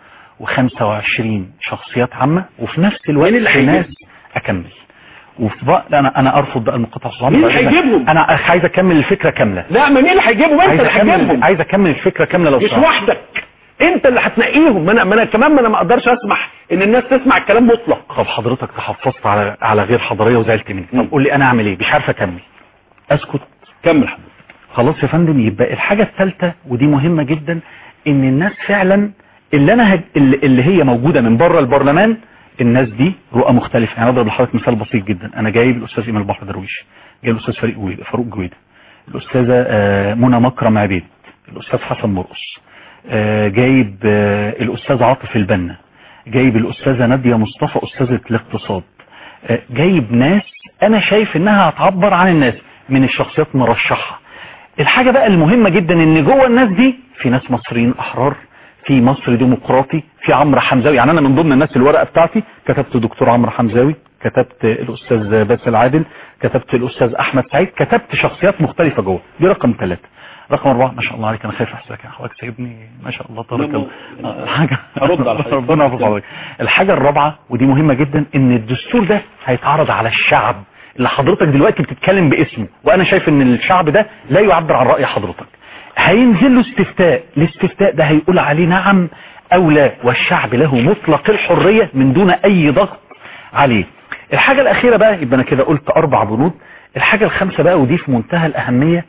و25 شخصيات عامة وفي نفس الوقت مين اللي في هيجيبهم؟ ناس اكمل وفي بقى لا انا انا ارفض بقى المقاطعه الصغيره مين اللي هيجيبهم؟ انا عايز اكمل الفكره كامله لا ما مين اللي هيجيبهم انت عايز اللي اكمل هتجيبهم عايز اكمل الفكره كامله لو مش سمحت. وحدك انت اللي هتنقيهم ما انا ما انا كمان ما انا ما اقدرش اسمح ان الناس تسمع الكلام مطلق طب حضرتك تحفظت على على غير حضاريه وزعلت مني مم. طب قول لي انا اعمل ايه مش عارف اكمل اسكت كمل حضرتك خلاص يا فندم يبقى الحاجه الثالثه ودي مهمه جدا ان الناس فعلا اللي انا هج... اللي اللي هي موجوده من بره البرلمان الناس دي رؤى مختلفه يعني اضرب لحضرتك مثال بسيط جدا انا جايب الاستاذ ايمان البحر درويش جايب الاستاذ فريق جويده فاروق جويده الاستاذه آه، منى مكرم عبيد الاستاذ حسن مرقص آه، جايب آه، الاستاذ عاطف البنا جايب الاستاذه ناديه مصطفى استاذه الاقتصاد آه، جايب ناس انا شايف انها هتعبر عن الناس من الشخصيات مرشحه الحاجه بقى المهمه جدا ان جوه الناس دي في ناس مصريين احرار في مصر ديمقراطي في عمرو حمزاوي يعني انا من ضمن الناس الورقه بتاعتي كتبت دكتور عمرو حمزاوي كتبت الاستاذ باسل عادل كتبت الاستاذ احمد سعيد كتبت شخصيات مختلفه جوه دي رقم ثلاثة رقم أربعة ما شاء الله عليك أنا خايف أحسك يا حضرتك سايبني ما شاء الله تبارك لا، الله آه، حاجة هرد على حضرتك. ربنا يحفظ حضرتك الحاجة الرابعة ودي مهمة جدا إن الدستور ده هيتعرض على الشعب اللي حضرتك دلوقتي بتتكلم باسمه وأنا شايف إن الشعب ده لا يعبر عن رأي حضرتك هينزل له استفتاء الاستفتاء ده هيقول عليه نعم أو لا والشعب له مطلق الحرية من دون أي ضغط عليه الحاجة الأخيرة بقى يبقى أنا كده قلت أربع بنود الحاجة الخامسة بقى ودي في منتهى الأهمية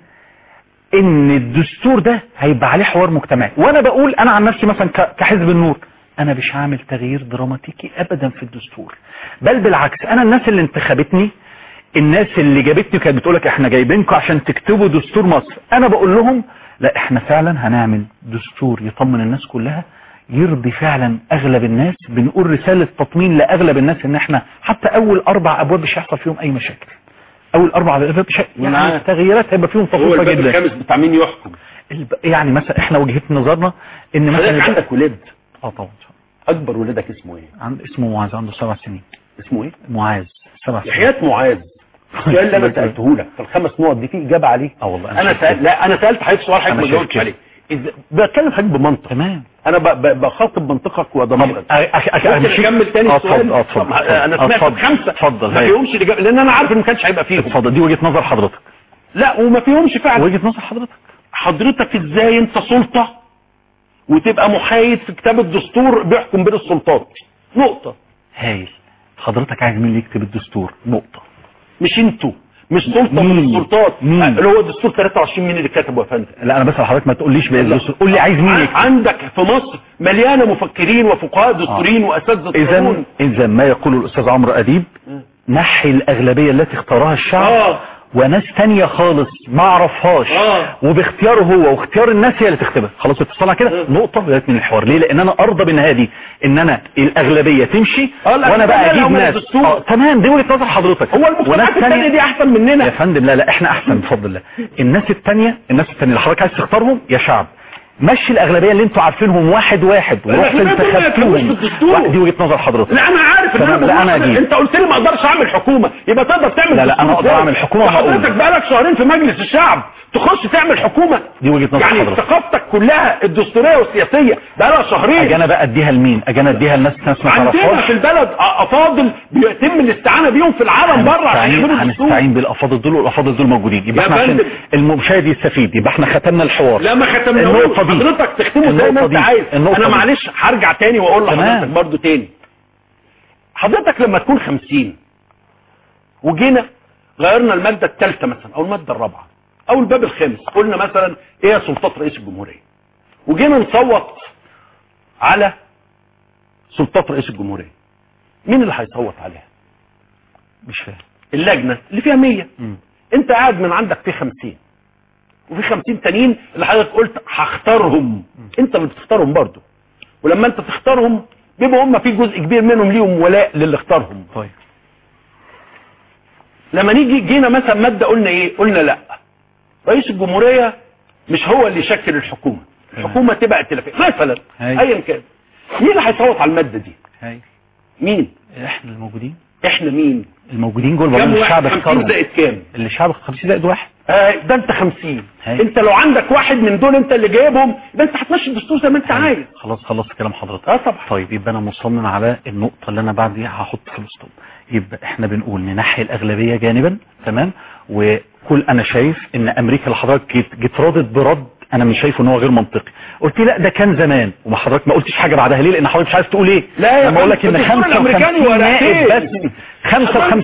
ان الدستور ده هيبقى عليه حوار مجتمعي وانا بقول انا عن نفسي مثلا ك- كحزب النور انا مش هعمل تغيير دراماتيكي ابدا في الدستور بل بالعكس انا الناس اللي انتخبتني الناس اللي جابتني كانت بتقولك احنا جايبينكم عشان تكتبوا دستور مصر انا بقول لهم لا احنا فعلا هنعمل دستور يطمن الناس كلها يرضي فعلا اغلب الناس بنقول رسالة تطمين لاغلب الناس ان احنا حتى اول اربع ابواب مش هيحصل فيهم اي مشاكل اول اربع ابواب مش هي- أنا يعني عارف. التغييرات هيبقى فيهم هو طفيفه الباب جدا الخامس بتاع مين يحكم الب- يعني مثلا احنا وجهة نظرنا ان مثلا حضرتك عندك ولاد اه طبعا اكبر ولادك اسمه ايه عند اسمه معاذ عنده سبع سنين اسمه ايه معاذ سبع سنين حياة معاذ السؤال اللي انا سالته لك في الخمس نقط دي في اجابه عليه اه والله انا شايف سأل... كده. لا انا سالت حضرتك سؤال حضرتك أنا ما شايف جاوبتش كده. عليه إذا... بتكلم حضرتك بمنطق تمام انا ب... ب... بخاطب منطقك وضميرك أ- أ- أ- ممكن أمشي؟ اكمل تاني اه السؤال اتفضل اه اتفضل طب انا اتفضل. سمعت اتفضل. خمسه اتفضل ما هاي. فيهمش الإجابة... لان انا عارف ان ما كانش هيبقى فيهم اتفضل دي وجهة نظر حضرتك لا وما فيهمش فعلا وجهة نظر حضرتك حضرتك ازاي انت سلطة وتبقى محايد في كتاب الدستور بيحكم بين السلطات نقطة هايل حضرتك عايز مين اللي يكتب الدستور نقطة مش انتوا مش سلطة من مين؟ السلطات مين؟ اللي هو الدستور 23 مين اللي كتبه يا فندم لا انا بسأل حضرتك ما تقوليش بقى لا. الدستور قول لي عايز مين عن- يكتب عندك في مصر مليانة مفكرين وفقهاء دستوريين واساتذة اذا قانون اذا ما يقوله الاستاذ عمرو اديب نحي الاغلبية التي اختارها الشعب اه وناس تانية خالص ما اعرفهاش آه. وباختياره هو واختيار الناس هي اللي تختبها خلاص اتصلنا كده نقطة وجات من الحوار ليه لان انا ارضى بالنهاية دي ان انا الاغلبية تمشي آه، لا، وانا بقى لا، لا، اجيب هم ناس الدستور. آه تمام دي وجهة نظر حضرتك هو وناس المجتمعات التانية دي احسن مننا يا فندم لا لا احنا احسن بفضل الله الناس التانية الناس التانية اللي حضرتك عايز تختارهم يا شعب مشي الاغلبيه اللي انتوا عارفينهم واحد واحد ورحت الأغلبية دول ما يتكلموش انتخبتوهم في الدستور. وا- دي وجهه نظر حضرتك لا انا عارف ان تمام، انا لا انا بقول- اجيب انت قلت لي ما اقدرش اعمل حكومه يبقى تقدر تعمل لا، لا، دستور أنا أقدر إزاي؟ أعمل حكومة وحضرتك وهقول. بقالك شهرين في مجلس الشعب تخش تعمل حكومه دي وجهه نظر يعني حضرتك ثقافتك كلها الدستوريه والسياسيه بقالها شهرين اجي انا بقى اديها لمين اجي انا اديها لناس ناس ما عندنا تعرفهاش في البلد أ- افاضل بيتم الاستعانه بيهم في العالم بره عشان هنستعين يعملوا دستور هنستعين بالافاضل دول والافاضل دول موجودين يبقى يا احنا عشان فندم. المشاهد يستفيد يبقى احنا ختمنا الحوار لا ما ختمناهوش النقطة دي. حضرتك تختمه زي ما النقطة انت دي. عايز النقطة انا دي. معلش هرجع تاني واقول تمام. لحضرتك برضو تاني حضرتك لما تكون خمسين وجينا غيرنا المادة الثالثة مثلا او المادة الرابعة او الباب الخامس قلنا مثلا ايه سلطات رئيس الجمهورية وجينا نصوت على سلطات رئيس الجمهورية مين اللي هيصوت عليها مش فاهم اللجنة اللي فيها 100 انت قاعد من عندك في 50 وفي 50 تانيين اللي حضرتك قلت هختارهم انت اللي بتختارهم برضو ولما انت تختارهم بيبقوا هم في جزء كبير منهم ليهم ولاء للي اختارهم طيب لما نيجي جينا مثلا ماده قلنا ايه قلنا لا رئيس الجمهوريه مش هو اللي يشكل الحكومه الحكومه تبقى ائتلافيه مثلا هاي. ايا كان مين اللي هيصوت على الماده دي هاي مين احنا الموجودين احنا مين الموجودين جول كم برلمان واحد الشعب 50 اختارهم زائد كام اللي الشعب 50 زائد واحد آه ده انت 50 هاي. انت لو عندك واحد من دول انت اللي جايبهم ده انت هتمشي الدستور زي ما انت عايز خلاص خلصت كلام حضرتك اه طبعا طيب يبقى انا مصمم على النقطة اللي انا بعديها هحط في الاسطوب يبقى احنا بنقول ننحي الاغلبية جانبا تمام وكل انا شايف ان امريكا اللي حضرتك جيت, جيت رادت برد انا مش شايفه ان هو غير منطقي قلت لي لا ده كان زمان وما حضرتك ما قلتش حاجة بعدها ليه لان حضرتك مش عايز تقول ايه لا يا لما اقول لك ان الدستور الأمريكاني 55 ورقتين. نائب بس 55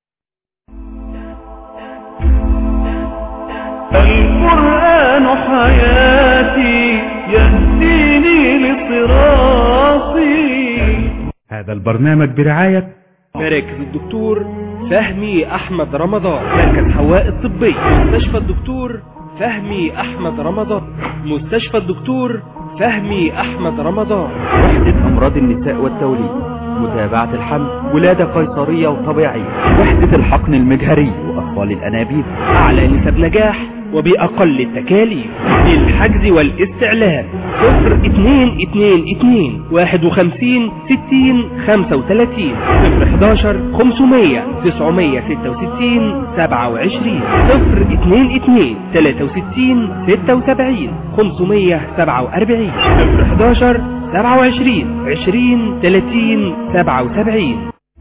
القرآن حياتي يهديني لصراطي هذا البرنامج برعاية مراكز الدكتور فهمي أحمد رمضان مركز حواء الطبي مستشفى الدكتور فهمي أحمد رمضان مستشفى الدكتور فهمي أحمد رمضان وحدة أمراض النساء والتوليد متابعة الحمل ولادة قيصرية وطبيعية وحدة الحقن المجهري وأطفال الأنابيب أعلى نسب نجاح وبأقل التكاليف للحجز والاستعلام صفر اتنين اتنين اتنين واحد وخمسين ستين خمسة وتلاتين صفر حداشر خمسمية تسعمية ستة وستين سبعة وعشرين صفر اتنين اتنين تلاتة وستين ستة وسبعين خمسمية سبعة وأربعين صفر حداشر سبعة وعشرين عشرين تلاتين سبعة وسبعين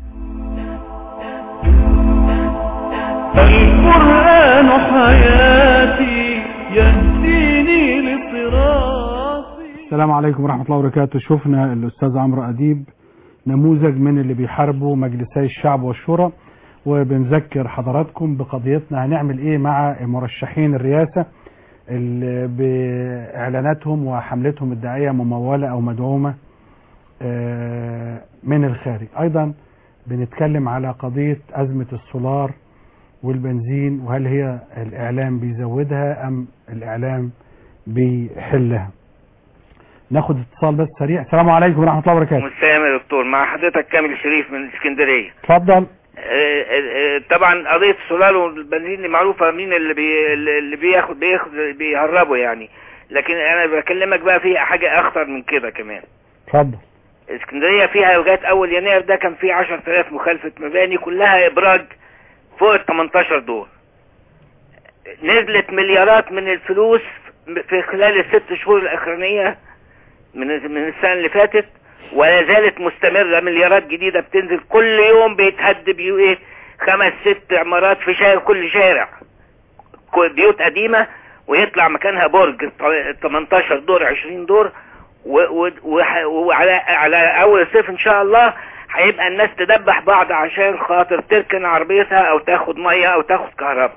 القرآن حياتي يهديني لصراطي السلام عليكم ورحمة الله وبركاته شفنا الأستاذ عمرو أديب نموذج من اللي بيحاربوا مجلسي الشعب والشورى وبنذكر حضراتكم بقضيتنا هنعمل ايه مع مرشحين الرئاسة اللي بإعلاناتهم وحملتهم الدعائية ممولة أو مدعومة آه، من الخارج أيضا بنتكلم على قضية أزمة السولار والبنزين وهل هي الإعلام بيزودها أم الإعلام بيحلها ناخد اتصال بس سريع السلام عليكم ورحمة الله وبركاته مسام يا دكتور مع حضرتك كامل شريف من اسكندريه اتفضل آه، آه، آه، طبعا قضيه السولار والبنزين دي معروفه مين اللي بي اللي بياخد بياخد بيهربوا يعني لكن انا بكلمك بقى في حاجه اخطر من كده كمان اتفضل اسكندريه فيها لغايه اول يناير ده كان في 10000 مخالفه مباني كلها ابراج فوق ال 18 دور نزلت مليارات من الفلوس في خلال الست شهور الاخرانيه من من السنه اللي فاتت ولا زالت مستمره مليارات جديده بتنزل كل يوم بيتهد بيو ايه خمس ست عمارات في شارع كل شارع كو- بيوت قديمه ويطلع مكانها برج ط- 18 دور 20 دور و- و- وح- وعلى على اول الصيف ان شاء الله هيبقى الناس تدبح بعض عشان خاطر تركن عربيتها او تاخد ميه او تاخد كهرباء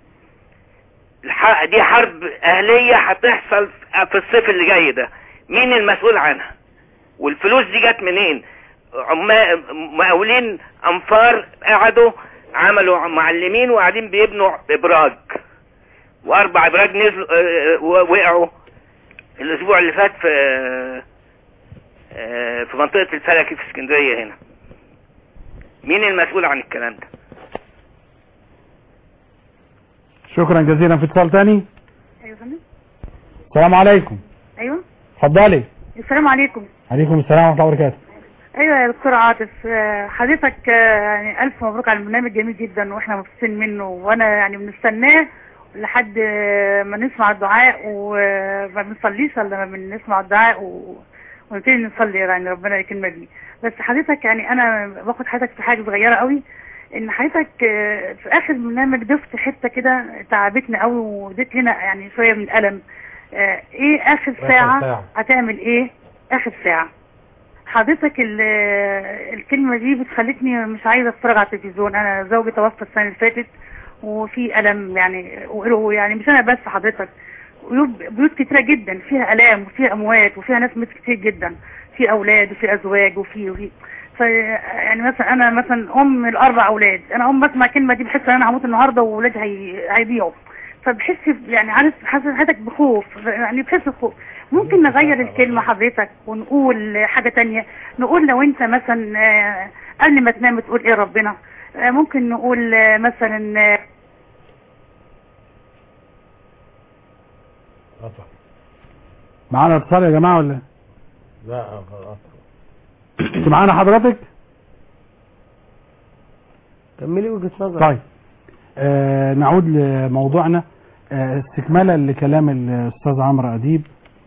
الح- دي حرب اهليه هتحصل في الصيف اللي جاي ده مين المسؤول عنها والفلوس دي جت منين عما- مقاولين انفار قعدوا عملوا معلمين وقاعدين بيبنوا ابراج واربع ابراج نزلوا آه، آه، وقعوا الاسبوع اللي فات في آه، في منطقة الفلكي في اسكندرية هنا مين المسؤول عن الكلام ده شكرا جزيلا في اتصال تاني ايوه يا فندم السلام عليكم ايوه اتفضلي السلام عليكم عليكم السلام ورحمه الله وبركاته ايوه يا دكتور عاطف آه، حضرتك آه، يعني الف مبروك على البرنامج جميل جدا واحنا مبسوطين منه وانا يعني بنستناه لحد آه، ما نسمع الدعاء وما بنصليش الا لما بنسمع الدعاء و... ونبتدي نصلي يعني ربنا يكرمنا بيه بس حضرتك يعني انا باخد حضرتك في حاجه صغيره قوي ان حضرتك آه، في اخر البرنامج ضفت حته كده تعبتنا قوي واديت لنا يعني شويه من الالم آه، ايه اخر آخر ساعه ساعة. هتعمل ايه اخر ساعه حضرتك ال- الكلمة دي بتخلتني مش عايزة اتفرج على التلفزيون انا زوجي توفى السنة اللي فاتت وفي ألم يعني و- يعني مش انا بس حضرتك بيوت بيوت كتيرة جدا فيها ألام وفيها أموات وفيها ناس مات كتير جدا في أولاد وفي أزواج وفي وفي ف يعني مثلا أنا مثلا أم الأربع أولاد أنا أم بسمع الكلمة دي بحس إن أنا هموت النهاردة وولادي هي... هيضيعوا فبحس يعني عارف حاسس حضرتك بخوف يعني بحس بخوف ممكن نغير الكلمة حضرتك ونقول حاجة تانية نقول لو انت مثلا آه، قبل ما تنام تقول ايه ربنا آه، ممكن نقول آه، مثلا آه، قطع معانا اتصال يا جماعه ولا لا قطع انت معانا حضرتك كملي وجهة نظر طيب آه نعود لموضوعنا آه استكمالا لكلام الاستاذ عمرو اديب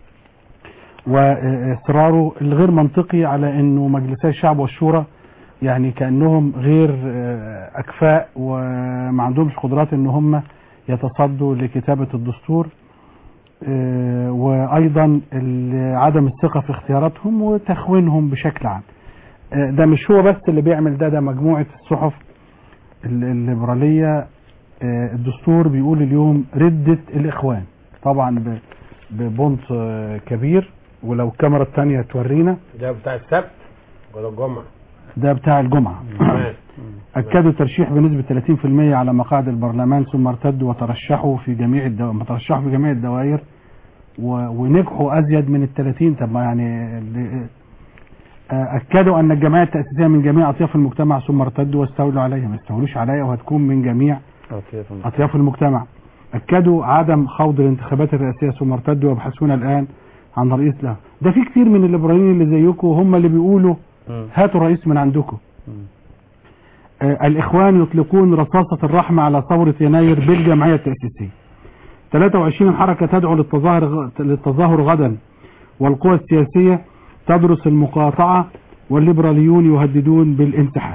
واصراره الغير منطقي على انه مجلسي الشعب والشورى يعني كانهم غير آه اكفاء وما عندهمش قدرات ان هم يتصدوا لكتابه الدستور آه وايضا ال- عدم الثقه في اختياراتهم وتخوينهم بشكل عام آه ده مش هو بس اللي بيعمل ده ده مجموعه الصحف ال- الليبرالية آه، الدستور بيقول اليوم ردة الإخوان طبعا ب- ببونت آه، كبير ولو الكاميرا الثانية تورينا ده بتاع السبت ولا الجمعة ده بتاع الجمعة تمام. أكدوا الترشيح بنسبة 30% على مقاعد البرلمان ثم ارتدوا وترشحوا في جميع الدو... ترشحوا في جميع الدوائر و... ونجحوا أزيد من ال 30 طب ما يعني ال- آه، أكدوا أن الجمعية التأسيسية من جميع أطياف المجتمع ثم ارتدوا واستولوا عليها ما استولوش عليها وهتكون من جميع أطياف المجتمع أكدوا عدم خوض الانتخابات الرئاسية ثم ارتدوا ويبحثون الآن عن رئيس لها ده في كتير من الليبراليين اللي زيكم هم اللي بيقولوا هاتوا رئيس من عندكم آه الإخوان يطلقون رصاصة الرحمة على ثورة يناير بالجمعية التأسيسية 23 حركة تدعو للتظاهر للتظاهر غدا والقوى السياسية تدرس المقاطعة والليبراليون يهددون بالانسحاب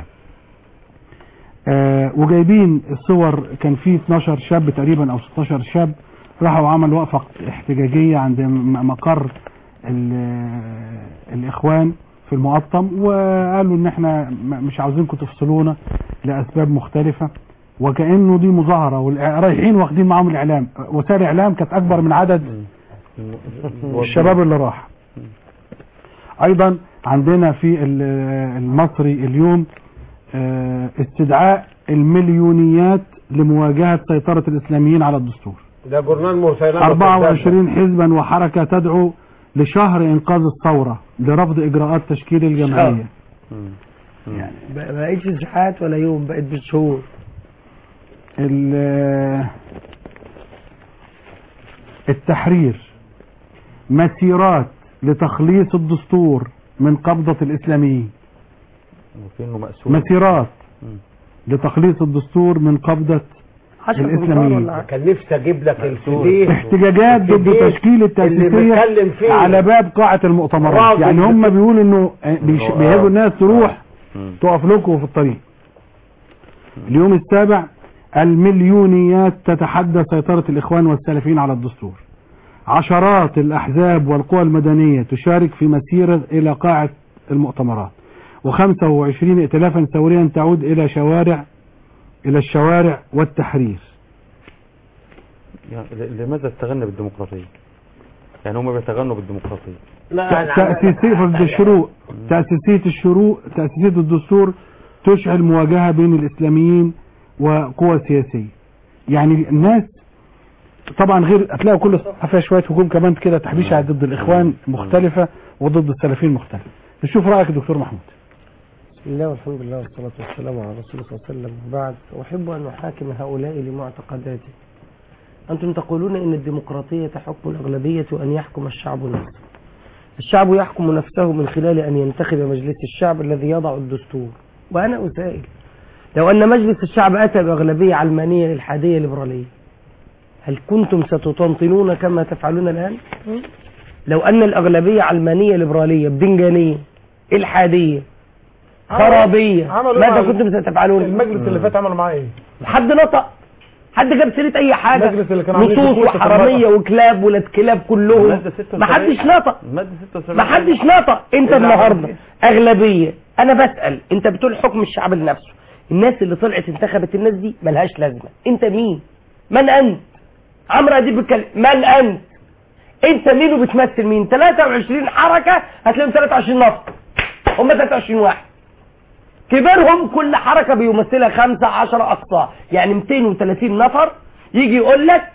آه وجايبين الصور كان في 12 شاب تقريبا او 16 شاب راحوا عملوا وقفة احتجاجية عند م- مقر ال- الاخوان في المقطم وقالوا ان احنا م- مش عاوزينكم تفصلونا لاسباب مختلفة وكأنه دي مظاهرة والرايحين واخدين معاهم الاعلام وسائل الاعلام كانت اكبر من عدد الشباب اللي راح ايضا عندنا في ال- المصري اليوم آه، استدعاء المليونيات لمواجهة سيطرة الإسلاميين على الدستور ده جورنال مسيلمة 24 حزبا وحركة تدعو لشهر إنقاذ الثورة لرفض إجراءات تشكيل الجمعية يعني ما بقتش ساعات ولا يوم بقت بالشهور ال- التحرير مسيرات لتخليص الدستور من قبضة الإسلاميين وفينه مأسور مسيرات لتخليص الدستور من قبضة الإسلاميين كان نفسي اجيب لك السي احتجاجات ضد الجديد تشكيل اللي بيتكلم التأسيسية فيه على باب قاعة المؤتمرات راجل يعني هم بت- بيقولوا انه بيش- آه. بيهاجوا الناس تروح تقف لكم في الطريق اليوم السابع المليونيات تتحدى سيطرة الإخوان والسلفيين على الدستور عشرات الأحزاب والقوى المدنية تشارك في مسيرة إلى قاعة المؤتمرات و25 ائتلافا ثوريا تعود إلى شوارع إلى الشوارع والتحرير يعني ل- لماذا استغنى بالديمقراطية يعني هم بيتغنوا بالديمقراطية تأسيسية الشروق تأسيسية الشروق تأسيسية الدستور تشعل مواجهة بين الإسلاميين وقوى سياسية يعني الناس طبعا غير هتلاقوا كل صفحة فيها شوية هجوم كمان كده تحبيشة ضد الإخوان مختلفة وضد السلفيين مختلفة نشوف رأيك يا دكتور محمود بسم الله والحمد لله والصلاة والسلام على رسول الله صلى الله عليه وسلم وبعد أحب أن أحاكم هؤلاء لمعتقداتي أنتم تقولون إن الديمقراطية حكم الأغلبية وأن يحكم الشعب نفسه الشعب يحكم نفسه من خلال أن ينتخب مجلس الشعب الذي يضع الدستور وأنا أسائل لو أن مجلس الشعب أتى بأغلبية علمانية إلحادية ليبرالية هل كنتم ستطنطنون كما تفعلون الآن؟ لو أن الأغلبية علمانية ليبرالية بدنجانية إلحادية خرابية عملوا ماذا مع كنتم ستفعلون؟ المجلس اللي فات عملوا معاه ايه؟ حد نطق حد جاب سيره اي حاجه المجلس اللي كانوا عاملين نصوص فيه فرصة وحراميه المرأة. وكلاب ولاد كلاب كلهم المادة 76 ما حدش نطق المادة 76 ما حدش نطق انت إلا النهارده اغلبيه انا بسال انت بتقول حكم الشعب لنفسه الناس اللي طلعت انتخبت الناس دي ملهاش لازمه انت مين من انت عمرو اديب بيتكلم من انت انت مين وبتمثل مين 23 حركه هتلاقيهم 23 نفر هم 23 واحد كبيرهم كل حركة بيمثلها خمسة عشر أقصى يعني 230 نفر يجي يقول لك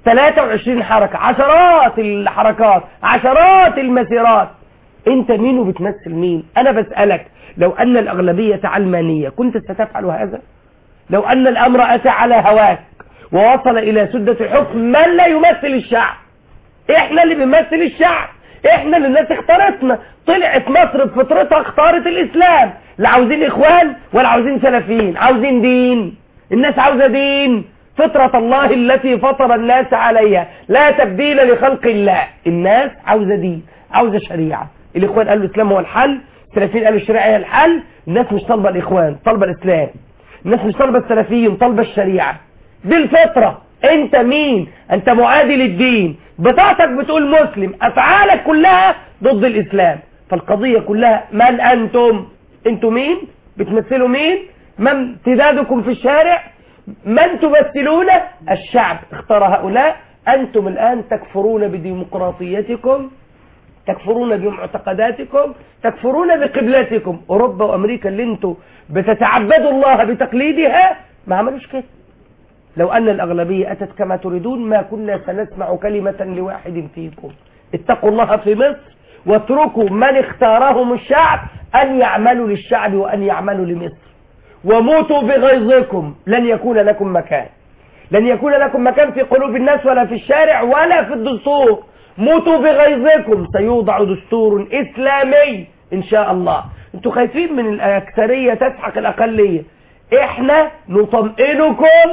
23 حركة عشرات الحركات عشرات المسيرات انت مين وبتمثل مين انا بسألك لو ان الاغلبية علمانية كنت ستفعل هذا لو ان الامر اتى على هواك ووصل الى سدة حكم من لا يمثل الشعب احنا اللي بنمثل الشعب احنا اللي الناس اختارتنا طلعت مصر بفطرتها اختارت الاسلام لا عاوزين اخوان ولا عاوزين سلفيين عاوزين دين الناس عاوزة دين فطرة الله التي فطر الناس عليها لا تبديل لخلق الله الناس عاوزة دين عاوزة شريعة الاخوان قالوا الاسلام هو الحل السلفيين قالوا الشريعة هي الحل الناس مش طالبة الاخوان طالبة الاسلام الناس مش طالبة السلفيين طالبة الشريعة دي الفطرة انت مين انت معادي للدين بطاقتك بتقول مسلم افعالك كلها ضد الاسلام فالقضية كلها من انتم انتم مين بتمثلوا مين ما امتدادكم في الشارع من تمثلون الشعب اختار هؤلاء انتم الان تكفرون بديمقراطيتكم تكفرون بمعتقداتكم تكفرون بقبلتكم اوروبا وامريكا اللي انتوا بتتعبدوا الله بتقليدها ما عملوش كده لو ان الاغلبيه اتت كما تريدون ما كنا سنسمع كلمه لواحد فيكم اتقوا الله في مصر واتركوا من اختارهم الشعب ان يعملوا للشعب وان يعملوا لمصر وموتوا بغيظكم لن يكون لكم مكان لن يكون لكم مكان في قلوب الناس ولا في الشارع ولا في الدستور موتوا بغيظكم سيوضع دستور اسلامي ان شاء الله انتوا خايفين من الاكثريه تسحق الاقليه احنا نطمئنكم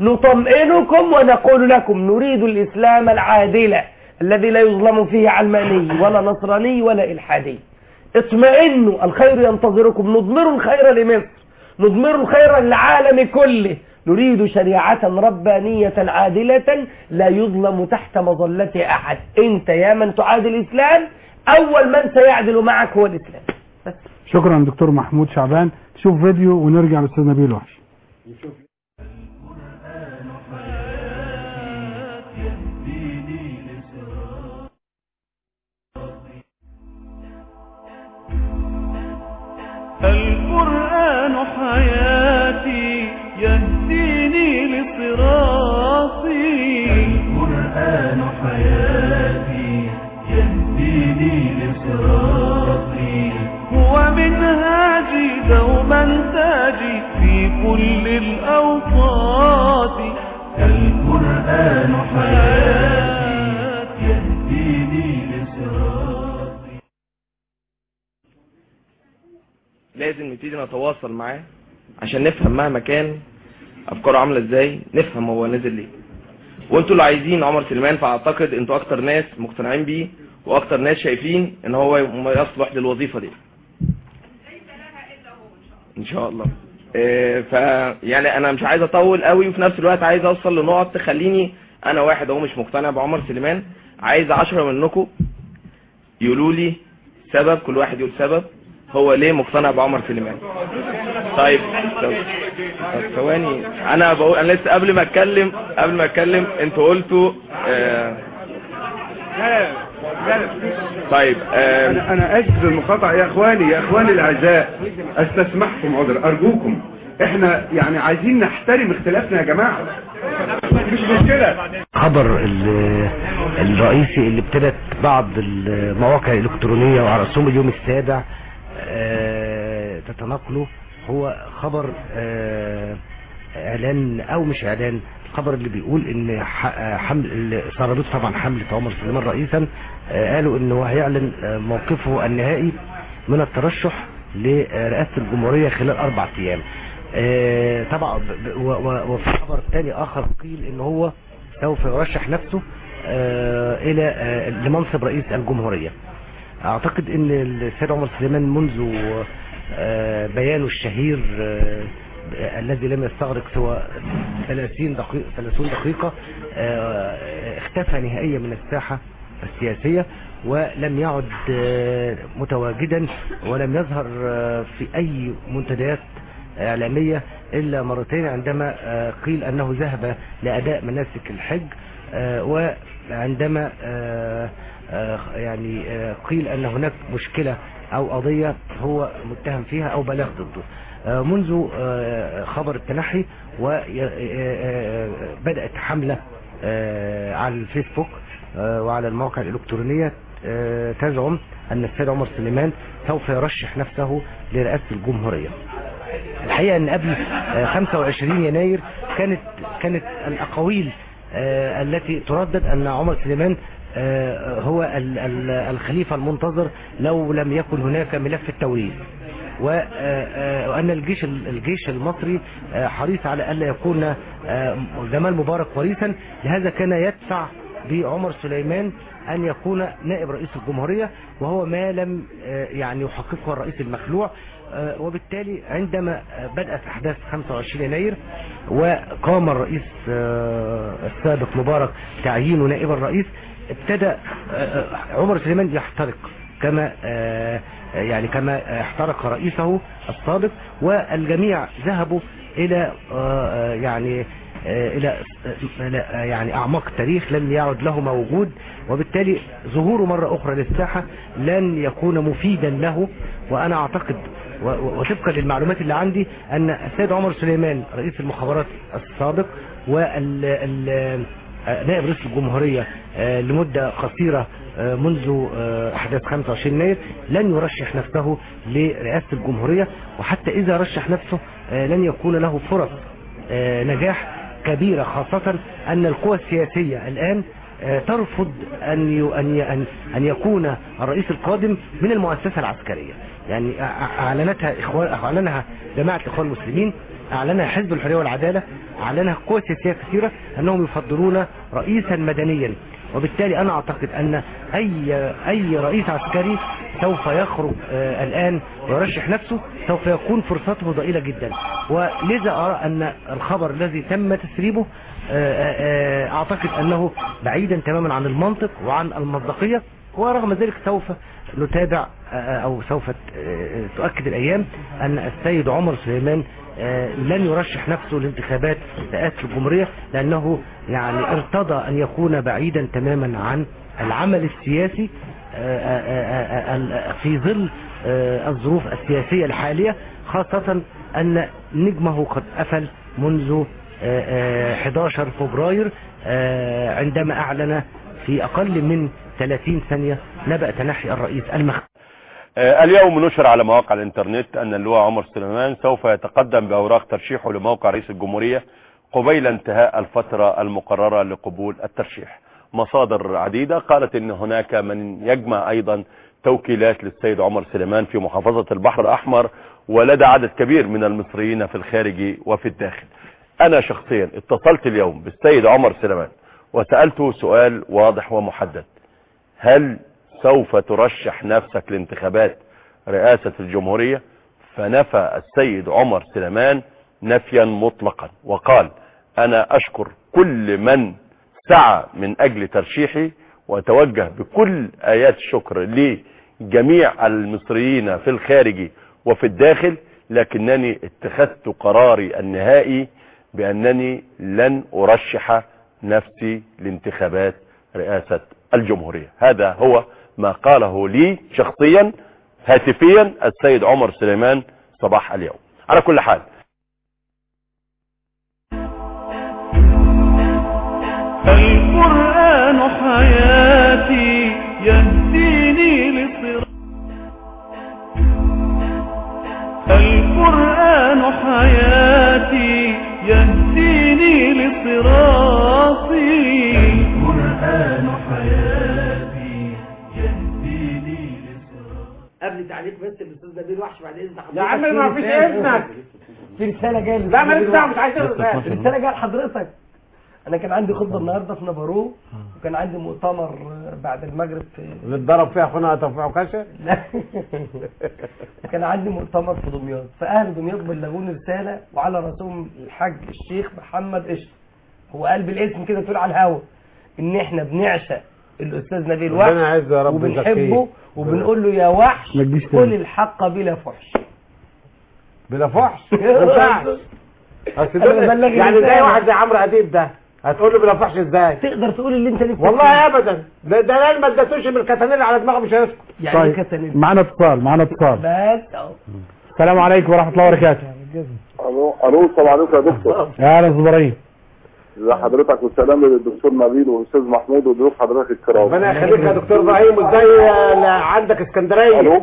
نطمئنكم ونقول لكم نريد الاسلام العادل الذي لا يظلم فيه علماني ولا نصراني ولا الحادي اطمئنوا الخير ينتظركم نضمر الخير لمصر نضمر الخير للعالم كله نريد شريعة ربانية عادلة لا يظلم تحت مظلة أحد أنت يا من تعادل الإسلام أول من سيعدل معك هو الإسلام شكرا دكتور محمود شعبان شوف فيديو ونرجع للاستاذ نبيل وحش القرآن حياتي يهديني لصراطي القرآن حياتي يهديني لصراطي هو منهاجي دوما تاجي في كل الأوقات القرآن حياتي يهديني لصراطي لازم نبتدي نتواصل معاه عشان نفهم مهما كان افكاره عامله ازاي نفهم هو نازل ليه وانتوا اللي عايزين عمر سليمان فاعتقد انتوا اكتر ناس مقتنعين بيه واكتر ناس شايفين ان هو يصلح للوظيفه دي ان شاء الله آه، ف يعني انا مش عايز اطول قوي وفي نفس الوقت عايز اوصل لنقط تخليني انا واحد اهو مش مقتنع بعمر سليمان عايز عشرة منكم يقولوا لي سبب كل واحد يقول سبب هو ليه مقتنع بعمر سليمان طيب طب طب ثواني انا بقول انا لسه قبل ما اتكلم قبل ما اتكلم انتوا قلتوا آه طيب آه انا انا اسف المقاطعه يا اخواني يا اخواني الاعزاء استسمحكم عذر ارجوكم احنا يعني عايزين نحترم اختلافنا يا جماعه مش مشكله خبر ال- الرئيسي اللي ابتدت بعض المواقع الإلكترونية وعلى رسوم اليوم السابع آه، تتناقله هو خبر آه، اعلان او مش اعلان الخبر اللي بيقول ان ح- حمل سربت طبعا حملة عمر سليمان رئيسا آه، قالوا انه هيعلن آه، موقفه النهائي من الترشح لرئاسة الجمهورية خلال اربع ايام آه، طبعا ب- ب- و- و- وفي خبر تاني اخر قيل ان هو سوف يرشح نفسه آه، الى آه، لمنصب رئيس الجمهورية اعتقد ان السيد عمر سليمان منذ آه، بيانه الشهير آه، الذي لم يستغرق سوى 30 دقيقة 30 دقيقة آه، اختفى نهائيا من الساحة السياسية ولم يعد آه، متواجدا ولم يظهر آه، في أي منتديات إعلامية إلا مرتين عندما آه، قيل أنه ذهب لأداء مناسك الحج آه، وعندما آه، آه، يعني آه، قيل أن هناك مشكلة أو قضية هو متهم فيها أو بلاغ ضده آه، منذ آه، خبر التنحي وبدأت حملة آه، على الفيسبوك آه، وعلى المواقع الإلكترونية آه، تزعم أن السيد عمر سليمان سوف يرشح نفسه لرئاسة الجمهورية الحقيقة أن قبل آه، 25 يناير كانت كانت الأقاويل آه، التي تردد أن عمر سليمان آه، هو ال- ال- الخليفة المنتظر لو لم يكن هناك ملف التوريث و- آه، آه، وأن الجيش الجيش المصري آه، حريص على ألا يكون آه، جمال مبارك وريثا لهذا كان يدفع بعمر سليمان أن يكون نائب رئيس الجمهورية وهو ما لم آه، يعني يحققه الرئيس المخلوع آه، وبالتالي عندما آه، بدأت أحداث 25 يناير وقام الرئيس آه، السابق مبارك تعيينه نائب الرئيس ابتدى آه، آه، عمر سليمان يحترق كما آه، يعني كما احترق رئيسه السابق والجميع ذهبوا الى آه، آه، يعني آه، الى إلى، آه، يعني اعماق التاريخ لم يعد له موجود وبالتالي ظهوره مرة اخرى للساحة لن يكون مفيدا له وانا اعتقد و- و- وطبقا للمعلومات اللي عندي ان السيد عمر سليمان رئيس المخابرات السابق وال ال- آه، نائب رئيس الجمهورية آه، لمدة قصيرة آه، منذ آه، أحداث 25 يناير لن يرشح نفسه لرئاسة الجمهورية وحتى إذا رشح نفسه آه، لن يكون له فرص آه، نجاح كبيرة خاصة أن القوى السياسية الآن آه، ترفض أن ي- أن ي- أن أن يكون الرئيس القادم من المؤسسة العسكرية يعني أع- أعلنتها إخوان أعلنها جماعة الإخوان المسلمين أعلنها حزب الحرية والعدالة أعلنها قوى سياسية كثيرة أنهم يفضلون رئيسا مدنيا وبالتالي أنا أعتقد أن أي أي رئيس عسكري سوف يخرج آه، الآن ويرشح نفسه سوف يكون فرصته ضئيلة جدا ولذا أرى أن الخبر الذي تم تسريبه آه، آه، أعتقد أنه بعيدا تماما عن المنطق وعن المصداقية ورغم ذلك سوف نتابع آه، أو سوف ت- آه، تؤكد الأيام أن السيد عمر سليمان آه، لن يرشح نفسه لانتخابات رئاسة الجمهورية لأنه يعني ارتضى أن يكون بعيدا تماما عن العمل السياسي آه، آه، آه، آه، في ظل آه، الظروف السياسية الحالية خاصة أن نجمه قد قفل منذ آه، آه، 11 فبراير آه، عندما أعلن في أقل من 30 ثانية نبأ تنحي الرئيس المخ آه، اليوم نشر على مواقع الانترنت ان اللواء عمر سليمان سوف يتقدم باوراق ترشيحه لموقع رئيس الجمهورية قبيل انتهاء الفترة المقررة لقبول الترشيح مصادر عديدة قالت ان هناك من يجمع ايضا توكيلات للسيد عمر سليمان في محافظة البحر الاحمر ولدى عدد كبير من المصريين في الخارج وفي الداخل انا شخصيا اتصلت اليوم بالسيد عمر سليمان وسألته سؤال واضح ومحدد هل سوف ترشح نفسك لانتخابات رئاسة الجمهورية فنفى السيد عمر سليمان نفيا مطلقا وقال انا اشكر كل من سعى من اجل ترشيحي واتوجه بكل ايات الشكر لجميع المصريين في الخارج وفي الداخل لكنني اتخذت قراري النهائي بانني لن ارشح نفسي لانتخابات رئاسة الجمهورية هذا هو ما قاله لي شخصيا هاتفيا السيد عمر سليمان صباح اليوم على كل حال القرآن حياتي يهديني لصراط القرآن حياتي يهديني لي تعليق بس الاستاذ نبيل وحش بعد اذن حضرتك يا عم في ما فيش رسالة- اذنك في رساله جايه لا ماليش دعوه مش عايزين رسالة. رساله جايه لحضرتك انا كان عندي خطبه النهارده في نبارو وكان عندي مؤتمر بعد المغرب في اللي اتضرب فيها اخونا توفيق عكاشه لا كان عندي مؤتمر في دمياط فاهل دمياط بلغوني رساله وعلى راسهم الحاج الشيخ محمد قشطه هو قال بالاسم كده تقول على الهوا ان احنا بنعشق الاستاذ نبيل ربنا وحش يعزه يا رب وبنحبه ويزكيه. وبنقول له يا وحش ما تجيش قل تاني. الحق بلا فحش بلا فحش ما ينفعش أصل دول- أنا ببلغ يعني زي الرسالة. واحد زي عمرو اديب ده هتقول له بلا فحش ازاي تقدر تقول اللي انت نفسك والله فيه. ابدا ده ده لان ما ادتوش من الكتانيل على دماغه مش هيسكت يعني طيب كتنين معانا اتصال معانا اتصال بس اهو السلام عليكم ورحمه الله وبركاته الو الو السلام عليكم يا دكتور يا اهلا استاذ ابراهيم ازي حضرتك والسلام للدكتور نبيل والاستاذ محمود وضيوف حضرتك الكرام ربنا يخليك يا دكتور ابراهيم وازاي آه، عندك اسكندريه الو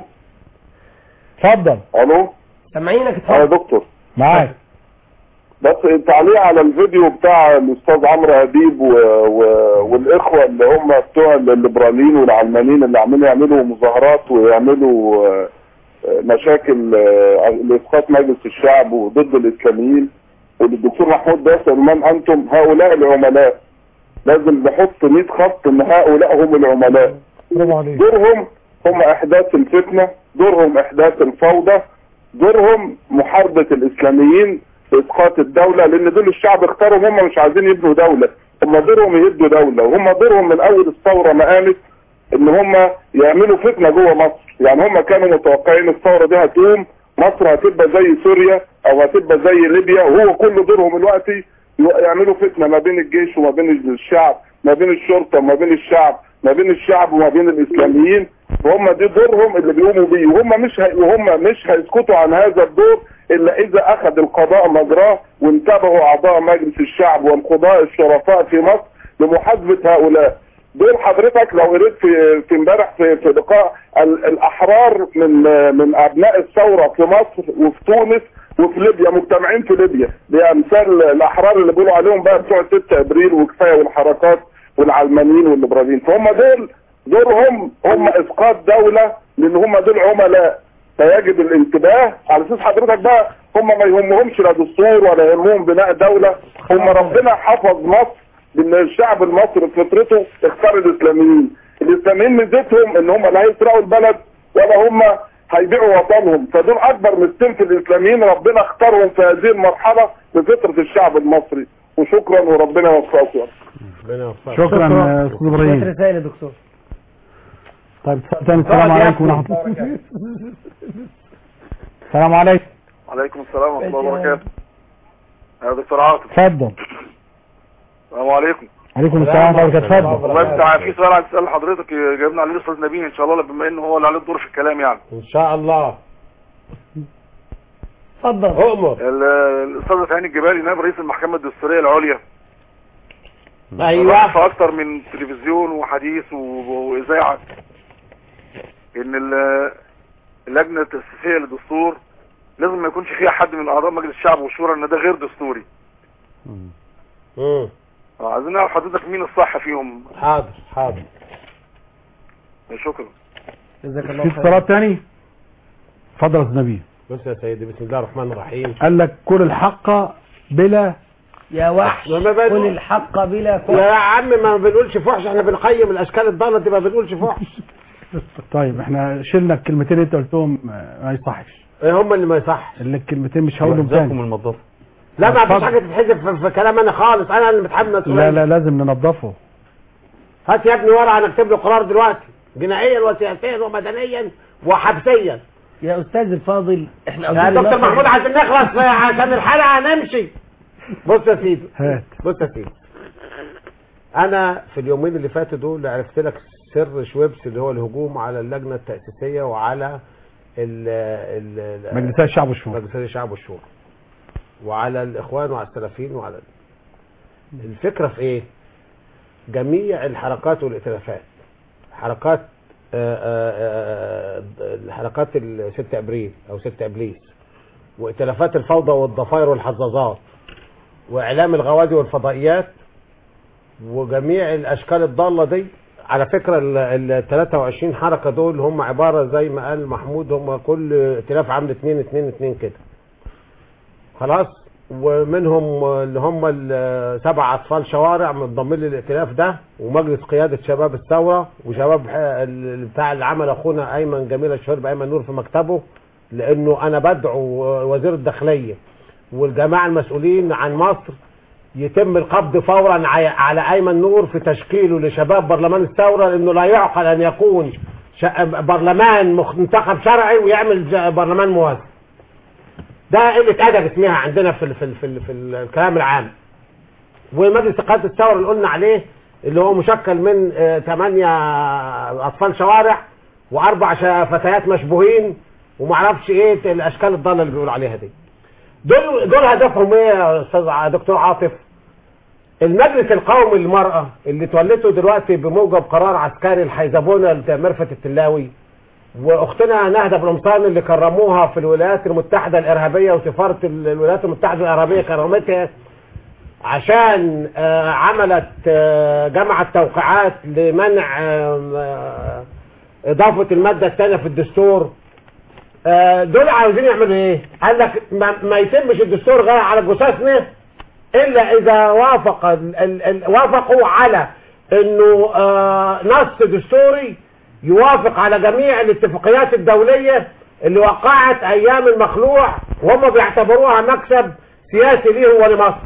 اتفضل الو سامعينك اه يا دكتور معاك بس التعليق على الفيديو بتاع الاستاذ عمرو اديب و... و... والاخوه اللي هم بتوع الليبراليين والعلمانيين اللي عمالين يعملوا مظاهرات ويعملوا آه، آه، مشاكل آه، لاسقاط مجلس الشعب وضد الاسلاميين وللدكتور محمود باسل من انتم هؤلاء العملاء لازم نحط 100 خط ان هؤلاء هم العملاء برافو عليك دورهم هم احداث الفتنه دورهم احداث الفوضى دورهم محاربه الاسلاميين اسقاط الدوله لان دول الشعب اختارهم هم مش عايزين يبنوا دوله هم دورهم يهدوا دوله وهم دورهم من اول الثوره ما قامت ان هم يعملوا فتنه جوه مصر يعني هم كانوا متوقعين الثوره دي هتقوم مصر هتبقى زي سوريا او هتبقى زي ليبيا وهو كل دورهم دلوقتي يعملوا فتنه ما بين الجيش وما بين الشعب ما بين الشرطه وما بين الشعب ما بين الشعب وما بين الاسلاميين وهم دي دورهم اللي بيقوموا بيه وهم مش هي وهم مش هيسكتوا عن هذا الدور الا اذا اخذ القضاء مجراه وانتبهوا اعضاء مجلس الشعب والقضاء الشرفاء في مصر لمحاسبه هؤلاء دول حضرتك لو قريت في في امبارح في, في لقاء ال- الاحرار من من ابناء الثوره في مصر وفي تونس وفي ليبيا مجتمعين في ليبيا بامثال الاحرار اللي بيقولوا عليهم بقى بتوع 6 ابريل وكفايه والحركات والعلمانيين والليبراليين فهم دول دورهم هم اسقاط دوله لان هم دول عملاء فيجب الانتباه على اساس حضرتك بقى هم ما يهمهمش لا دستور ولا يهمهم بناء دوله هم ربنا حفظ مصر لان الشعب المصري بفطرته اختار الاسلاميين الاسلاميين ميزتهم ان هم لا هيسرقوا البلد ولا هم هيبيعوا وطنهم فدول اكبر مستين في الاسلاميين ربنا اختارهم في هذه المرحله بفطره الشعب المصري وشكرا وربنا يوفقكم ربنا يوفقك شكرا يا استاذ ابراهيم رسائل يا دكتور طيب اتصال تاني السلام عليكم ورحمه الله السلام عليكم عليكم السلام ورحمه الله وبركاته يا دكتور عاطف اتفضل السلام عليكم عليكم السلام ورحمه الله وبركاته اتفضل والله انت في سؤال عايز اسال حضرتك جايبنا عليه الاستاذ نبيل ان شاء الله بما انه هو اللي عليه الدور في الكلام يعني ان شاء الله اتفضل اؤمر ال- الاستاذ هاني الجبالي نائب رئيس المحكمه الدستوريه العليا ايوه في اكتر من تلفزيون وحديث و- واذاعه ان ال- اللجنه التاسيسيه للدستور لازم ما يكونش فيها حد من اعضاء مجلس الشعب والشورى ان ده غير دستوري امم آه، عايزين نعرف حضرتك مين الصح فيهم حاضر حاضر شكرا جزاك في اتصالات تاني اتفضل يا استاذ نبيل بص يا سيدي بسم الله الرحمن الرحيم قال لك كل الحق بلا يا وحش ما بقول- قل الحق بلا فحش يا عم ما بنقولش فحش احنا بنقيم الاشكال الضاله دي ما بنقولش فحش طيب احنا شلنا الكلمتين اللي انت قلتهم آه، ما يصحش ايه هم اللي ما يصحش اللي الكلمتين مش هقولهم تاني المنظفه لا ما فيش اتفضل. حاجه تتحذف في, في كلام انا خالص انا اللي متحمل مسؤوليه لا لا لازم ننظفه هات يا ابني ورقه نكتب له قرار دلوقتي جنائيا وسياسيا ومدنيا وحبسيا يا استاذ الفاضل احنا يا عاوزين دكتور ناخد- محمود عشان نخلص عشان الحلقه هنمشي بص يا سيدي هات بص يا سيدي انا في اليومين اللي فاتوا دول عرفت لك سر شويبس اللي هو الهجوم على اللجنه التاسيسيه وعلى ال ال مجلسي الشعب والشورى مجلسي الشعب والشورى وعلى الاخوان وعلى السلفيين وعلى الفكره في ايه جميع الحركات والائتلافات حركات آه، آه، آه، الحركات ال 6 ابريل او 6 ابليس وائتلافات الفوضى والضفائر والحظاظات واعلام الغوادي والفضائيات وجميع الاشكال الضاله دي على فكرة ال ال 23 حركة دول هم عبارة زي ما قال محمود هم كل ائتلاف عامل 2 2 2 كده خلاص ومنهم اللي هم السبع اطفال شوارع منضمين للائتلاف ده ومجلس قيادة شباب الثورة وشباب ح- ال- بتاع اللي عمل اخونا ايمن جميل الشهير بايمن نور في مكتبه لانه انا بدعو وزير الداخلية والجماعة المسؤولين عن مصر يتم القبض فورا عي- على ايمن نور في تشكيله لشباب برلمان الثوره لانه لا يعقل ان يكون ش- برلمان مخ- منتخب شرعي ويعمل ج- برلمان موازي ده قله ادب اسمها عندنا في ال في ال في, ال في ال- الكلام العام ومجلس قياده الثوره اللي قلنا عليه اللي هو مشكل من آه، ثمانية اطفال شوارع واربع ش- فتيات مشبوهين ومعرفش ايه الاشكال الضاله اللي بيقولوا عليها دي دول دول هدفهم ايه يا استاذ ع- دكتور عاطف المجلس القومي للمرأة اللي تولته دلوقتي بموجب قرار عسكري الحيزبونة لمرفت التلاوي واختنا نهدة بالقمصان اللي كرموها في الولايات المتحدة الارهابية وسفارة ال- الولايات المتحدة الارهابية كرمتها عشان آه، عملت آه، جمعت توقيعات لمنع آه، آه، اضافة المادة الثانية في الدستور آه، دول عاوزين يعملوا ايه قال لك ما, ما يتمش الدستور غير على جثثنا الا اذا وافق ال ال ال وافقوا على انه آه نص دستوري يوافق على جميع الاتفاقيات الدولية اللي وقعت ايام المخلوع وهم بيعتبروها مكسب سياسي ليهم ولمصر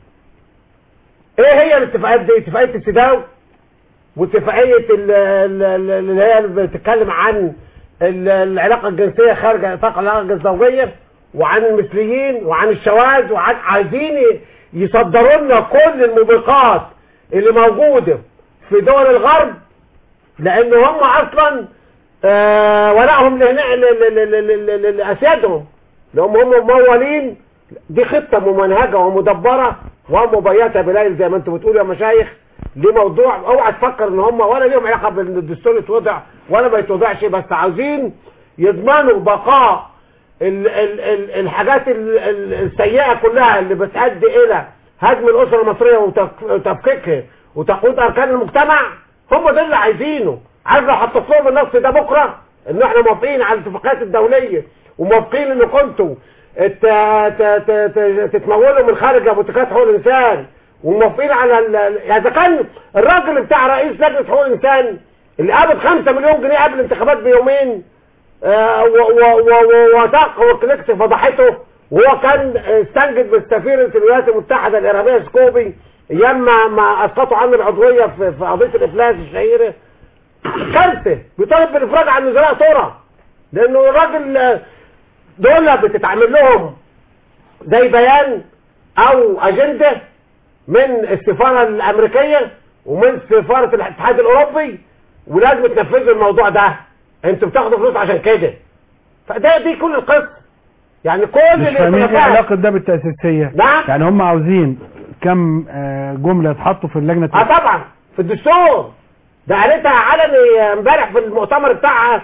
ايه هي الاتفاقيات دي اتفاقية السداو واتفاقية ال- ال- ال- اللي هي اللي بتتكلم عن ال- العلاقة الجنسية خارج نطاق العلاقة الزوجية وعن المثليين وعن الشواذ وعن عايزين ي- يصدروا لنا كل الموبقات اللي موجودة في دول الغرب لان هم اصلا آه ولائهم لهنا- ل- ل- ل- ل- ل- ل- لاسيادهم لهم هم ممولين دي خطة ممنهجة ومدبرة ومبيتة بليل زي ما انتم بتقولوا يا مشايخ دي موضوع اوعى تفكر ان هم ولا ليهم علاقة بان الدستور يتوضع ولا ما يتوضعش بس عاوزين يضمنوا بقاء ال ال ال الحاجات ال ال السيئة كلها اللي بتؤدي الى هدم الاسرة المصرية وتك- وتفكيكها وتقويض اركان المجتمع هم ده اللي عايزينه عارف لو حطيت لهم النص ده بكره ان احنا موافقين على الاتفاقيات الدوليه وموافقين ان كنتوا ت- ت- ت- ت- تتمولوا من خارج ابوتيكات حقوق الانسان وموافقين على ال- ال- اذا كان الراجل بتاع رئيس لجنه حقوق الانسان اللي قابض 5 مليون جنيه قبل الانتخابات بيومين آه، و- و- و- و- وثق وكليكس فضحته وهو كان استنجد بالسفير الولايات المتحده الارهابيه سكوبي ايام ما ما اسقطوا عنه العضويه في في قضيه الافلاس الشهيره كارثه بيطالب بالافراج عن وزراء ثوره لانه الراجل آه، دول بتتعمل لهم زي بيان او اجنده من السفاره الامريكيه ومن سفاره الاتحاد الاوروبي ولازم تنفذوا الموضوع ده انتوا بتاخدوا فلوس عشان كده فده دي كل القصه يعني كل مش فاهمين ايه الاتفاقات علاقة ده بالتأسيسية نعم. يعني هم عاوزين كم آه، جملة يتحطوا في اللجنة اه طبعا في الدستور ده قالتها علني امبارح في المؤتمر بتاعها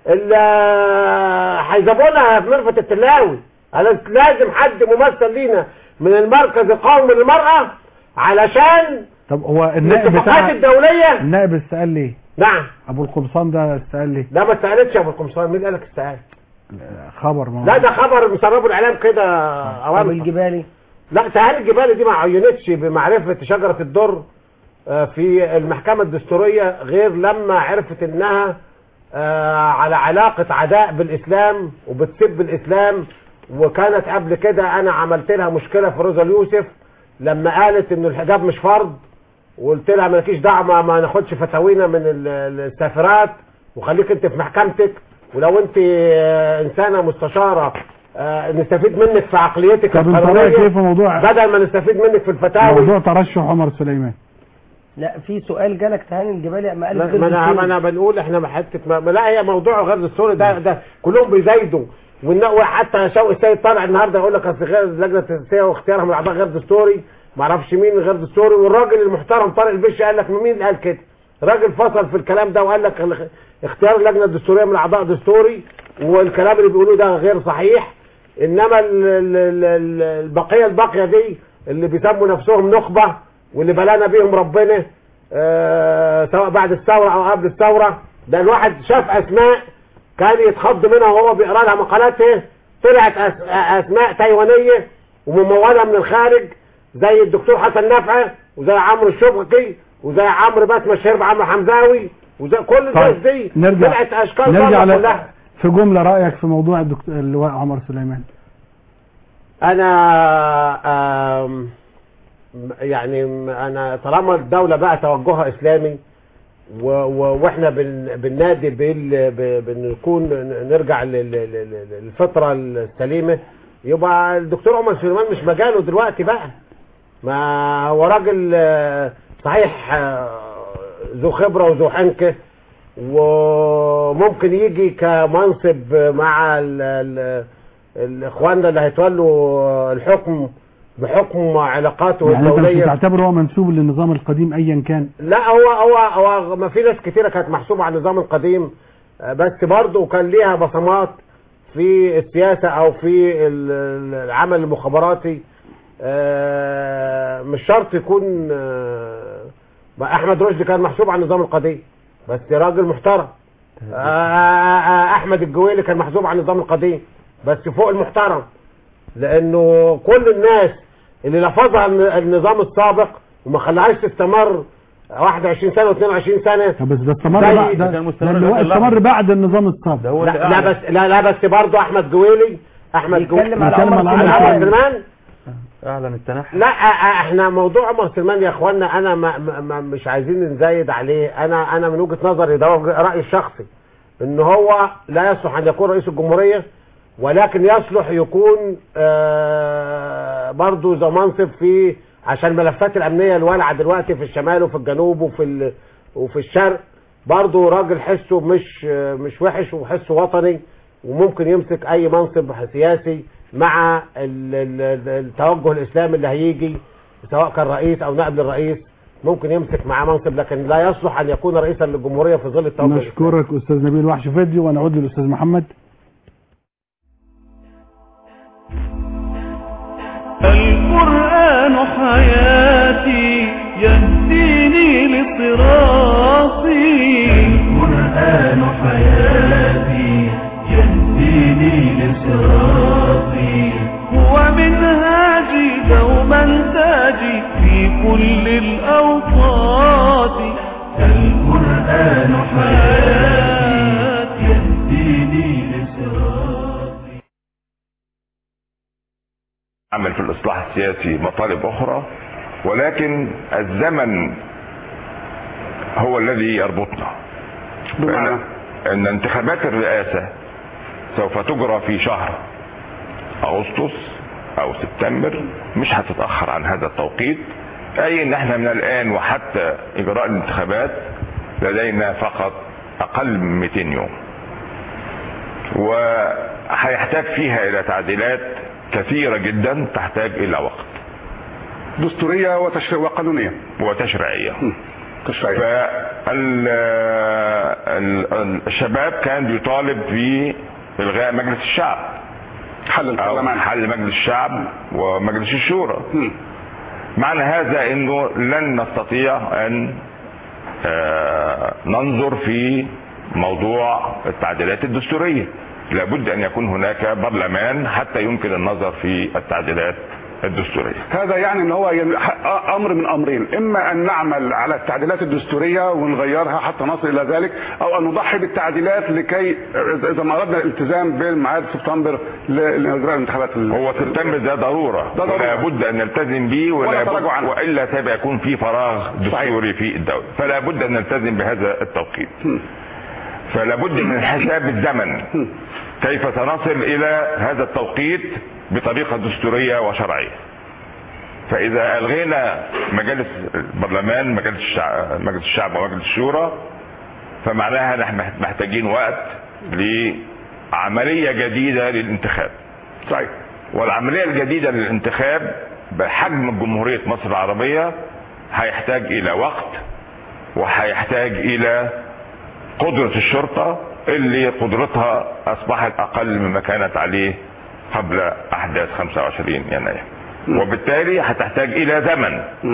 ال- حيزبونها في مرفة التلاوي قالت لازم حد ممثل لينا من المركز القومي للمرأة علشان طب هو النائب الاتفاقات بتاع الدولية النائب استقال ليه نعم ابو القمصان ده استقال ليه لا ما استقالتش يا ابو القمصان مين قالك استقال خبر ما هو- لا ده خبر مسربه الاعلام كده طب اوامر الجبالي لا سهل الجبالي دي ما عينتش بمعرفة شجرة الدر آه، في المحكمة الدستورية غير لما عرفت انها آه، على علاقة عداء بالاسلام وبتسب الاسلام وكانت قبل كده انا عملت لها مشكلة في روزا اليوسف لما قالت ان الحجاب مش فرض وقلت لها مالكيش دعوه ما, ما ناخدش فتاوينا من ال- ال- السافرات وخليك انت في محكمتك ولو انت آه، انسانه مستشاره آه، نستفيد منك في عقليتك طب انت رايك ايه في موضوع بدل ما نستفيد منك في الفتاوي موضوع ترشح عمر سليمان لا في سؤال جالك تهاني الجبالي اما قال لا، غير ما انا دستوري. ما انا بنقول احنا ما حته ما ما- لا هي موضوع غير دستوري ده ده كلهم بيزايدوا والن- وحتى شوقي السيد طالع النهارده يقول لك اصل غير اللجنه التنسيقيه واختيارها من الاعضاء غير دستوري ما اعرفش مين غير دستوري والراجل المحترم طارق البشي قال لك مين اللي قال كده راجل فصل في الكلام ده وقال لك ال- اختيار اللجنه الدستوريه من الاعضاء دستوري والكلام اللي بيقولوه ده غير صحيح انما ال- ال- ال- ال- البقيه الباقيه دي اللي بيسموا نفسهم نخبه واللي بلانا بيهم ربنا آه، سواء بعد الثورة او قبل الثورة ده الواحد شاف اسماء كان يتخض منها وهو بيقرا لها مقالاته طلعت أس- اسماء تايوانية وممولة من الخارج زي الدكتور حسن نفعه وزي عمرو الشبكي وزي عمرو بسمة الشهير بعمرو حمزاوي وزي كل الناس طيب دي نرجع طلعت اشكال نرجع بره ل... كلها في جملة رأيك في موضوع الدكتور اللواء عمر سليمان انا آم، يعني م- انا طالما الدولة بقى توجهها اسلامي و و واحنا بن بننادي بال ب- بنكون ن- نرجع لل- لل- لل- للفطرة السليمة يبقى الدكتور عمر سليمان مش مجاله دلوقتي بقى ما هو راجل آه، صحيح آه، ذو خبرة وذو حنكة وممكن يجي كمنصب مع ال ال الاخوان اللي هيتولوا الحكم بحكم علاقاته يعني انت مش الدولية بتعتبره هو منسوب للنظام القديم ايا كان لا هو هو هو ما في ناس كتيرة كانت محسوبة على النظام القديم آه، بس برضه كان ليها بصمات في السياسة او في ال- ال- العمل المخابراتي آه، مش شرط يكون آه، بقى احمد رشدي كان محسوب على النظام القديم بس راجل محترم آه، آه، احمد الجويلي كان محسوب على النظام القديم بس فوق المحترم لانه كل الناس اللي لفظها الن- النظام السابق وما خلاهاش تستمر 21 سنه و22 سنه طب بس ده استمر زي- بعد ده, ده اللواء استمر بعد النظام السابق لا, لا بس لا لا بس برضه احمد جويلي احمد جويلي بيتكلم على عمر على سليمان. عمر سليمان اعلن التنحي لا آه، آه، احنا موضوع عمر سليمان يا اخوانا انا ما ما ما مش عايزين نزايد عليه انا انا من وجهه نظري ده وجه- رايي الشخصي ان هو لا يصلح ان يكون رئيس الجمهوريه ولكن يصلح يكون آه، برضه ذو منصب في عشان الملفات الامنيه الوالعه دلوقتي في الشمال وفي الجنوب وفي ال- وفي الشرق برضه راجل حسه مش آه، مش وحش وحسه وطني وممكن يمسك اي منصب سياسي مع ال- ال- ال- التوجه الاسلامي اللي هيجي سواء كان رئيس او نائب للرئيس ممكن يمسك معاه منصب لكن لا يصلح ان يكون رئيسا للجمهوريه في ظل التوجه الإسلامي. نشكرك استاذ نبيل وحش فيديو ونعود للاستاذ محمد القرآن حياتي يهديني لصراطي القرآن حياتي يهديني لصراطي هو منهاجي دوما تاجي في كل الأوقات القرآن حياتي يهديني لصراطي عمل في الإصلاح السياسي مطالب أخرى ولكن الزمن هو الذي يربطنا بمعنى أن انتخابات الرئاسة سوف تجرى في شهر أغسطس أو سبتمبر مش هتتأخر عن هذا التوقيت أي أن احنا من الآن وحتى إجراء الانتخابات لدينا فقط أقل من 200 يوم وهيحتاج فيها إلى تعديلات كثيرة جدا تحتاج إلى وقت دستورية وتشريع وقانونية وتشريعية تشريعية فالشباب كان بيطالب بإلغاء مجلس الشعب حل البرلمان حل مجلس الشعب ومجلس الشورى معنى هذا انه لن نستطيع ان آه، ننظر في موضوع التعديلات الدستورية لابد ان يكون هناك برلمان حتى يمكن النظر في التعديلات الدستورية هذا يعني ان هو ين- ح- امر من امرين اما ان نعمل على التعديلات الدستوريه ونغيرها حتى نصل الى ذلك او ان نضحي بالتعديلات لكي اذا ما اردنا الالتزام بالميعاد سبتمبر ل- لاجراء الانتخابات ال- هو سبتمبر ده ضرورة ده ضرورة. ولا بد ان نلتزم به ولا ولا بد تراجع عنه. والا سيكون في فراغ دستوري في الدولة فلا بد ان نلتزم بهذا التوقيت فلا بد من حساب الزمن كيف سنصل الى هذا التوقيت بطريقة دستورية وشرعية فاذا الغينا مجالس البرلمان مجالس الشعب مجلس الشعب ومجلس الشورى فمعناها نحن محتاجين وقت لعملية جديدة للانتخاب صحيح والعملية الجديدة للانتخاب بحجم جمهورية مصر العربية هيحتاج الى وقت وهيحتاج الى قدرة الشرطة اللي قدرتها اصبحت اقل مما كانت عليه قبل احداث 25 يناير وبالتالي هتحتاج الى زمن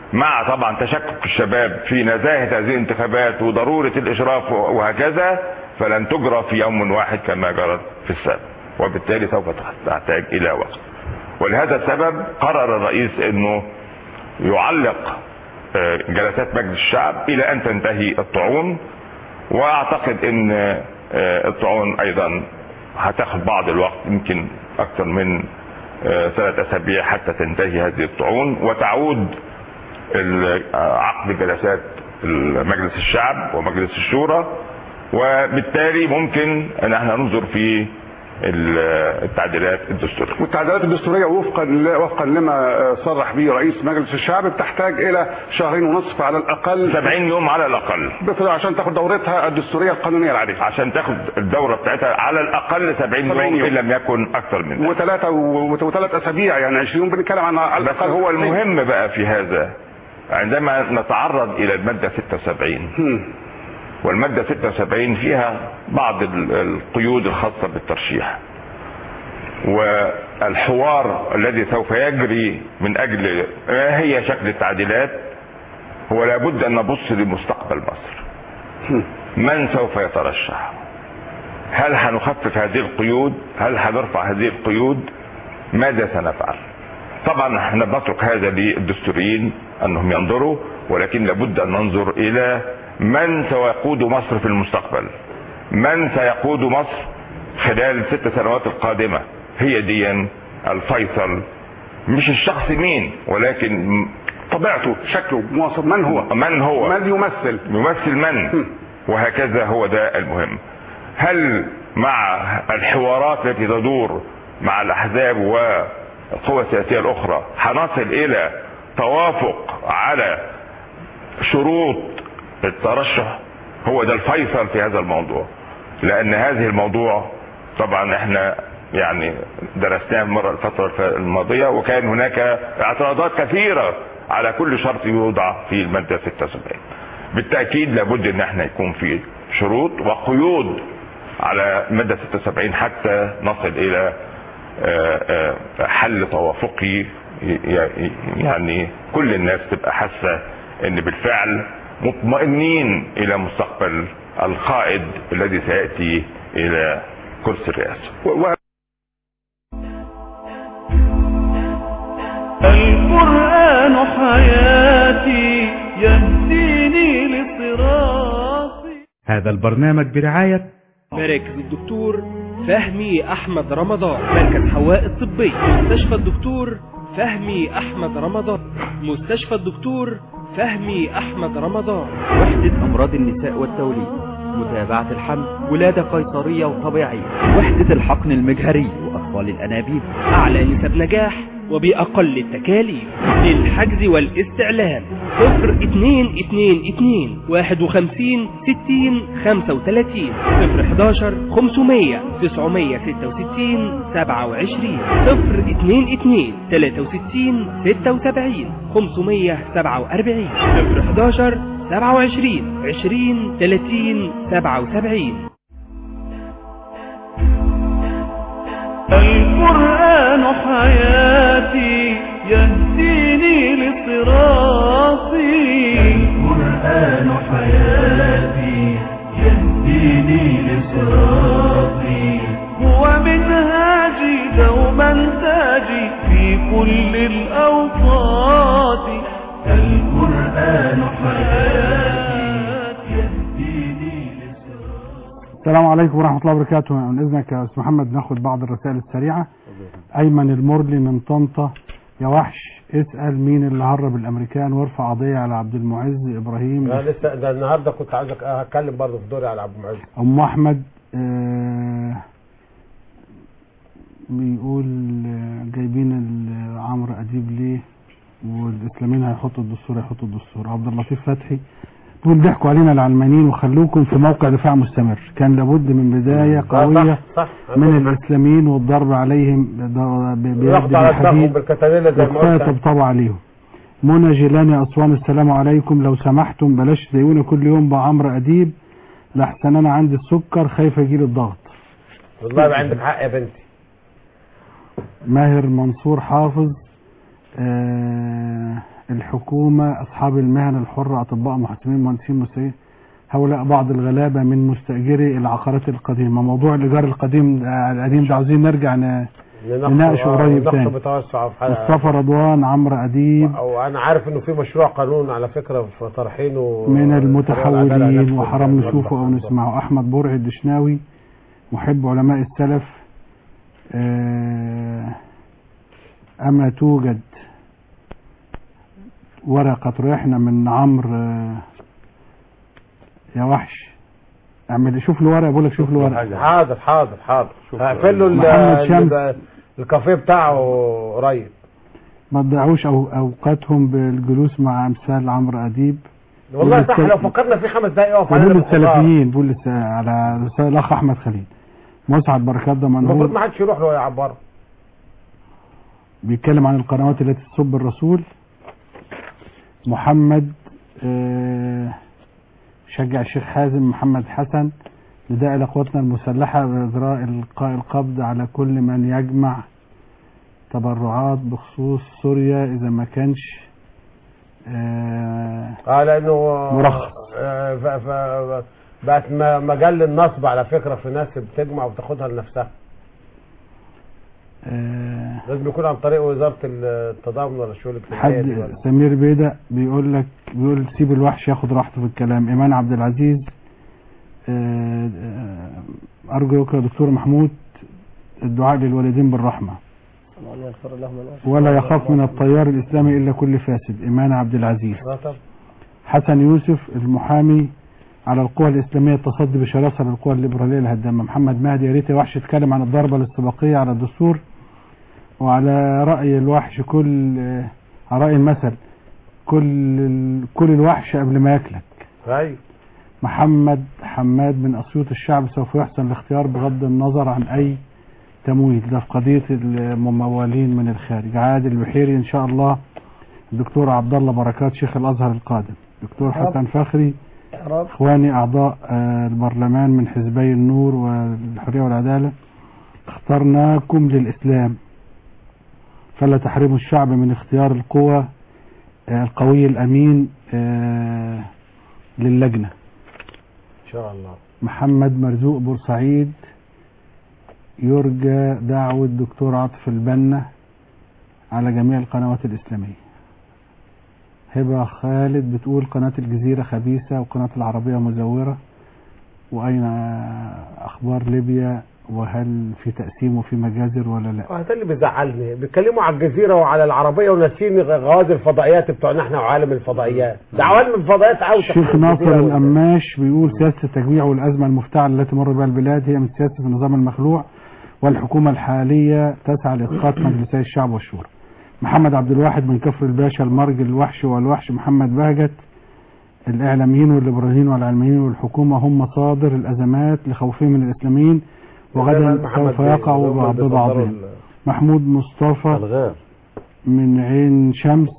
مع طبعا تشكك الشباب في نزاهة هذه الانتخابات وضرورة الإشراف وهكذا فلن تجرى في يوم واحد كما جرت في السابق وبالتالي سوف تحتاج إلى وقت ولهذا السبب قرر الرئيس أنه يعلق آه، جلسات مجلس الشعب إلى أن تنتهي الطعون وأعتقد أن آه، الطعون أيضا هتاخد بعض الوقت يمكن أكثر من آه، ثلاث أسابيع حتى تنتهي هذه الطعون وتعود ال- آه، عقد جلسات مجلس الشعب ومجلس الشورى وبالتالي ممكن ان احنا ننظر في ال- التعديلات الدستوريه والتعديلات الدستوريه وفقا ل- وفقا لما صرح به رئيس مجلس الشعب بتحتاج الى شهرين ونصف على الاقل 70 يوم على الاقل عشان تاخد دورتها الدستوريه القانونيه العاديه عشان تاخد الدوره بتاعتها على الاقل 70 يوم, 70 يوم. ان لم يكن اكثر من ذلك وثلاثه وثلاث اسابيع يعني 20 يوم بنتكلم عن على بس الاقل هو المهم بقى في هذا عندما نتعرض الى الماده 76 والماده 76 فيها بعض ال- القيود الخاصه بالترشيح والحوار الذي سوف يجري من اجل ما هي شكل التعديلات هو لابد ان نبص لمستقبل مصر من سوف يترشح هل هنخفف هذه القيود هل هنرفع هذه القيود ماذا سنفعل طبعا احنا بنترك هذا للدستوريين انهم ينظروا ولكن لابد ان ننظر الى من سيقود مصر في المستقبل من سيقود مصر خلال الست سنوات القادمة هي دي الفيصل مش الشخص مين ولكن طبيعته شكله مواصف من هو من هو من يمثل يمثل من وهكذا هو ده المهم هل مع الحوارات التي تدور مع الاحزاب والقوى السياسيه الاخرى هنصل الى توافق على شروط الترشح هو ده الفيصل في هذا الموضوع لان هذه الموضوع طبعا احنا يعني درسناه مرة الفترة الماضية وكان هناك اعتراضات كثيرة على كل شرط يوضع في المادة 76 بالتأكيد لابد ان احنا يكون في شروط وقيود على مادة 76 حتى نصل الى آه، آه، حل توافقي ي- ي- يعني كل الناس تبقى حاسة ان بالفعل مطمئنين الى مستقبل القائد الذي سيأتي الى كرسي الرئاسة القرآن حياتي يهديني لصراط هذا البرنامج برعاية مراكز الدكتور فهمي أحمد رمضان مركز حواء الطبي مستشفى الدكتور فهمي أحمد رمضان مستشفى الدكتور فهمي أحمد رمضان وحدة أمراض النساء والتوليد متابعة الحمل ولادة قيصرية وطبيعية وحدة الحقن المجهري وأطفال الأنابيب أعلى نسب نجاح وبأقل التكاليف للحجز والاستعلام صفر اتنين اتنين اتنين واحد وخمسين ستين خمسة وتلاتين صفر حداشر خمسمية تسعمية ستة وستين سبعة وعشرين صفر اتنين اتنين تلاتة وستين ستة وسبعين خمسمية سبعة وأربعين صفر حداشر سبعة وعشرين عشرين تلاتين سبعة وسبعين القرآن حياتي يهديني لصراطي القرآن حياتي يهديني لصراطي هو منهاجي دوما تاجي في كل الأوقات القرآن حياتي يهديني السلام عليكم ورحمة الله وبركاته من إذنك يا أستاذ محمد ناخد بعض الرسائل السريعة أيمن المرلي من طنطا يا وحش اسأل مين اللي هرب الأمريكان وارفع قضية على عبد المعز إبراهيم انا لسه ده النهارده كنت عايز أك- هتكلم برضه في دوري على عبد المعز أم أحمد آه، بيقول آه، جايبين ال- عمرو أديب ليه والإسلاميين هيحطوا الدستور هيحطوا الدستور عبد اللطيف فتحي دول ضحكوا علينا العلمانيين وخلوكم في موقع دفاع مستمر كان لابد من بداية قوية صح من الإسلاميين والضرب عليهم ب- ب- بيد ياخدوا على دماغهم الحديد بالكتالينا زي ما وكفاية قلت طبطبة عليهم منى جيلاني أسوان السلام عليكم لو سمحتم بلاش تزيونا كل يوم بعمرو أديب لحسن أنا عندي السكر خايف يجيلي الضغط والله يبقى عندك حق يا بنتي ماهر منصور حافظ آه الحكومة أصحاب المهن الحرة أطباء محاسبين مهندسين مسيئين هؤلاء بعض الغلابة من مستأجري العقارات القديمة موضوع الإيجار القديم القديم ده عاوزين نرجع ن- نناقشه قريب نقشه تاني بتوسع في حلقة مصطفى رضوان عمرو أديب وانا عارف انه في مشروع قانون على فكره في طرحينه من العدالة المتحولين نفس وحرام المطبخ. نشوفه أو نسمعه أحمد برع الدشناوي محب علماء السلف آه، أما توجد ورقة ريحنا من عمرو آه، يا وحش اعمل شوف له ورقة بقول لك شوف له ورقة حاضر حاضر حاضر هقفل له ال- محمد شمس. ال- الكافيه بتاعه قريب ما تضيعوش أو أوقاتهم بالجلوس مع أمثال عمرو أديب والله بيقول صح السل- لو فكرنا في خمس دقايق اقف علينا بيقول بالخضار. السلفيين بيقول الس- على رسائل الأخ أحمد خليل مسعد بركات ده المفروض منهور ما حدش يروح له يا عباره بيتكلم عن القنوات التي تسب الرسول محمد آه، شجع الشيخ حازم محمد حسن نداء إلى قواتنا المسلحة بإجراء إلقاء القبض على كل من يجمع تبرعات بخصوص سوريا إذا ما كانش آه، اه لانه مرخص. آه، ف... ف... بقت م- مجال للنصب على فكره في ناس بتجمع وبتاخدها لنفسها آه، لازم يكون عن طريق وزاره التضامن ولا الشؤون الاجتماعيه دي حد ولا- سمير بيدا بيقول لك بيقول سيب الوحش ياخد راحته في الكلام ايمان عبد العزيز آه، آه، ارجو يا دكتور محمود الدعاء للوالدين بالرحمه أن يغفر لهم ويغفر ولا لهم. يخاف من التيار الاسلامي الا كل فاسد ايمان عبد العزيز آه طبعا. حسن يوسف المحامي على القوى الاسلاميه التصدي بشراسه للقوى الليبراليه الهدامه محمد مهدي يا ريت يا وحش يتكلم عن الضربه الاستباقيه على الدستور وعلى راي الوحش كل آه، على راي المثل كل ال- كل الوحش قبل ما ياكلك ايوه محمد حماد من اسيوط الشعب سوف يحسن الاختيار بغض النظر عن اي تمويل ده في قضيه الممولين من الخارج عادل البحيري ان شاء الله الدكتور عبد الله بركات شيخ الازهر القادم دكتور يا رب. حسن فخري يا رب اخواني اعضاء آه، البرلمان من حزبي النور والحريه والعداله اخترناكم للاسلام فلا تحرموا الشعب من اختيار القوى آه، القوي الامين آه، للجنه ان شاء الله محمد مرزوق بورسعيد يرجى دعوة دكتور عاطف البنا على جميع القنوات الإسلامية هبة خالد بتقول قناة الجزيرة خبيثة وقناة العربية مزورة وأين أخبار ليبيا وهل في تقسيم وفي مجازر ولا لا اه ده اللي بيزعلني بيتكلموا على الجزيره وعلى العربيه وناسين غوازي الفضائيات بتوعنا احنا وعالم الفضائيات ده عوالم الفضائيات اوسع الشيخ من ناصر الجزيرة وال- القماش بيقول سياسة التجويع والأزمة المفتعلة التي مر بها البلاد هي من سياسة النظام المخلوع والحكومة الحالية تسعى لإسقاط مجلسي الشعب والشورى محمد عبد الواحد من كفر الباشا المرج الوحش والوحش محمد بهجت الإعلاميين والليبراليين والعلمانيين والحكومة هم مصادر الأزمات لخوفهم من الإسلاميين وغدا محمد سوف يقعوا بيقولوا بعض بيصدروا بعضهم ال- محمود مصطفى من عين شمس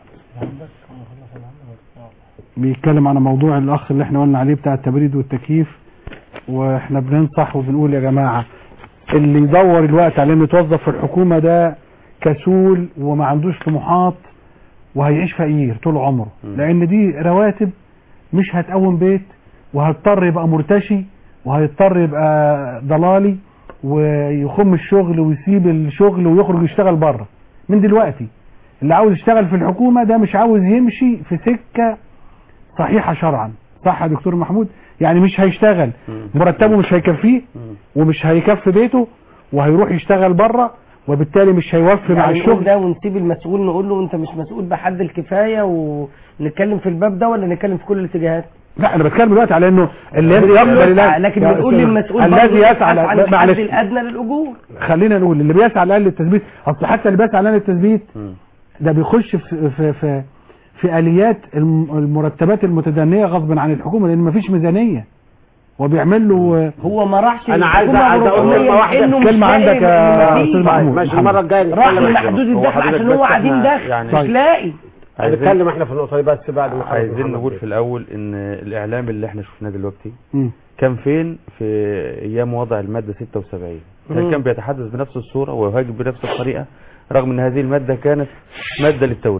بيتكلم عن موضوع الاخ اللي احنا قلنا عليه بتاع التبريد والتكييف واحنا بننصح وبنقول يا جماعه اللي يدور الوقت على انه يتوظف في الحكومه ده كسول وما عندوش طموحات وهيعيش فقير طول عمره لان دي رواتب مش هتقوم بيت وهيضطر يبقى مرتشي وهيضطر يبقى ضلالي ويخم الشغل ويسيب الشغل ويخرج يشتغل بره من دلوقتي اللي عاوز يشتغل في الحكومة ده مش عاوز يمشي في سكة صحيحة شرعا صح يا دكتور محمود يعني مش هيشتغل مرتبه مش هيكفيه ومش هيكفي بيته وهيروح يشتغل بره وبالتالي مش هيوفي مع يعني نقول الشغل ده ونسيب المسؤول نقول له انت مش مسؤول بحد الكفايه ونتكلم في الباب ده ولا نتكلم في كل الاتجاهات لا انا بتكلم دلوقتي على انه الذي بنقول يقبل له الله اسعى، لكن يا بنقول أستاذ، للمسؤول الذي برضه يسعى افعل لا- الحد معلش الادنى للاجور خلينا نقول اللي بيسعى لاقل التثبيت اصل حتى اللي بيسعى لاقل التثبيت ده بيخش في في في, في اليات الم- المرتبات المتدنيه غصبا عن الحكومه لان مفيش ميزانيه وبيعمل له هو ما راحش أنا عايز- الحكومة عايز أقول بربعمية كلمة واحدة. لأنه مش كلمة لاقي عندك يا مفيش. أستاذ محمود. ماشي المره الجايه راح نتكلم لمحدود هو الدخل حضرتك عشان بس هو عديم إحنا دخل يعني- مش لاقي هنتكلم احنا في النقطه دي بس بعد ما عايزين محمد نقول بيه. في الاول ان الاعلام اللي احنا شفناه دلوقتي مم. كان فين في ايام وضع الماده 76 هل مم. كان بيتحدث بنفس الصوره ويهاجم بنفس الطريقه رغم ان هذه الماده كانت ماده للتوريث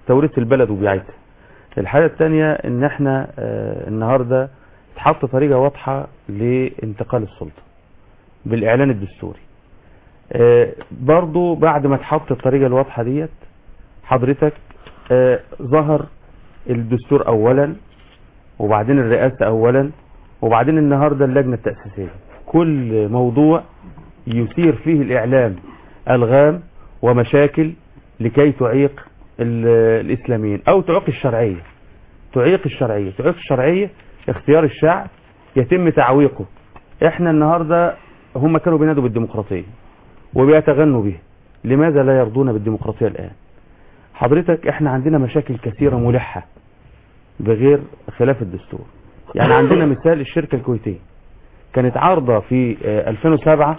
توريث البلد وبيعتها الحاجة الثانية ان احنا آه، النهاردة اتحط طريقة واضحة لانتقال السلطة بالاعلان الدستوري آه، برضو بعد ما اتحط الطريقة الواضحة ديت حضرتك آه، ظهر الدستور اولا وبعدين الرئاسة اولا وبعدين النهاردة اللجنة التأسيسية كل موضوع يثير فيه الاعلام الغام ومشاكل لكي تعيق ال- الاسلاميين او تعيق الشرعية تعيق الشرعية تعيق الشرعية اختيار الشعب يتم تعويقه احنا النهاردة هم كانوا بينادوا بالديمقراطية وبيتغنوا به لماذا لا يرضون بالديمقراطية الآن حضرتك احنا عندنا مشاكل كثيرة ملحة بغير خلاف الدستور يعني عندنا مثال الشركة الكويتية كانت عارضة في آه، 2007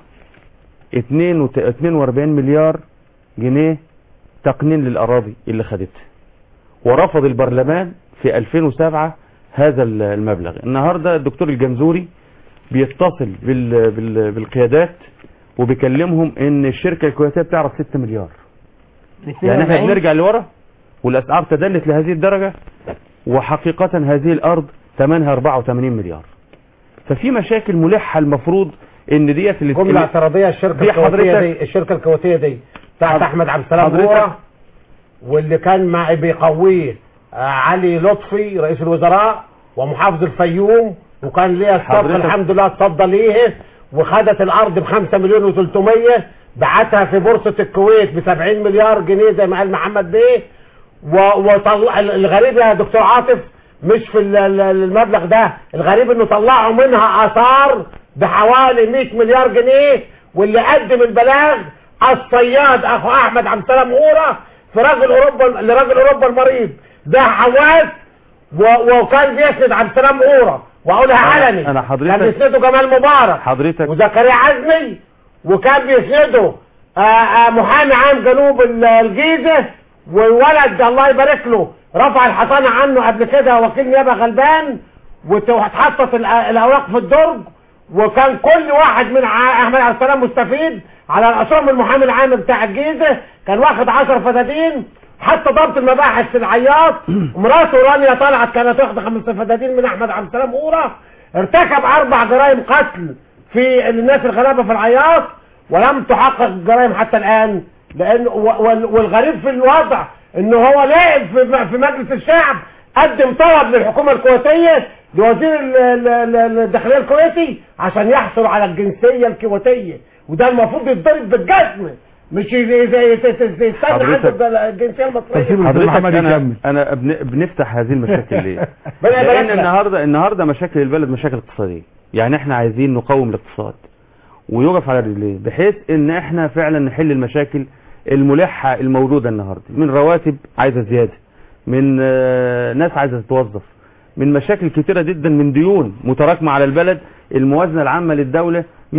42 مليار جنيه تقنين للأراضي اللي خدتها ورفض البرلمان في 2007 هذا المبلغ النهاردة الدكتور الجنزوري بيتصل بال بال بالقيادات وبيكلمهم ان الشركة الكويتية بتعرض 6 مليار يعني احنا بنرجع لورا والاسعار تدلت لهذه الدرجة وحقيقة هذه الارض ثمنها 84 مليار ففي مشاكل ملحة المفروض ان ديت اللي جملة اعتراضية الشركة دي الكويتية حضرتك- دي الشركة الكويتية دي بتاعت حض- أحمد عبد السلام حضرتك- بورة واللي كان مع بيقويه آه، علي لطفي رئيس الوزراء ومحافظ الفيوم وكان ليها السبق حضرتك- الحمد لله اتصدى ليه وخدت الأرض بخمسة مليون و300 بعتها في بورصة الكويت ب 70 مليار جنيه زي ما قال محمد بيه و- وطلع الغريب يا دكتور عاطف مش في ال- ال- المبلغ ده الغريب انه طلعوا منها اثار بحوالي 100 مليار جنيه واللي قدم البلاغ الصياد اخو احمد عبد السلام غوره في راجل اوروبا لراجل اوروبا المريض ده حواس و- وكان بيسند عبد السلام غوره واقولها علني انا كان حضرتك بيسنده جمال مبارك حضرتك وزكريا عزمي وكان بيسنده آه، آه، محامي عام جنوب ال- الجيزة والولد الله يبارك له رفع الحصانة عنه قبل كده وكيل نيابة غلبان وت- واتحطت الأ- الأوراق في الدرج وكان كل واحد من ع- أحمد عبد السلام مستفيد على الأسهم المحامي العام بتاع الجيزة كان واخد 10 فدادين حتى ضبط المباحث في العياط مراته رانيا طلعت كانت واخده خمس فدادين من احمد عبد السلام غوره ارتكب اربع جرائم قتل في الناس الغلابه في العياط ولم تحقق جرائم حتى الان لان و- وال- والغريب في الوضع ان هو لعب في في مجلس الشعب قدم طلب للحكومه الكويتيه لوزير ال- ال- ال- الداخليه الكويتي عشان يحصل على الجنسيه الكويتيه وده المفروض يتضرب بالجزم مش زي زي يستنى حضرتك- عنده الجنسيه المصريه حضرتك انا انا بن- بنفتح هذه المشاكل ليه ربنا يبارك لان لك. النهارده النهارده مشاكل البلد مشاكل اقتصاديه يعني احنا عايزين نقوم الاقتصاد ويقف على رجليه بحيث ان احنا فعلا نحل المشاكل الملحه الموجوده النهارده من رواتب عايزه زياده من آه، ناس عايزه تتوظف من مشاكل كتيره جدا من ديون متراكمه على البلد الموازنه العامه للدوله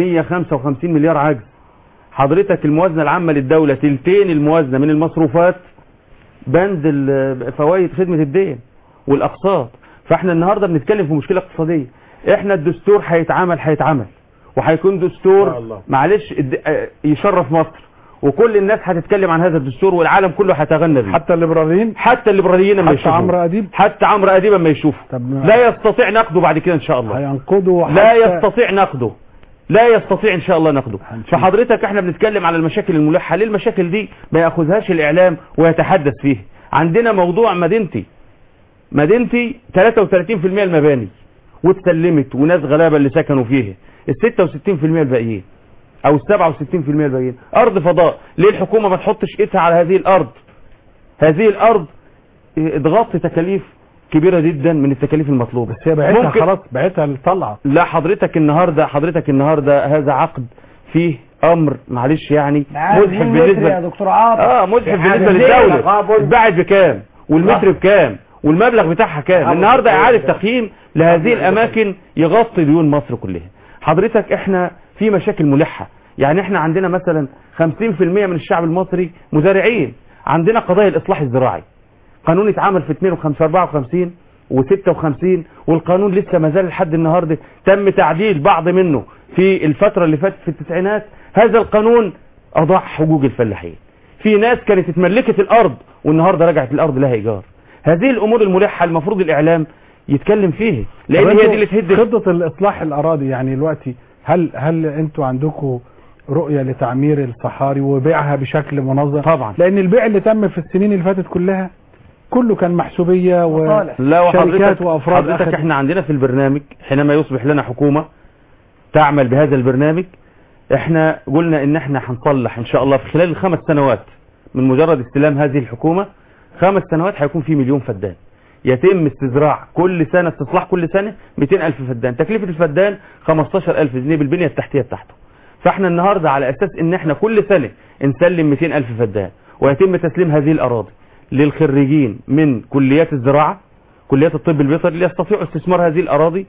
155 مليار عجز حضرتك الموازنه العامه للدوله تلتين الموازنه من المصروفات بند ال- فوائد خدمة الدين والأقساط فاحنا النهاردة بنتكلم في مشكلة اقتصادية احنا الدستور هيتعمل هيتعمل وهيكون دستور معلش الد- آه، يشرف مصر وكل الناس هتتكلم عن هذا الدستور والعالم كله هيتغنى بيه حتى الليبراليين حتى الليبراليين لما حتى يشوفوه عمرو أديب حتى عمرو اديب لما يشوفه لا يستطيع نقده بعد كده ان شاء الله هينقضوا لا حتى- يستطيع نقده لا يستطيع ان شاء الله نقده فحضرتك احنا بنتكلم على المشاكل الملحه ليه المشاكل دي ما ياخذهاش الاعلام ويتحدث فيه عندنا موضوع مدينتي مدينتي 33% المباني واتسلمت وناس غلابه اللي سكنوا فيها ال 66% الباقيين او ال 67% الباقيين ارض فضاء ليه الحكومه ما تحطش ايدها على هذه الارض هذه الارض تغطي تكاليف كبيره جدا من التكاليف المطلوبه بس هي بعتها خلاص بعتها اللي طلعت لا حضرتك النهارده حضرتك النهارده هذا عقد فيه امر معلش يعني مزحف بالنسبه يا دكتور عاطف اه مزحف يعني بالنسبه ليه للدوله تغابن؟ اتباعت بكام والمتر بكام والمبلغ بتاعها كام تغابن النهارده في اعاده الدولة. تقييم لهذه الاماكن يغطي ديون مصر كلها حضرتك احنا في مشاكل ملحه يعني احنا عندنا مثلا 50% من الشعب المصري مزارعين عندنا قضايا الاصلاح الزراعي قانون اتعمل في 52 54 و56 والقانون لسه ما زال لحد النهارده تم تعديل بعض منه في الفترة اللي فاتت في التسعينات هذا القانون أضاع حقوق الفلاحين في ناس كانت اتملكت الارض والنهارده رجعت الارض لها ايجار هذه الامور الملحه المفروض الاعلام يتكلم فيها لان طب هي انتوا دي اللي تهد خطة الاصلاح الاراضي يعني دلوقتي هل هل انتوا عندكم رؤية لتعمير الصحاري وبيعها بشكل منظم طبعا لان البيع اللي تم في السنين اللي فاتت كلها كله كان محسوبية لا وشركات وحضرتك وافراد حضرتك أخذت- احنا عندنا في البرنامج حينما يصبح لنا حكومة تعمل بهذا البرنامج احنا قلنا ان احنا هنصلح ان شاء الله في خلال الخمس سنوات من مجرد استلام هذه الحكومة خمس سنوات هيكون في مليون فدان يتم استزراع كل سنة استصلاح كل سنة 200 ألف فدان تكلفة الفدان 15 ألف جنيه بالبنية التحتية بتاعته فاحنا النهاردة على أساس ان احنا كل سنة نسلم 200 ألف فدان ويتم تسليم هذه الأراضي للخريجين من كليات الزراعة كليات الطب البيطري ليستطيعوا استثمار هذه الأراضي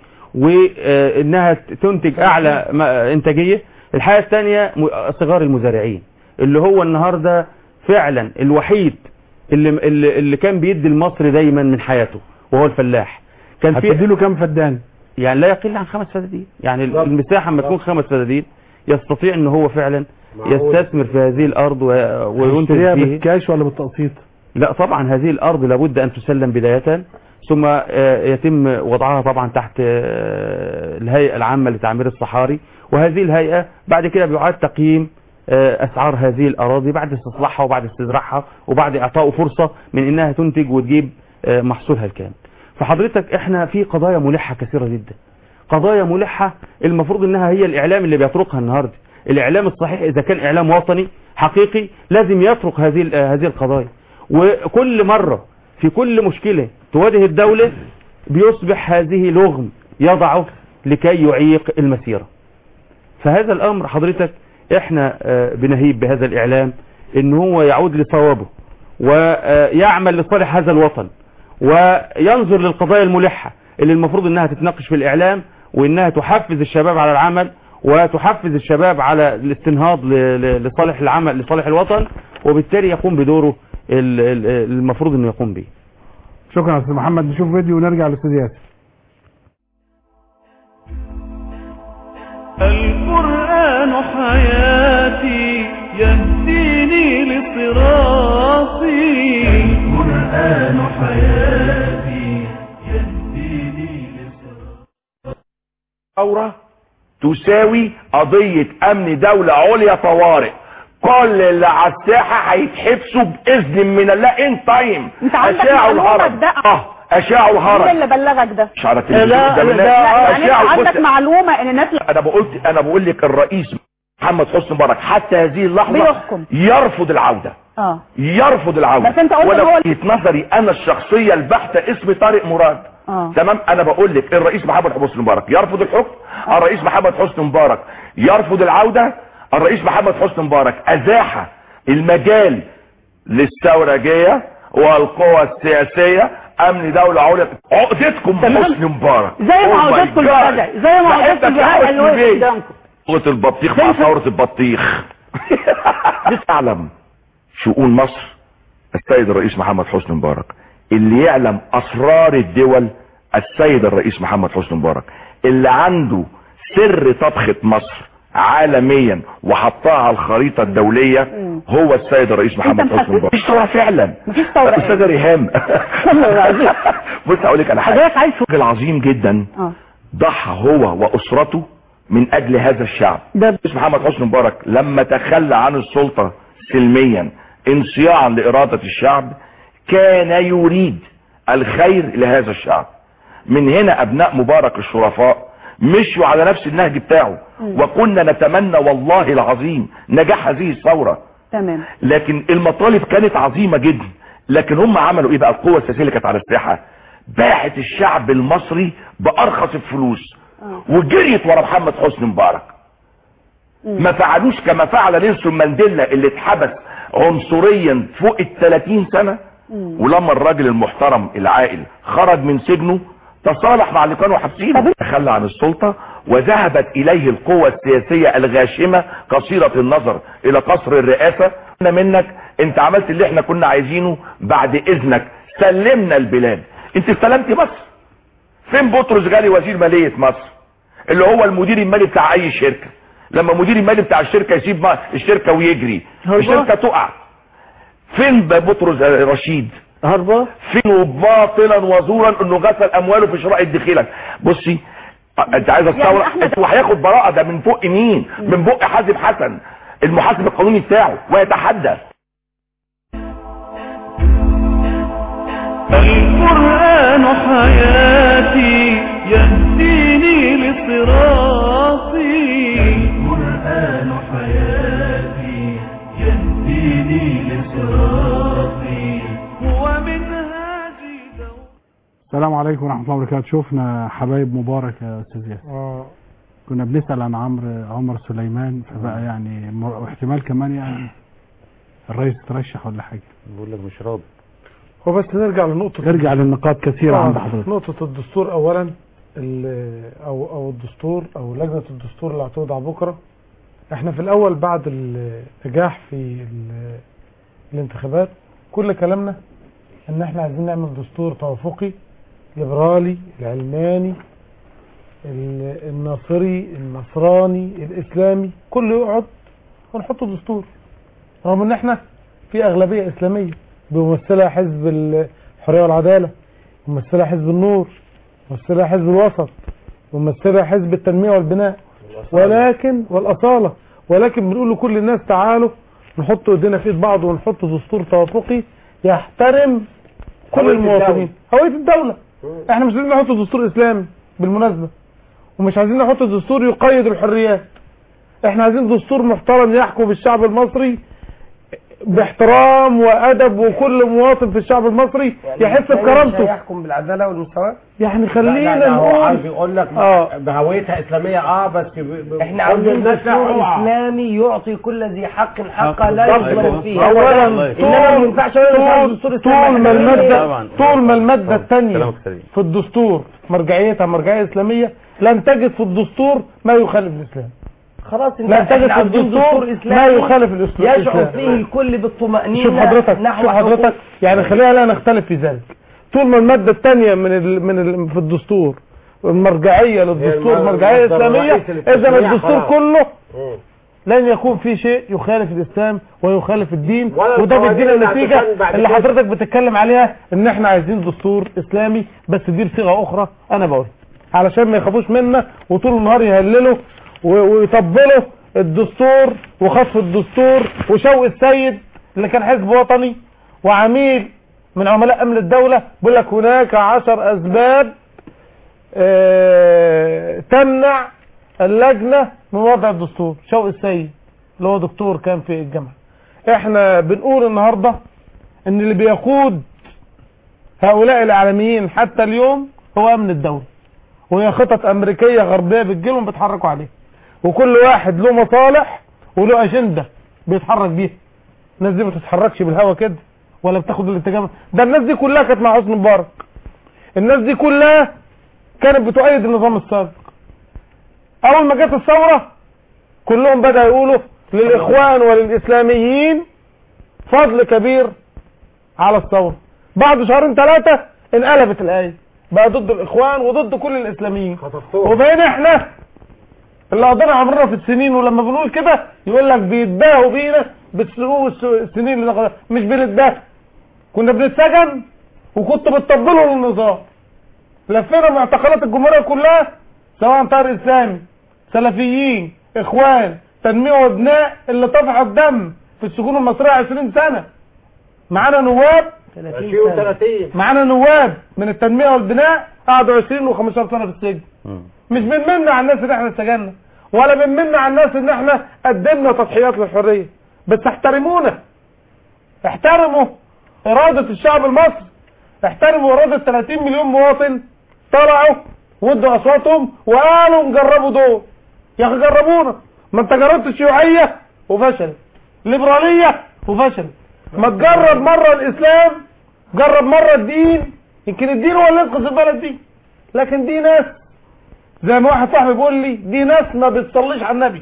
وإنها تنتج أعلى ما- إنتاجية الحاجة الثانية م- صغار المزارعين اللي هو النهاردة فعلا الوحيد اللي, اللي, اللي كان بيدي المصري دايما من حياته وهو الفلاح كان في هتديله كام فدان يعني لا يقل عن خمس فدادين يعني المساحة لما تكون خمس فدادين يستطيع ان هو فعلا يستثمر في هذه الارض و- وينتج هيشتريها فيه بالكاش ولا بالتقسيط لا طبعا هذه الارض لابد ان تسلم بداية ثم آه، يتم وضعها طبعا تحت آه، الهيئة العامة لتعمير الصحاري وهذه الهيئة بعد كده بيعاد تقييم آه، اسعار هذه الاراضي بعد استصلاحها وبعد استزراعها وبعد اعطائه فرصة من انها تنتج وتجيب آه، محصولها الكامل فحضرتك احنا في قضايا ملحة كثيرة جدا قضايا ملحة المفروض انها هي الاعلام اللي بيطرقها النهاردة الاعلام الصحيح اذا كان اعلام وطني حقيقي لازم يطرق هذه ال- هذه القضايا وكل مرة في كل مشكلة تواجه الدولة بيصبح هذه لغم يضعه لكي يعيق المسيرة فهذا الامر حضرتك احنا آه، بنهيب بهذا الاعلام ان هو يعود لصوابه ويعمل لصالح هذا الوطن وينظر للقضايا الملحة اللي المفروض انها تتناقش في الاعلام وانها تحفز الشباب على العمل وتحفز الشباب على الاستنهاض ل- ل- لصالح العمل لصالح الوطن وبالتالي يقوم بدوره ال- ال- المفروض انه يقوم به شكرا يا استاذ محمد نشوف فيديو ونرجع لاستاذ ياسر القرآن حياتي يهديني لصراطي القرآن حياتي يهديني ثورة تساوي قضية امن دولة عليا طوارئ كل اللي على الساحة هيتحبسوا باذن من الله ان تايم انت عندك اشاعوا معلومة الهرم ده اه اشاعوا مين الهرم اللي بلغك ده مش على التلفزيون لا قدام الناس. لا يعني انت اشاعوا عندك بص- معلومة ان الناس انا بقول انا بقول لك الرئيس محمد حسني مبارك حتى هذه اللحظة بيحكم. يرفض العودة اه يرفض العودة بس انت قلت ولا ان هو- وجهة نظري انا الشخصية البحتة اسمي طارق مراد اه تمام انا بقول لك الرئيس محمد حسني مبارك يرفض الحكم الرئيس محمد حسني مبارك يرفض العودة الرئيس محمد حسني مبارك ازاح المجال للثورجية والقوى السياسية امن دولة عليا عقدتكم بحسني مبارك زي ما Oh my عقدتكم God. البدع زي ما بحبك عقدتكم يا البدع حسني اللي بيه. قدامكم ثورة البطيخ مع ثورة البطيخ تعلم شؤون مصر السيد الرئيس محمد حسني مبارك اللي يعلم اسرار الدول السيد الرئيس محمد حسني مبارك اللي عنده سر طبخة مصر عالميا وحطها على الخريطة الدولية هو السيد الرئيس محمد انت حسني محسس- مبارك مفيش ثورة فعلا مفيش ثورة استاذ ريهام بص هقول لك على حاجة حضرتك عايز راجل عظيم جدا اه ضحى هو واسرته من اجل هذا الشعب الرئيس محمد حسني مبارك لما تخلى عن السلطة سلميا انصياعا لارادة الشعب كان يريد الخير لهذا الشعب من هنا ابناء مبارك الشرفاء مشوا على نفس النهج بتاعه وكنا نتمنى والله العظيم نجاح هذه الثورة تمام لكن المطالب كانت عظيمة جدا لكن هم عملوا ايه بقى القوة السياسية اللي كانت على الساحة باعت الشعب المصري بارخص الفلوس وجريت ورا محمد حسني مبارك ما فعلوش كما فعل نيلسون مانديلا اللي اتحبس عنصريا فوق ال 30 سنة ولما الراجل المحترم العاقل خرج من سجنه تصالح مع اللي كانوا حابسينه تخلى عن السلطة وذهبت اليه القوة السياسية الغاشمة قصيرة النظر الى قصر الرئاسة قلنا منك انت عملت اللي احنا كنا عايزينه بعد اذنك سلمنا البلاد انت استلمت مصر فين بطرس غالي وزير مالية مصر اللي هو المدير المالي بتاع اي شركة لما مدير المالي بتاع الشركة يسيب ما- الشركة ويجري هو- الشركة تقع فين بطرس رشيد هربان فين باطلا وزورا انه غسل امواله في شراء الدخيلة بصي انت عايز الثوره يعني أحمد- هو هياخد براءه ده من فوق مين من بق حازم حسن المحاسب القانوني بتاعه ويتحدى القرآن حياتي يهديني لصراطي القرآن حياتي يهديني لصراطي هو منهاجي السلام عليكم ورحمة الله وبركاته شوفنا حبايب مبارك يا أستاذ ياسر اه كنا بنسأل عن عمرو عمر سليمان فبقى يعني م- واحتمال كمان يعني الرئيس ترشح ولا حاجة بقول لك مش راضي هو بس نرجع لنقطة نرجع للنقاط كثيرة آه، عند حضرتك نقطة الدستور أولا ال- أو أو الدستور أو لجنة الدستور اللي هتوضع بكرة احنا في الأول بعد النجاح في ال- الانتخابات كل كلامنا إن احنا عايزين نعمل دستور توافقي ليبرالي العلماني ال- الناصري النصراني الإسلامي كله يقعد ونحط دستور رغم إن احنا في أغلبية إسلامية بيمثلها حزب الحرية والعدالة بيمثلها حزب النور بيمثلها حزب الوسط بيمثلها حزب التنمية والبناء ولكن والأصالة ولكن بنقول لكل الناس تعالوا نحط ايدينا في ايد بعض ونحط دستور توافقي يحترم كل هوية المواطنين هوية الدولة احنا مش عايزين نحط دستور اسلامي بالمناسبة ومش عايزين نحط دستور يقيد الحريات احنا عايزين دستور محترم يحكم بالشعب المصري باحترام وادب وكل مواطن في الشعب المصري يحس بكرامته يحكم بالعداله والمساواه يعني لا، خلينا لا، هو عايز نقول يقول لك آه. بهويتها اسلاميه اه بس ب- ب- احنا كل عاوزين الناس دستور يقعوا. اسلامي يعطي كل ذي حق حقه لا بالظبط. يظلم فيه اولا انما ما ينفعش اقول مش عاوز دستور اسلامي طول ما إحنا المادة طبعاً. طول ما المادة الثانية كلامك سليم. في الدستور مرجعيتها مرجعية إسلامية لن تجد في الدستور ما يخالف الإسلام خلاص انت لا تجد احنا في عاوزين الدستور دستور ما اسلامي يخالف الإسلام يشعر فيه الكل بالطمأنينة شوف حضرتك نحو شوف حضرتك حقوق- يعني خلينا لا نختلف في ذلك طول ما المادة الثانية من ال من ال في الدستور المرجعية للدستور المصدر مرجعية الرئيسي إسلامية للتشريع إذا الدستور خلاص. كله مم. لن يكون في شيء يخالف الاسلام ويخالف الدين ولا وده القوانين بيدينا اللي النتيجه هتتم بعد اللي كده. حضرتك بتتكلم عليها ان احنا عايزين دستور اسلامي بس دي بصيغه اخرى انا بقولها علشان ما يخافوش منا وطول النهار يهللوا و- ويطبلوا الدستور وخطف الدستور وشوق السيد اللي كان حزب وطني وعميل من عملاء امن الدوله بيقول لك هناك عشر اسباب آه، تمنع اللجنة من وضع الدستور شوق السيد اللي هو دكتور كان في الجامعة احنا بنقول النهاردة ان اللي بيقود هؤلاء الاعلاميين حتى اليوم هو امن الدولة وهي خطط امريكية غربية بتجيلهم بيتحركوا عليها وكل واحد له مصالح وله اجندة بيتحرك بيها الناس دي ما بتتحركش بالهوا كده ولا بتاخد الاتجاه ده الناس دي كلها كانت مع حسني مبارك الناس دي كلها كانت بتؤيد النظام السابق اول ما جت الثورة كلهم بدأ يقولوا للاخوان وللاسلاميين فضل كبير على الثورة بعد شهرين ثلاثة انقلبت الآية بقى ضد الاخوان وضد كل الاسلاميين وبقينا احنا اللي قضينا عمرنا في السنين ولما بنقول كده يقول لك بيتباهوا بينا بتسلقوا الس- السنين اللي دخلت مش بنتباهى كنا بنتسجن وكنت بتطبلوا للنظام لفينا معتقلات الجمهورية كلها سواء طار اسلامي سلفيين اخوان تنمية وابناء اللي طفح الدم في السجون المصرية 20 سنة معانا نواب 20 و30 معانا نواب من التنمية والبناء قعدوا 20 و15 سنة في السجن مش بنمن على الناس ان احنا اتسجننا ولا بنمن على الناس ان احنا قدمنا تضحيات للحرية بس احترمونا احترموا ارادة الشعب المصري احترموا ارادة 30 مليون مواطن طلعوا وادوا اصواتهم وقالوا نجربوا دول يا اخي جربونا ما انت جربت الشيوعية وفشلت ليبرالية وفشلت ما تجرب مرة الاسلام جرب مرة الدين يمكن الدين هو اللي ينقذ البلد دي لكن دي ناس زي ما واحد صاحبي بيقول لي دي ناس ما بتصليش على النبي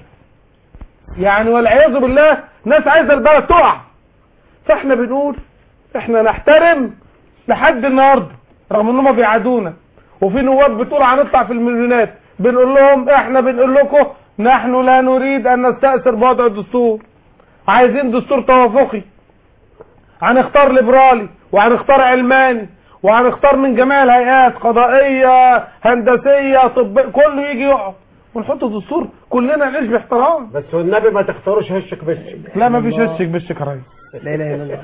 يعني والعياذ بالله ناس عايزه البلد تقع فاحنا بنقول احنا نحترم لحد النهارده رغم ان هم بيعادونا وفي نواب بتقول هنطلع في المليونات بنقول لهم احنا بنقول لكم نحن لا نريد ان نستأثر بوضع الدستور عايزين دستور توافقي هنختار ليبرالي وهنختار علماني وهنختار من جميع الهيئات قضائيه هندسيه طب كله يجي يقعد ونحط دستور كلنا نعيش باحترام بس والنبي ما تختاروش هشك بشك لا ما فيش هشك بشك يا ريس لا اله الا الله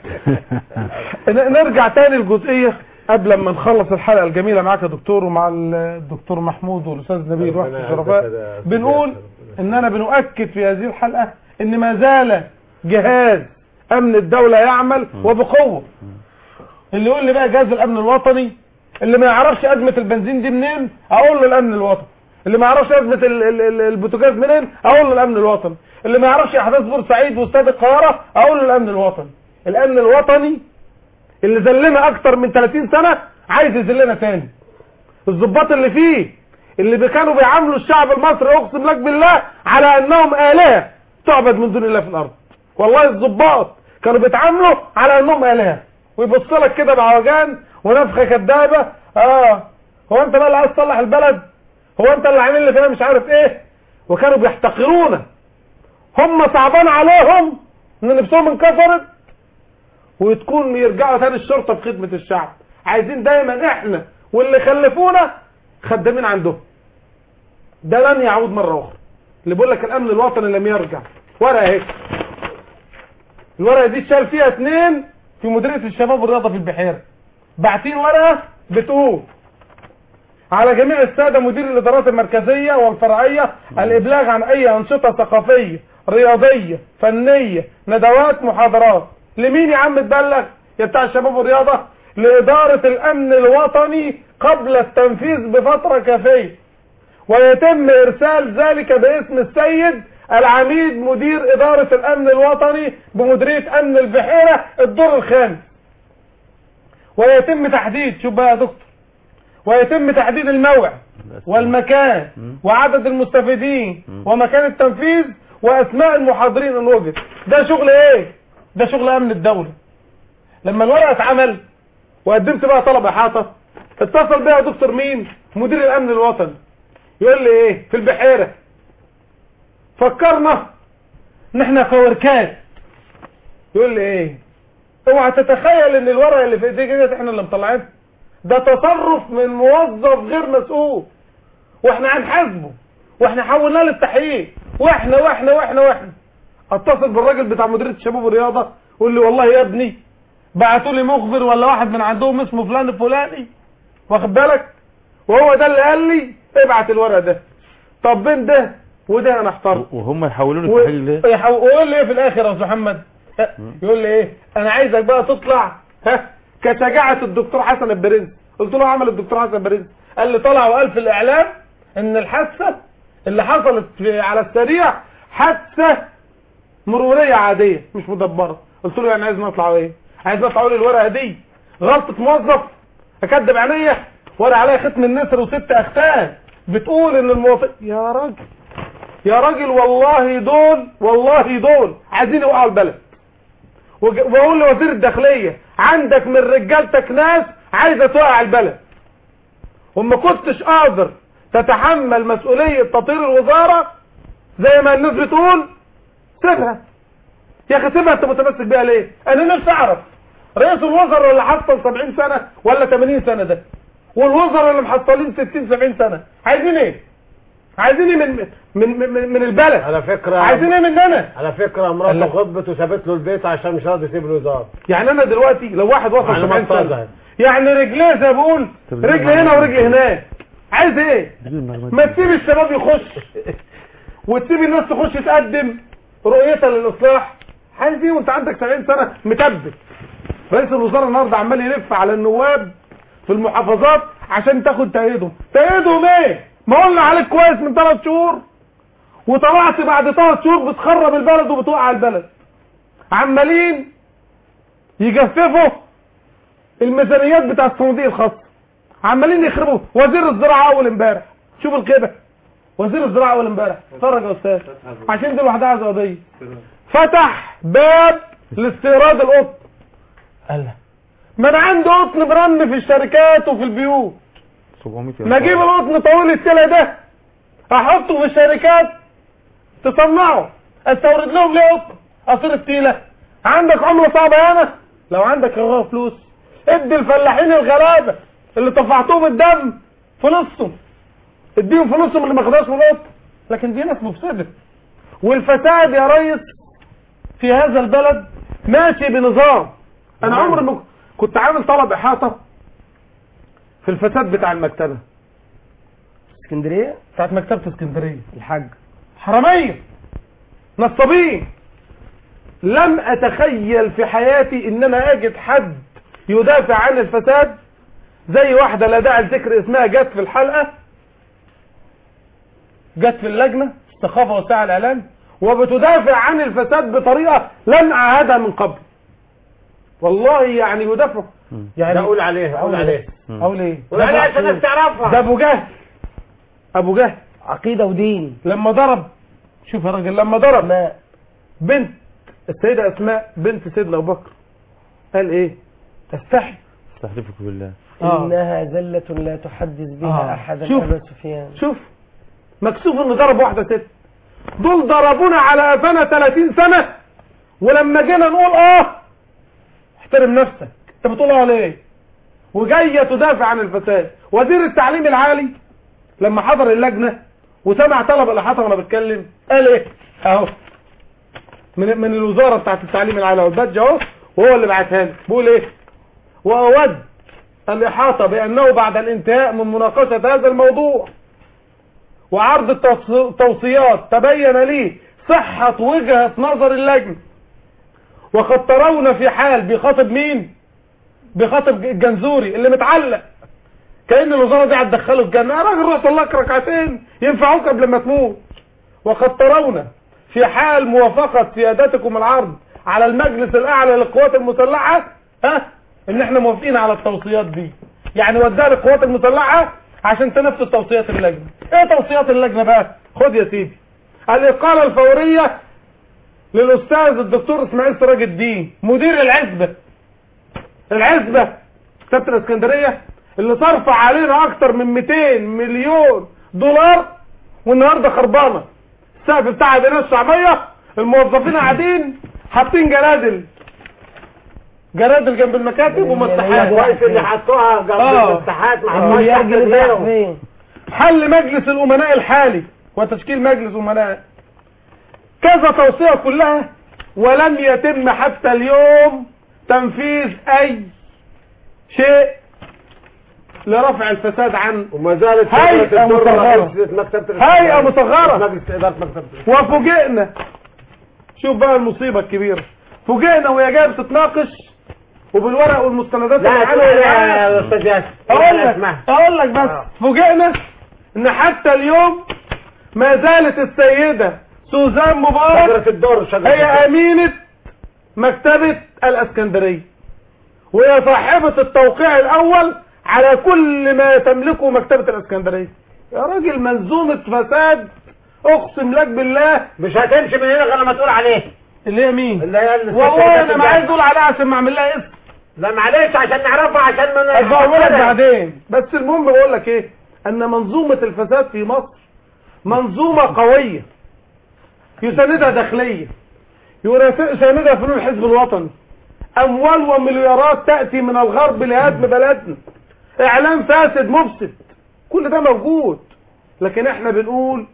ن- نرجع تاني الجزئيه قبل ما نخلص الحلقه الجميله معاك يا دكتور ومع الدكتور محمود والاستاذ نبيل وحده ربنا الشرفاء يعزك يا أستاذ بنقول اننا بنؤكد في هذه الحلقه ان ما زال جهاز امن الدوله يعمل وبقوه اللي يقول لي بقى جهاز الامن الوطني اللي ما يعرفش ازمه البنزين دي منين اقول له الامن الوطني اللي ما يعرفش ازمه ال- ال- ال- البوتاجاز منين اقول له الامن الوطني اللي ما يعرفش احداث بورسعيد واستاد القاهره اقول له الامن الوطني الامن الوطني اللي ذلنا اكتر من 30 سنه عايز يذلنا تاني الضباط اللي فيه اللي كانوا بيعاملوا الشعب المصري اقسم لك بالله على انهم الهه تعبد من دون الله في الارض والله الضباط كانوا بيتعاملوا على انهم الهه ويبص لك كده بعوجان ونفخه كدابه اه هو انت بقى اللي عايز تصلح البلد هو انت اللي عامل لي فيها مش عارف ايه وكانوا بيحتقرونا هم صعبان عليهم ان نفسهم انكسرت وتكون يرجعوا تاني الشرطه في خدمه الشعب عايزين دايما احنا واللي خلفونا خدامين عندهم ده لن يعود مره اخرى اللي بيقول لك الامن الوطني لم يرجع ورقه اهي الورقه دي اتشال فيها اتنين في مديريه الشباب والرياضه في البحيره باعتين ورقه بتقول على جميع الساده مدير الادارات المركزيه والفرعيه الابلاغ عن اي انشطه ثقافيه رياضيه فنيه ندوات محاضرات لمين يا عم تبلغ يا بتاع الشباب والرياضه لاداره الامن الوطني قبل التنفيذ بفتره كافيه ويتم ارسال ذلك باسم السيد العميد مدير اداره الامن الوطني بمديريه امن البحيره الدور الخامس ويتم تحديد شوف بقى يا دكتور ويتم تحديد الموعد والمكان وعدد المستفيدين ومكان التنفيذ واسماء المحاضرين ان وجد ده شغل ايه ده شغل امن الدوله لما الورقه اتعمل وقدمت بقى طلب احاطه اتصل بيها دكتور مين مدير الامن الوطني يقول لي ايه في البحيره فكرنا ان احنا كوركات يقول لي ايه اوعى تتخيل ان الورقه اللي في ايديك ديت احنا اللي مطلعينها ده تصرف من موظف غير مسؤول واحنا هنحاسبه واحنا حولناه للتحقيق واحنا واحنا واحنا واحنا اتصل بالراجل بتاع مديريه الشباب والرياضه قول لي والله يا ابني بعتوا لي مخبر ولا واحد من عندهم اسمه فلان الفلاني واخد بالك وهو ده اللي قال لي ابعت الورق ده طب بين ده وده انا احترم وهم يحولون و- التحقيق ليه؟ يحو- ويقول لي ايه في الاخر يا استاذ محمد ها، يقول لي ايه انا عايزك بقى تطلع ها كشجاعه الدكتور حسن البرنس قلت له عمل الدكتور حسن البرنس قال لي طلع وقال في الاعلام ان الحادثه اللي حصلت في على السريع حادثه مروريه عاديه مش مدبره قلت له يعني عايز نطلع ايه عايز نطلع لي الورقه دي غلطه موظف اكدب عينيا ورقه عليها ختم النسر وست اختان بتقول ان المواطن يا راجل يا راجل والله دول والله دول عايزين يوقعوا البلد وج- واقول لوزير الداخليه عندك من رجالتك ناس عايزه توقع البلد وما كنتش قادر تتحمل مسؤوليه تطهير الوزاره زي ما الناس بتقول سيبها يا اخي سيبها انت متمسك بيها ليه؟ انا نفسي اعرف رئيس الوزراء اللي حصل 70 سنه ولا 80 سنه ده والوزراء اللي محصلين 60 70 سنه عايزين ايه؟ عايزين ايه من من من, من البلد؟ على فكره عايزين ايه مننا؟ على فكره قال مراته لك- غضبت وسابت له البيت عشان مش راضي يسيب الوزاره يعني انا دلوقتي لو واحد وصل معلومات 70 سنه طازة. يعني رجليه زي ما بقول رجل هنا ورجل هناك عايز ايه؟ ما تسيب الشباب يخش وتسيب الناس تخش تقدم رؤيتها للاصلاح عايز ايه وانت عندك 70 سنه متبت رئيس الوزراء النهارده عمال يلف على النواب في المحافظات عشان تاخد تأييدهم تأييدهم ايه ما قلنا عليك كويس من ثلاث شهور وطلعت بعد ثلاث شهور بتخرب البلد وبتوقع البلد عمالين يجففوا الميزانيات بتاع الصناديق الخاصه عمالين يخربوا وزير الزراعه اول امبارح شوف الكده وزير الزراعه اول امبارح اتفرج يا استاذ عشان دي لوحدها عايزه قضيه فتح باب لاستيراد القطن قال ما انا عندي قطن برن في الشركات وفي البيوت 700 ما اجيب القطن طويل التلا ده احطه في الشركات تصنعه استورد لهم ليه قطن اصير التيله عندك عمله صعبه انا لو عندك رغاء فلوس ادي الفلاحين الغلابه اللي طفعتهم الدم فلوسهم اديهم فلوسهم اللي ما خدوهاش من القط لكن دي ناس مفسده والفساد يا ريس في هذا البلد ماشي بنظام انا عمري ما كنت عامل طلب احاطه في الفساد بتاع المكتبه اسكندريه بتاعت مكتبه اسكندريه الحاج حراميه نصابين لم اتخيل في حياتي ان انا اجد حد يدافع عن الفساد زي واحدة لا داعي لذكر اسمها جت في الحلقة جت في اللجنة الثقافة وسائل الاعلام وبتدافع عن الفساد بطريقة لم اعهدها من قبل والله يعني يدافع يعني اقول عليها اقول عليها اقول ايه قول عليها عشان الناس تعرفها ده ابو جهل ابو جهل عقيدة ودين لما ضرب شوف يا راجل لما ضرب بنت السيدة اسماء بنت سيدنا ابو بكر قال ايه تستحي استحلفك بالله آه. إنها زلة لا تحدث بها آه. أحدا شوف. أبا سفيان شوف مكسوف انه ضرب واحدة ست دول ضربونا على قفانا 30 سنة ولما جينا نقول اه احترم نفسك انت بتقول اه ليه وجاية تدافع عن الفساد وزير التعليم العالي لما حضر اللجنة وسمع طلب الإحاطة وانا بتكلم قال ايه اهو من من الوزارة بتاعت التعليم العالي والبادج اهو وهو اللي بعتها لي بيقول ايه واود الإحاطة بأنه بعد الانتهاء من مناقشة هذا الموضوع وعرض التوص- التوصيات تبين لي صحة وجهة نظر اللجنة وقد ترون في حال بيخاطب مين بيخاطب الجنزوري اللي متعلق كأن الوزارة دي هتدخله الجنة يا راجل روح طلعك ركعتين ينفعوك قبل ما تموت وقد ترون في حال موافقة سيادتكم العرض على المجلس الأعلى للقوات المسلحة ها ان احنا موافقين على التوصيات دي يعني وداها للقوات المسلحة عشان تنفذ توصيات اللجنة ايه توصيات اللجنة بقى خد يا سيدي الإقالة الفورية للأستاذ الدكتور إسماعيل سراج الدين مدير العزبة العزبة كتابة الإسكندرية اللي صرف علينا أكتر من 200 مليون دولار والنهاردة خربانة السقف بتاعها بناء الشعبية الموظفين قاعدين حاطين جرادل جرادل جنب المكاتب ومساحات كويس اللي حطوها جنب آه. المساحات ما حطوهاش المليار تحت جنيه راح رجليهم. فين؟ حل مجلس الأمناء الحالي وتشكيل مجلس أمناء كذا توصية كلها ولم يتم حتى اليوم تنفيذ أي شيء لرفع الفساد عن وما زالت هيئة فكرة الدور مصغرة رئيس مكتبة هيئة مصغرة مجلس إدارة مكتبة وفوجئنا شوف بقى المصيبة الكبيرة فوجئنا وهي جايه بتتناقش وبالورق والمستندات لا اللي تقول معانا يا أستاذ ياسر اقول لا لك اسمعها. اقول لك بس فوجئنا ان حتى اليوم ما زالت السيدة سوزان مبارك شجرة الدر شجرة هي الدر. امينة مكتبة الاسكندرية وهي صاحبة التوقيع الاول على كل ما تملكه مكتبة الاسكندرية يا راجل منظومة فساد اقسم لك بالله مش هتمشي من هنا غير لما تقول عليه اللي هي مين اللي هي الست والله اللي انا ما عايز اقول عليها عشان ما اعمل لها اسم لا معلش عشان نعرفها عشان ما بقول لك بعدين بس المهم بقول لك ايه ان منظومة الفساد في مصر منظومة قوية يساندها داخلية يساندها فنون الحزب الوطني اموال ومليارات تأتي من الغرب لهدم بلدنا اعلام فاسد مفسد كل ده موجود لكن احنا بنقول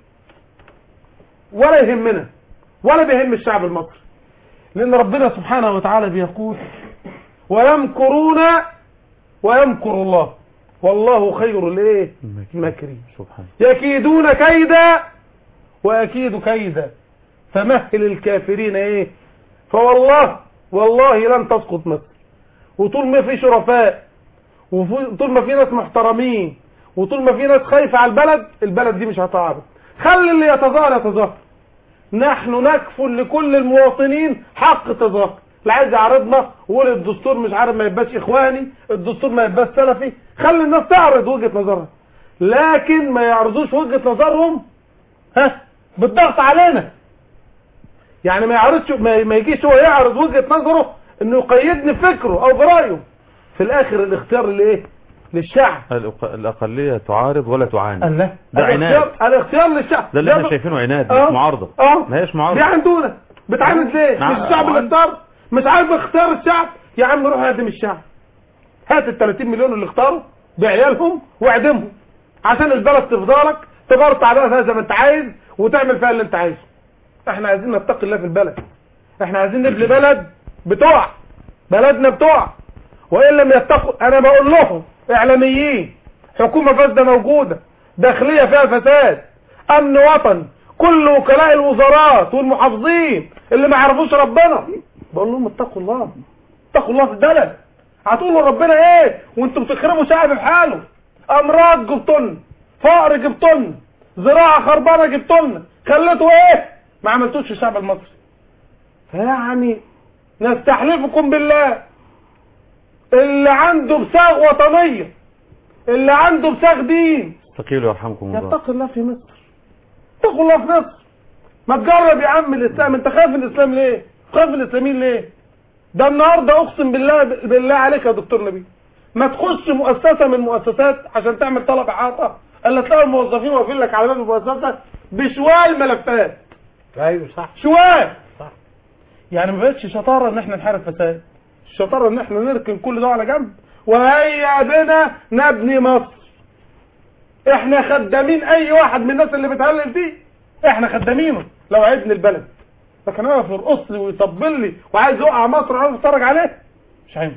ولا يهمنا ولا بيهم الشعب المصري لان ربنا سبحانه وتعالى بيقول ويمكرون ويمكر الله والله خير الايه الماكرين سبحان يكيدون كيدا واكيد كيدا فمهل الكافرين ايه فوالله والله لن تسقط مصر وطول ما في شرفاء وطول ما في ناس محترمين وطول ما في ناس خايفة على البلد البلد دي مش هتعرف خلي اللي يتظاهر يتظاهر نحن نكفل لكل المواطنين حق التظاهر اللي عايز يعرضنا ويقول الدستور مش عارف ما يبقاش اخواني الدستور ما يبقاش سلفي خلي الناس تعرض وجهة نظرها لكن ما يعرضوش وجهة نظرهم ها بالضغط علينا يعني ما يعرضش ما ما يجيش هو يعرض وجهة نظره انه يقيدني بفكره او برأيه في الاخر الاختيار لايه للشعب الأق- الأقلية تعارض ولا تعاند الله ده عناد الاختيار الاختيار للشعب ده اللي احنا ب- شايفينه عناد آه. مش معارضة اه ما هيش دي معارضة عندنا بتعاند ليه نعم. مش الشعب اللي اختار مش عارف اختار الشعب يا عم روح اعدم الشعب هات ال 30 مليون اللي اختاروا بعيالهم واعدمهم عشان البلد تفضلك تبرطع بقى زي ما انت عايز وتعمل فيها اللي انت عايزه احنا عايزين نتقي الله في البلد احنا عايزين نبني بلد بتوع بلدنا بتوع وان لم يتقوا انا بقول لهم اعلاميين حكومه فاسده موجوده داخليه فيها فساد امن وطن كل وكلاء الوزارات والمحافظين اللي ما يعرفوش ربنا بقول لهم اتقوا الله اتقوا الله في البلد هتقولوا ربنا ايه وانتم بتخربوا شعب بحاله امراض جبتن فقر جبتن زراعه خربانه جبتن خليتوا ايه ما عملتوش في الشعب المصري فيعني نستحلفكم بالله اللي عنده بساغ وطنيه اللي عنده بساغ دين استقيلوا يرحمكم الله يتقي الله في مصر اتقوا الله في مصر ما تجرب يا عم الاسلام انت خايف من الاسلام ليه خايف من الاسلاميين ليه ده النهارده اقسم بالله بالله عليك يا دكتور نبيل ما تخش مؤسسه من المؤسسات عشان تعمل طلب اعاطه الا تلاقي الموظفين واقفين لك على باب المؤسسه بشوال ملفات ايوه صح شوال صح يعني ما بقتش شطاره ان احنا نحارب فساد الشطاره ان احنا نركن كل ده على جنب وهيا بنا نبني مصر احنا خدامين اي واحد من الناس اللي بتهلل دي احنا خدامينه لو هيبني البلد لكن انا يرقص لي ويطبل لي وعايز يوقع مصر وعايز اتفرج عليه مش هينفع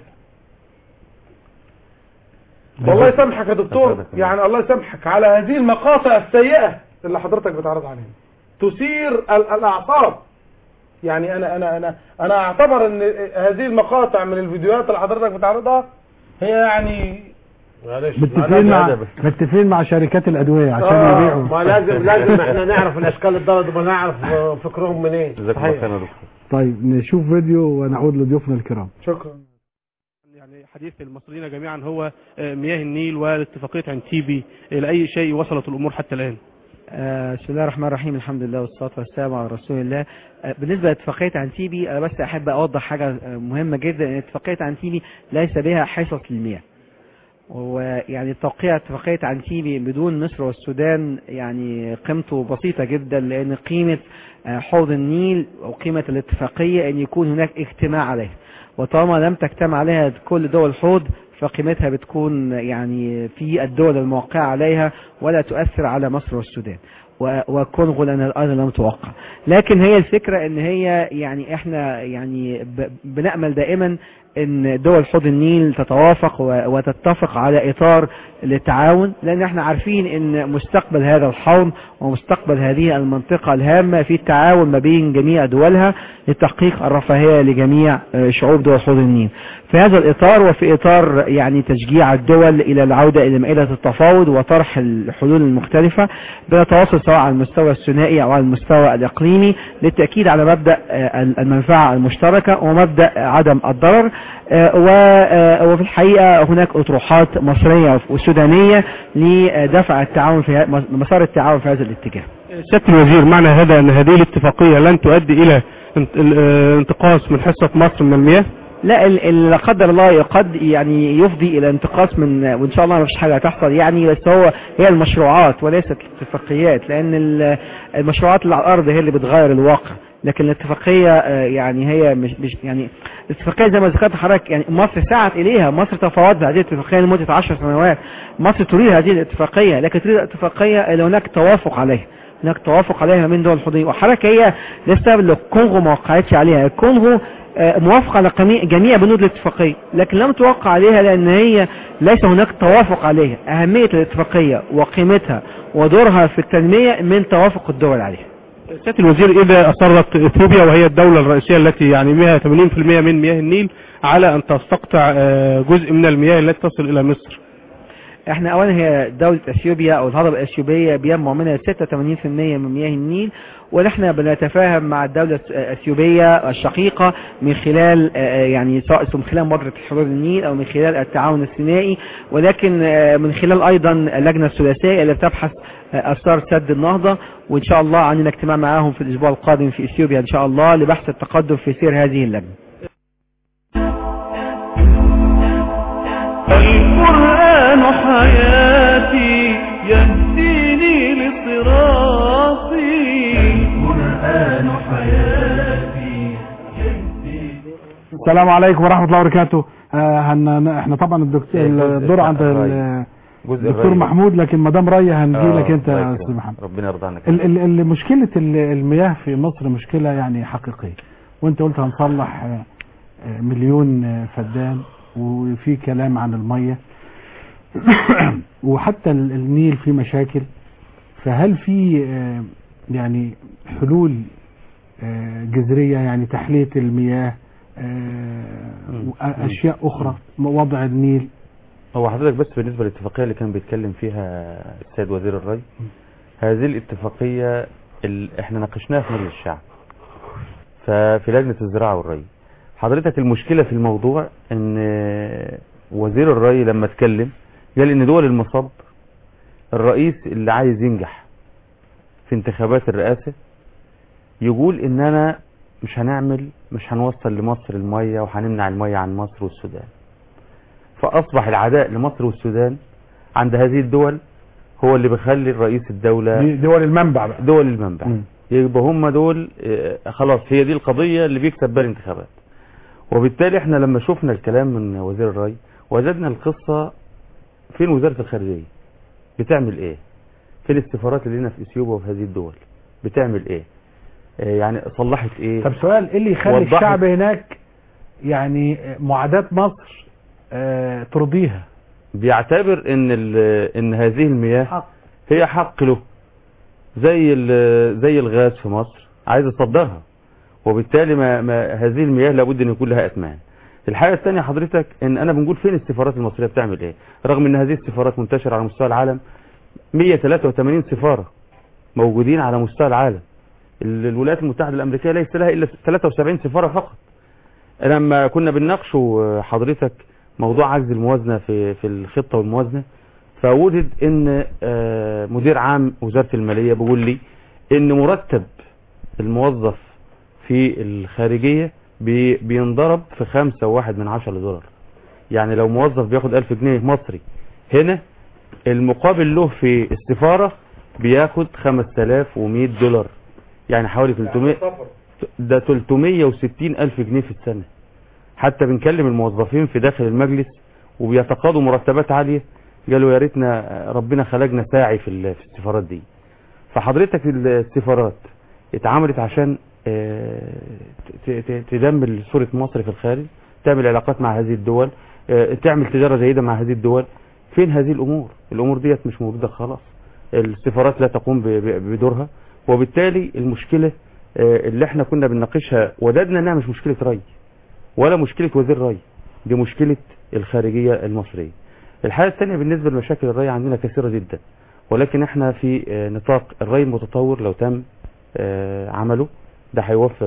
والله يسامحك يا دكتور يعني الله يسامحك على هذه المقاطع السيئة اللي حضرتك بتعرض عليها تثير ال- الاعصاب يعني انا انا انا انا اعتبر ان هذه المقاطع من الفيديوهات اللي حضرتك بتعرضها هي يعني متفقين مع متفقين مع شركات الادويه عشان آه، يبيعوا ما لازم لازم احنا نعرف الاشكال الضلد ونعرف فكرهم منين جزاكم الله خير يا دكتور طيب نشوف فيديو ونعود لضيوفنا الكرام شكرا حديث المصريين جميعا هو آه، مياه النيل والاتفاقية عن تيبي إلى أي شيء وصلت الأمور حتى الآن آه، بسم الله الرحمن الرحيم الحمد لله والصلاة والسلام على رسول الله آه، بالنسبة لاتفاقية عنتيبي أنا بس أحب أوضح حاجة آه، مهمة جدا أن اتفاقية عنتيبي ليس بها حصص للمياه ويعني توقيع اتفاقية عنتيبي بدون مصر والسودان يعني قيمته بسيطة جدا لأن قيمة آه، حوض النيل وقيمة الاتفاقية أن يكون هناك اجتماع عليها وطالما لم تجتمع عليها كل دول الحوض فقيمتها بتكون يعني في الدول الموقعة عليها ولا تؤثر على مصر والسودان و- وكونغو لان الارض لم توقع لكن هي الفكرة ان هي يعني احنا يعني ب- بنأمل دائما ان دول حوض النيل تتوافق و- وتتفق على اطار للتعاون لان احنا عارفين ان مستقبل هذا الحوض ومستقبل هذه المنطقة الهامة في التعاون ما بين جميع دولها لتحقيق الرفاهية لجميع آه، شعوب دول حوض النيل في هذا الإطار وفي إطار يعني تشجيع الدول إلى العودة إلى مائدة التفاوض وطرح الحلول المختلفة بنتواصل سواء على المستوى الثنائي أو على المستوى الإقليمي للتأكيد على مبدأ آه، المنفعة المشتركة ومبدأ عدم الضرر آه، و- آه، وفي الحقيقة هناك أطروحات مصرية وسودانية لدفع التعاون في ه- مسار التعاون في هذا الاتجاه سيادة الوزير معنى هذا أن هذه الاتفاقية لن تؤدي إلى انت- ال- آه، انتقاص من حصة مصر من المياه لا ال- ال- لا قدر الله قد يعني يفضي الى انتقاص من وان شاء الله ما فيش حاجه هتحصل يعني بس هو هي المشروعات وليست الاتفاقيات لان ال- المشروعات اللي على الارض هي اللي بتغير الواقع لكن الاتفاقيه آه، يعني هي مش, مش يعني الاتفاقيه زي ما ذكرت حضرتك يعني مصر سعت اليها مصر تفاوضت هذه الاتفاقيه لمده 10 سنوات مصر تريد هذه الاتفاقيه لكن تريد الاتفاقيه اللي هناك توافق عليها هناك توافق عليها من دول الحدود وحضرتك هي ده السبب اللي الكونغو ما وقعتش عليها الكونغو آه، موافقة على قمي- جميع بنود الاتفاقية لكن لم توقع عليها لأن هي ليس هناك توافق عليها أهمية الاتفاقية وقيمتها ودورها في التنمية من توافق الدول عليها سيادة الوزير إذا أصرت إثيوبيا وهي الدولة الرئيسية التي يعني بها 80% من مياه النيل على أن تستقطع آه، جزء من المياه التي تصل إلى مصر احنا اولا هي دولة اثيوبيا او الهضبة الاثيوبية بينبع منها 86% من مياه النيل ونحن بنتفاهم مع الدولة الأثيوبية الشقيقة من خلال آه، يعني سواء من خلال مبادرة حدود النيل أو من خلال التعاون الثنائي ولكن آه، من خلال أيضا اللجنة الثلاثية اللي بتبحث آه، أثار سد النهضة وإن شاء الله عندنا اجتماع معاهم في الأسبوع القادم في إثيوبيا إن شاء الله لبحث التقدم في سير هذه اللجنة القرآن حياتي يهديني لصراطي القرآن حياتي السلام عليكم ورحمه الله وبركاته آه هن... احنا طبعا الدكتور إيه، جزء الدور عند الري. ال- جزء الدكتور الري. محمود لكن مدام ريا هنجي آه، لك انت الله يا يكرمك. استاذ محمد ربنا يرضى عنك ال- ال- ال- مشكله ال- المياه في مصر مشكله يعني حقيقيه وانت قلت هنصلح آه، آه، مليون آه، فدان وفي كلام عن الميه وحتى ال- النيل فيه مشاكل فهل في آه، يعني حلول آه، جذريه يعني تحليه المياه آه، واشياء اخرى وضع النيل هو حضرتك بس بالنسبة للاتفاقية اللي كان بيتكلم فيها السيد وزير الري هذه الاتفاقية ال... احنا ناقشناها في مجلس الشعب ففي لجنة الزراعة والري حضرتك المشكلة في الموضوع ان وزير الري لما اتكلم قال ان دول المصب الرئيس اللي عايز ينجح في انتخابات الرئاسة يقول ان انا مش هنعمل مش هنوصل لمصر المية وهنمنع المية عن مصر والسودان فأصبح العداء لمصر والسودان عند هذه الدول هو اللي بيخلي رئيس الدولة دي دول المنبع بقى دول المنبع يبقى هم دول آه، خلاص هي دي القضية اللي بيكسب بها الانتخابات وبالتالي احنا لما شفنا الكلام من وزير الري وجدنا القصة فين وزارة الخارجية بتعمل ايه فين السفارات اللي هنا في اثيوبيا وفي هذه الدول بتعمل ايه آه، يعني صلحت ايه طب سؤال ايه اللي يخلي وضحت- الشعب هناك يعني معاداة مصر آه، ترضيها بيعتبر ان ال- ان هذه المياه هي حق له زي ال- زي الغاز في مصر عايز يصدرها وبالتالي ما, ما هذه المياه لابد ان يكون لها اثمان الحاجه الثانيه حضرتك ان انا بنقول فين السفارات المصريه بتعمل ايه رغم ان هذه السفارات منتشره على مستوى العالم 183 سفاره موجودين على مستوى العالم ال- الولايات المتحده الامريكيه ليس لها الا 73 سفاره فقط لما كنا بنناقشه حضرتك موضوع عجز الموازنه في في الخطه والموازنه فوجد ان آه، مدير عام وزاره الماليه بيقول لي ان مرتب الموظف في الخارجيه بي- بينضرب في خمسة وواحد من عشرة دولار يعني لو موظف بياخد ألف جنيه مصري هنا المقابل له في السفارة بياخد 5100 دولار يعني حوالي 300 ده 360 ألف جنيه في السنة حتى بنكلم الموظفين في داخل المجلس وبيتقاضوا مرتبات عالية قالوا يا ريتنا ربنا خلقنا ساعي في ال- في السفارات دي فحضرتك السفارات اتعملت عشان آه، ت- ت- تدمر صورة مصر في الخارج تعمل علاقات مع هذه الدول آه، تعمل تجارة جيدة مع هذه الدول فين هذه الأمور الأمور ديت مش موجودة خلاص السفارات لا تقوم ب- ب- بدورها وبالتالي المشكلة آه، اللي احنا كنا بنناقشها وددنا انها مش مشكلة ري ولا مشكلة وزير ري دي مشكلة الخارجية المصرية الحاجة الثانية بالنسبة لمشاكل الري عندنا كثيرة جدا ولكن احنا في آه، نطاق الري المتطور لو تم آه، عمله ده هيوفر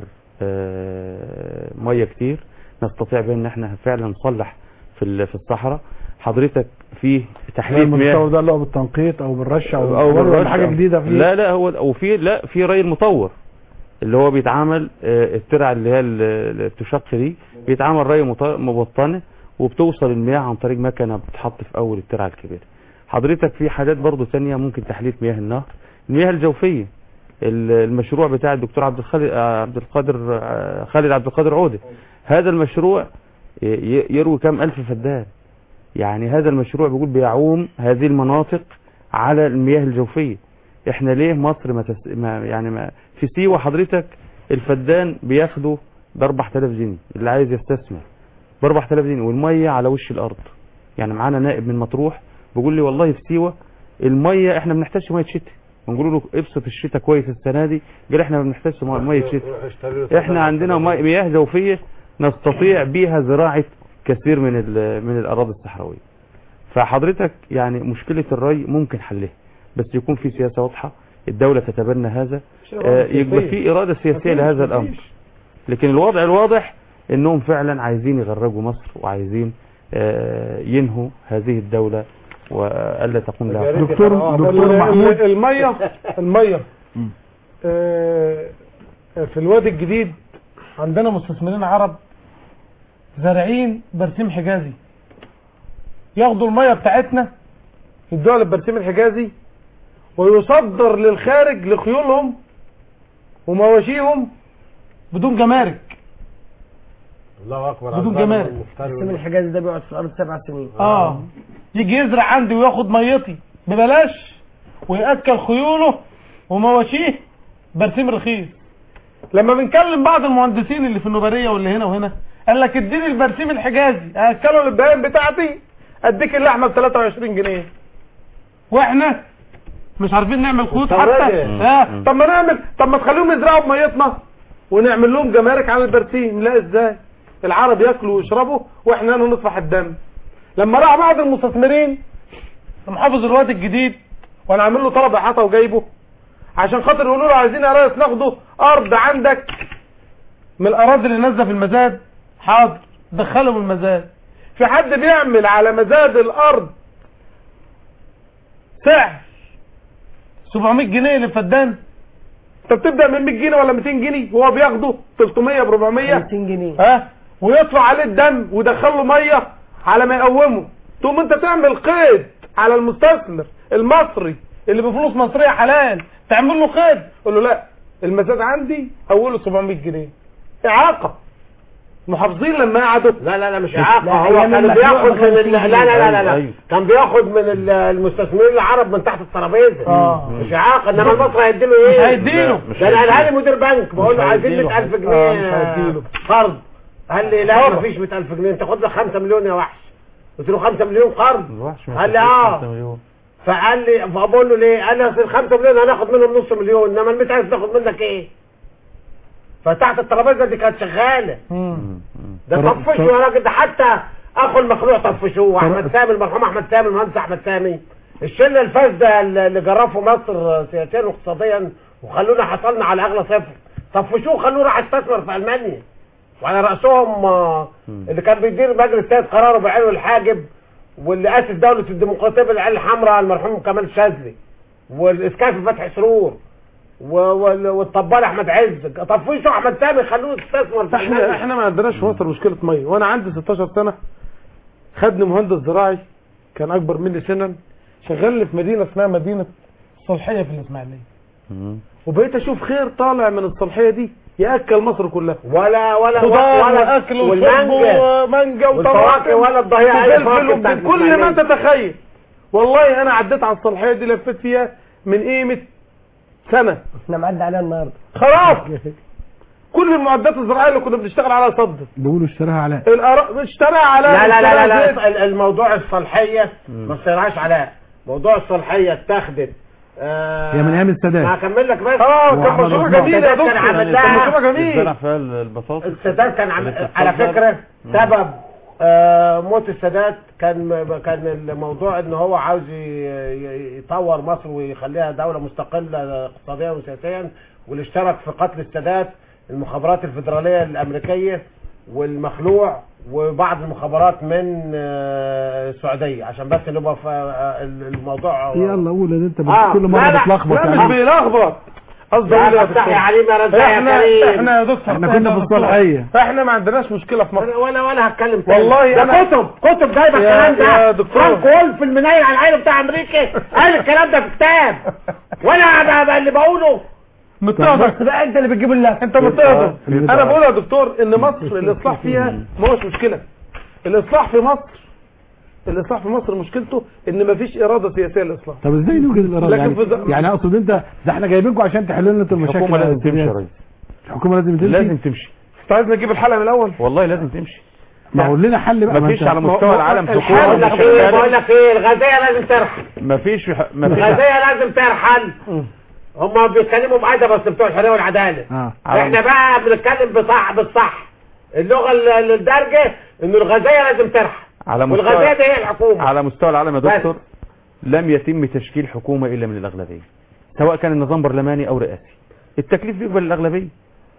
آه، ميه كتير نستطيع بان ان احنا فعلا نصلح في ال- في الصحراء حضرتك في تحليه المستوى مياه ده اللي هو بالتنقيط او بالرش او, او ولا بالرش حاجه أو- جديده فيه لا لا هو وفي لا في ري المطور اللي هو بيتعمل آه، الترع اللي هي ال- اللي بتشق دي بيتعمل ري مط- مبطنه وبتوصل المياه عن طريق مكنه بتتحط في اول الترعه الكبيره حضرتك في حاجات برضو ثانيه ممكن تحليه مياه النهر المياه الجوفيه ال- المشروع بتاع الدكتور عبد الخالق آه، عبد القادر آه، خالد عبد القادر عوده هذا المشروع ي- ي- يروي كام الف فدان يعني هذا المشروع بيقول بيعوم هذه المناطق على المياه الجوفيه احنا ليه مصر ما, تس... ما يعني ما في سيوه حضرتك الفدان بياخده ب 4000 جنيه اللي عايز يستثمر ب 4000 جنيه والميه على وش الارض يعني معانا نائب من مطروح بيقول لي والله في سيوه الميه احنا ما بنحتاجش ميه شتاء بنقول له ابسط الشتاء كويس السنه دي قال احنا ما بنحتاجش ميه مية شتاء احنا عندنا مي- مياه جوفيه نستطيع بيها زراعه كثير من ال- من الاراضي الصحراويه فحضرتك يعني مشكله الري ممكن حلها بس يكون في سياسه واضحه الدوله تتبنى هذا إرادة آه، يبقى سياسية. في اراده سياسيه مفيش- لهذا مفيش. الامر لكن الوضع الواضح انهم فعلا عايزين يغرقوا مصر وعايزين آه، ينهوا هذه الدوله والا تقوم لها دكتور ال- دكتور ال- محمود الميه الميه آه، في الوادي الجديد عندنا مستثمرين عرب زارعين برسيم حجازي ياخدوا الميه بتاعتنا يدوها للبرسيم الحجازي ويصدر للخارج لخيولهم ومواشيهم بدون جمارك الله اكبر بدون الظالم جمارك. والمفتري السم الحجازي ده بيقعد في الارض سبع سنين اه يجي يزرع عندي وياخد ميتي ببلاش وياكل خيوله ومواشيه برسيم رخيص لما بنكلم بعض المهندسين اللي في النوبريه واللي هنا وهنا قال لك اديني البرسيم الحجازي اكله للبهائم بتاعتي اديك اللحمه ب 23 جنيه واحنا مش عارفين نعمل خيوط حتى مستوردة. اه طب ما نعمل طب ما تخليهم يزرعوا بميتنا ونعمل لهم جمارك على البرسيم لا ازاي العرب ياكلوا ويشربوا واحنا هنا نطفح الدم لما راح بعض المستثمرين محافظ الواد الجديد وانا عامل له طلب احاطه وجايبه عشان خاطر يقولوا له عايزين يا ريس ناخده ارض عندك من الاراضي اللي نازله في المزاد حاضر دخلهم المزاد في حد بيعمل على مزاد الارض سعر 700 جنيه للفدان انت بتبدا من 100 جنيه ولا 200 جنيه وهو بياخده 300 ب 400 200 جنيه ها ويطلع عليه الدم ويدخل له ميه على ما يقومه تقوم انت تعمل قيد على المستثمر المصري اللي بفلوس مصريه حلال تعمل له قيد قول له لا المزاد عندي اوله 700 جنيه اعاقه محافظين لما قعدوا لا لا لا مش اعاقه لا، هو أيام كان المشروع بياخد من ال... 50 لا لا لا لا, أيوة، لا. أيوة. كان بياخد من ال- المستثمرين العرب من تحت الترابيزه آه. مش اعاقه انما المصري هيديله ايه؟ مش هيديله. ده انا قالها لي مدير بنك بقول له مش عايزين هيديله 100000 حاجة. جنيه آه، مش هيديله. قرض قال لي لا طبعا. مفيش 100000 جنيه انت خد لك 5 مليون يا وحش قلت له 5 مليون قرض الوحش قال لي اه فقال لي فبقول له ليه؟ قال لي اصل ال 5 مليون هناخد منهم نص مليون انما ال 100000 ناخد منك ايه؟ فتحت الترابيزه دي كانت شغاله ده تر- طفشوا تر- يا راجل ده حتى اخو المخلوع طفشوه واحمد سامي المرحوم احمد سامي المهندس احمد سامي الشله الفاسده اللي جرفوا مصر سياسيا واقتصاديا وخلونا حصلنا على اغلى صفر طفشوه وخلوه راح استثمر في المانيا وعلى راسهم آه، اللي كان بيدير مجلس سيد قراره بعينه الحاجب واللي اسس دوله الديمقراطيه بالعين الحمراء المرحوم كمال الشاذلي والاسكافي فتحي سرور و- وال- والطبال احمد عز طفشوا احمد سامي خلوه يستثمر في احنا المانيا احنا ما عندناش في مصر مشكله ميه وانا عندي 16 سنه خدني مهندس زراعي كان اكبر مني سنا شغلني في مدينه اسمها مدينه صلحيه في الاسماعيليه وبقيت اشوف خير طالع من الصلحيه دي ياكل مصر كلها ولا ولا خضار ولا واكل وشرب والمانجا ومانجا والفواكه وطماطم ولا الضياع أي وفلفل فواكه بتاعت وكل ما الإسماعيلية. تتخيل والله انا عديت على الصلحيه دي لفيت فيها من قيمه سنه احنا معدي عليها النهارده خلاص كل المعدات الزراعيه اللي كنا بنشتغل عليها صد بيقولوا اشتراها علاء الأرا- اشترى على لا لا لا لا, لا اشترى زيت. ال- الموضوع الصلحيه ما تصيرهاش علاء موضوع الصلحيه اتخذت آه هي من ايام السادات ما هكمل لك بس اه كان وأحمد مشروع عثمان. جميل يا السادات دكتور كان عامل كان لها مشروع جميل الزرع فيها البطاطس السادات كان عم... اللي على بتتصدر. فكره سبب آه موت السادات كان كان الموضوع ان هو عاوز ي- ي- يطور مصر ويخليها دوله مستقله اقتصاديا وسياسيا واللي اشترك في قتل السادات المخابرات الفيدراليه الامريكيه والمخلوع وبعض المخابرات من آه، السعوديه عشان بس نبقى في آه، الموضوع يلا قول ان انت بت- آه، كل لا، مره لا، بتلخبط لا مش يعني بيلخبط قصدي يا اقول يا فتح يا دكتور عليم يا رزاق يا احنا كريم احنا يا دكتور احنا كنا في دكتور. الصالحيه احنا ما عندناش مشكله في مصر ولا ولا هتكلم تاني والله ده أنا- كتب كتب جايبه يا- الكلام يا ده دكتور. فرانك وولف المنيل على العين بتاع امريكا قال الكلام ده في كتاب وانا أنا- أنا اللي بقوله متفق ده انت اللي بتجيب اللحم انت متفق انا بقول يا دكتور ان مصر الاصلاح فيها ما هوش مشكله الاصلاح في مصر الاصلاح في مصر مشكلته ان مفيش اراده سياسيه للاصلاح طب ازاي نوجد الاراده لكن يعني في ز- يعني اقصد انت ده احنا جايبينكم عشان تحلوا لنا انتوا المشاكل الحكومه لازم تمشي يا السياسية. ريس الحكومه لازم تمشي لازم تمشي انت عايز نجيب الحلقه من الاول والله لازم تمشي ما قول لنا حل بقى ما مفيش انت- على ما- مستوى ما- العالم الحل حكومه بقول لك ايه بقول مشكلة. لك ايه الغازيه لازم ترحل مفيش مفيش الغازيه لازم ترحل هم بيتكلموا بأدب بس بتوع الحريه والعداله اه احنا بقى بنتكلم بصح بالصح اللغه ال- الدارجه ان الغازيه لازم ترحل على والغازيه مستوى دي هي الحكومه على مستوى العالم يا بس. دكتور لم يتم تشكيل حكومة إلا من الأغلبية سواء كان النظام برلماني أو رئاسي التكليف بيقبل الأغلبية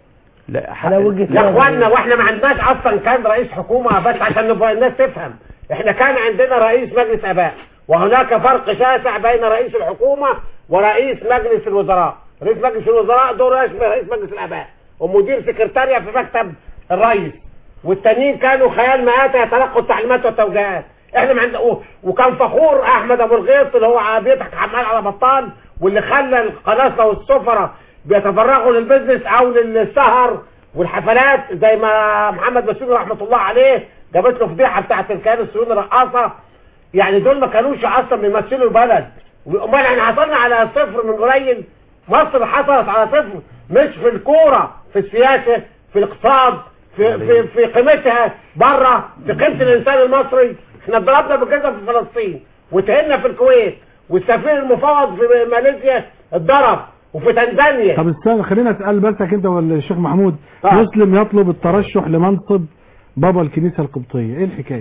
لا ح- على وجهة يا نظر. اخوانا واحنا ما عندناش اصلا كان رئيس حكومه بس عشان نبقى الناس تفهم احنا كان عندنا رئيس مجلس اباء وهناك فرق شاسع بين رئيس الحكومه ورئيس مجلس الوزراء رئيس مجلس الوزراء دوره يشبه رئيس مجلس الاباء ومدير سكرتاريا في مكتب الرئيس والتانيين كانوا خيال مآتة يتلقوا التعليمات والتوجيهات احنا ما عندنا و- وكان فخور احمد ابو الغيط اللي هو بيضحك حمال على بطال واللي خلى القناصه والسفره بيتفرغوا للبزنس او للسهر والحفلات زي ما محمد بشير رحمه الله عليه جابت له فضيحه بتاعت الكيان الصهيوني رقاصه يعني دول ما كانوش اصلا بيمثلوا البلد امال احنا حصلنا على صفر من قليل مصر حصلت على صفر مش في الكوره في السياسه في الاقتصاد في في في قيمتها بره في قيمه الانسان المصري احنا اتضربنا بالجزم في فلسطين وتهنا في الكويت والسفير المفوض في ماليزيا اتضرب وفي تنزانيا طب استنى خلينا اسال بسك انت ولا الشيخ محمود آه. مسلم يطلب الترشح لمنصب بابا الكنيسه القبطيه ايه الحكايه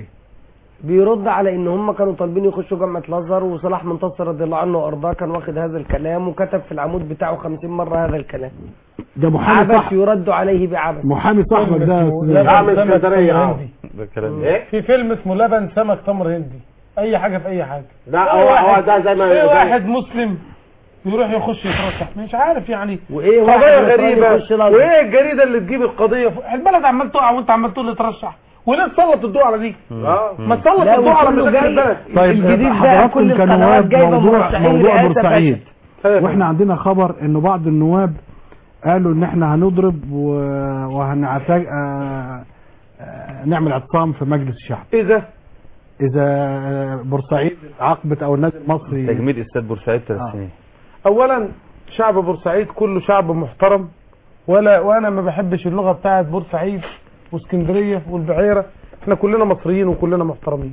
بيرد على ان هم كانوا طالبين يخشوا جامعه الازهر وصلاح منتصر رضي الله عنه وارضاه كان واخد هذا الكلام وكتب في العمود بتاعه 50 مره هذا الكلام ده محامي عبث صح يرد عليه بعبث محامي صاحبك ده يا أستاذ. لبن سمك تمر هندي ده كلام في فيلم اسمه لبن سمك تمر هندي اي حاجه في اي حاجه لا هو هو ده زي ما ايه زي- واحد مسلم يروح يخش يترشح مش عارف يعني وايه واحد قضايا نصراني غريبه يخش الأزهر؟ وايه الجريده اللي تجيب القضيه فوق؟ البلد عمال تقع وانت عمال تقول لي ترشح وليه تسلط الضوء على دي؟ ما تسلط لا، الضوء على وكله مشاكل جاي- البلد طيب الجديد بقى كل حضراتكم القنوات كنواب جايبه موضوع مرشحين موضوع رئاسة بورسعيد فاسد. واحنا عندنا خبر انه بعض النواب قالوا ان احنا هنضرب و... وهنعتاج آه... آه... نعمل اعتصام في مجلس الشعب اذا اذا آه، بورسعيد عقبت او النادي المصري تجميد استاد بورسعيد ثلاث آه. سنين اولا شعب بورسعيد كله شعب محترم ولا وانا ما بحبش اللغه بتاعت بورسعيد واسكندريه والبعيره احنا كلنا مصريين وكلنا محترمين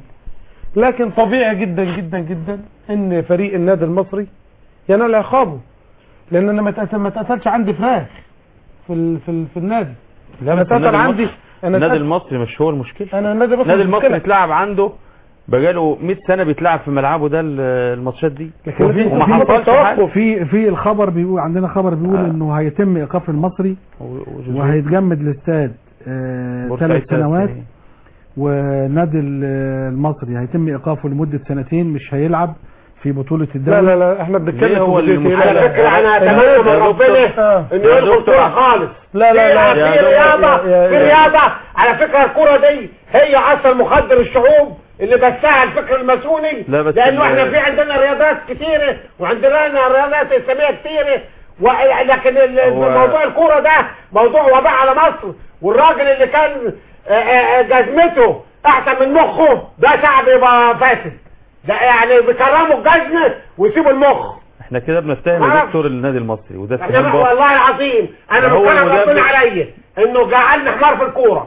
لكن طبيعي جدا جدا جدا ان فريق النادي المصري ينال عقابه لان انا ما اتقتل- ما اتقتلش عندي فراخ في ال في, ال في النادي لا انا بس النادي اتقتل عندي المصري انا النادي اتقتل- المصري مش هو المشكله انا النادي المصري النادي مش المصري مشكلة. اتلعب عنده بقاله 100 سنه بيتلعب في ملعبه ده ال- الماتشات دي لكن وفي لازم وما يكون في حصلش حاجه توقف. في في الخبر بيقول عندنا خبر بيقول آه. انه هيتم ايقاف المصري وهيتجمد الاستاد آه، بورسعيد ثلاث سنوات سنين. ونادي ال- المصري هيتم ايقافه لمده سنتين مش هيلعب في بطوله لا الدوري لا لا احنا بنتكلم ليه هو في جزئية اللي إيه؟ على لا، فكره انا النادي- اتمنى من آه. ربنا انه يا يلغوا دكتور الكوره خالص لا لا لا في يا في دكتور، رياضه يا- يا- في يا- رياضه على فكره الكوره دي هي اصل مخدر الشعوب اللي بسها الفكر الماسوني لا بس لانه ال- احنا في عندنا رياضات كتيره وعندنا رياضات اسلاميه كتيره و... لكن ال- هو- موضوع الكوره ده موضوع وباء على مصر والراجل اللي كان آه، آه، جزمته احسن من مخه ده شعب يبقى فاسد ده يعني بيكرموا الجزمه ويسيبوا المخ احنا كده بنتهم معرفش. يا دكتور النادي المصري وده احنا اتهام بقى باطل. والله العظيم انا هو مقتنع المدرب- ربنا عليا انه جعلني حمار في الكوره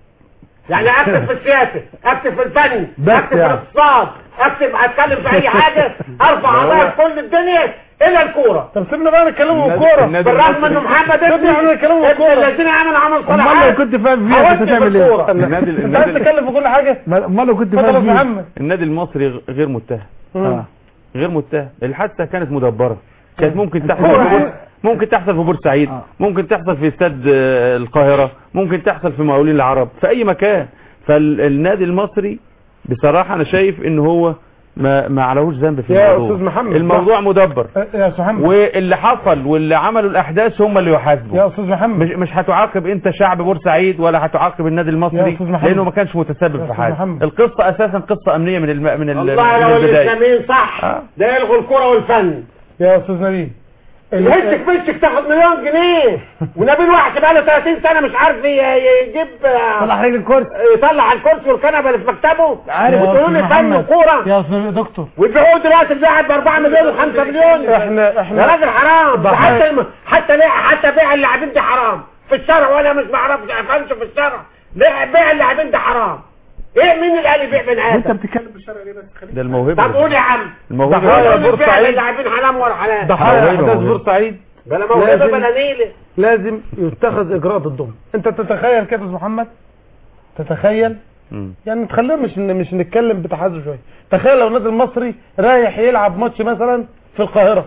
يعني اكتب في السياسه اكتب في الفن بس اكتب في يعني. الاقتصاد اكتب اتكلم في اي حاجه ارفع ما هو- قضايا في كل الدنيا الا الكوره طب سيبنا بقى نتكلموا في النادي- الكوره النادي بالرغم المصري- انه محمد سيبنا ابني احنا نتكلموا في ابن الكوره الذين عمل عمل امال لو صالحات كنت فاهم فيها حاولت كنت في هتعمل ايه الكورة. النادي انت عايز النادي تتكلم في كل حاجه امال لو كنت اتفضل يا فاهم فيها محمد النادي المصري غ- غير متهم آه. غير متهم الحادثه كانت مدبره كانت ممكن تحصل هو- في بور... ممكن تحصل في بورسعيد آه. ممكن تحصل في استاد آه، القاهره ممكن تحصل في مقاولين العرب في اي مكان فالنادي المصري بصراحه انا شايف ان هو ما ما عليهوش ذنب في يا الموضوع أستاذ محمد، الموضوع مدبر أه، يا استاذ محمد واللي حصل واللي عملوا الاحداث هم اللي يحاسبوا يا استاذ محمد مش مش هتعاقب انت شعب بورسعيد ولا هتعاقب النادي يا المصري أستاذ محمد. لانه ما كانش متسبب يا في أستاذ حاجه محمد. القصه اساسا قصه امنيه من الم... من ال... والله من لو البدايه الاسلاميين صح آه. ده يلغوا الكوره والفن يا استاذ نبيل الهشك فشك تاخد مليون جنيه ونبيل واحد بقى له 30 سنه مش عارف ي- ي- يجيب طلع رجل الكرسي يطلع على الكرسي والكنبه اللي في مكتبه عارف يا وتقولوا لي أستاذ فن محمد. وكوره يا استاذ دكتور ويبيعوه دلوقتي بيعت ب 4 مليون و5 مليون احنا احنا يا راجل حرام ده ضحايا. حتى الم- حتى ليه حتى بيع اللاعبين دي حرام في الشرع وانا مش بعرفش افهمش في الشرع ليه بيع اللاعبين ده حرام ايه مين اللي قال يبيع بني وانت ادم بتتكلم بالشرع ليه بس خليك ده الموهبه طب قول يا عم الموهبه ضحايا قول لي بيع بورسعيد. اللاعبين حرام ولا حلال ضحايا موهبة، احداث موهبة. بورسعيد بلا موهبه لازم- بلا نيله لازم يتخذ اجراء ضدهم انت تتخيل كده يا استاذ محمد تتخيل مم. يعني تخلينا مش مش نتكلم بتحزن شويه تخيل لو النادي المصري رايح يلعب ماتش مثلا في القاهره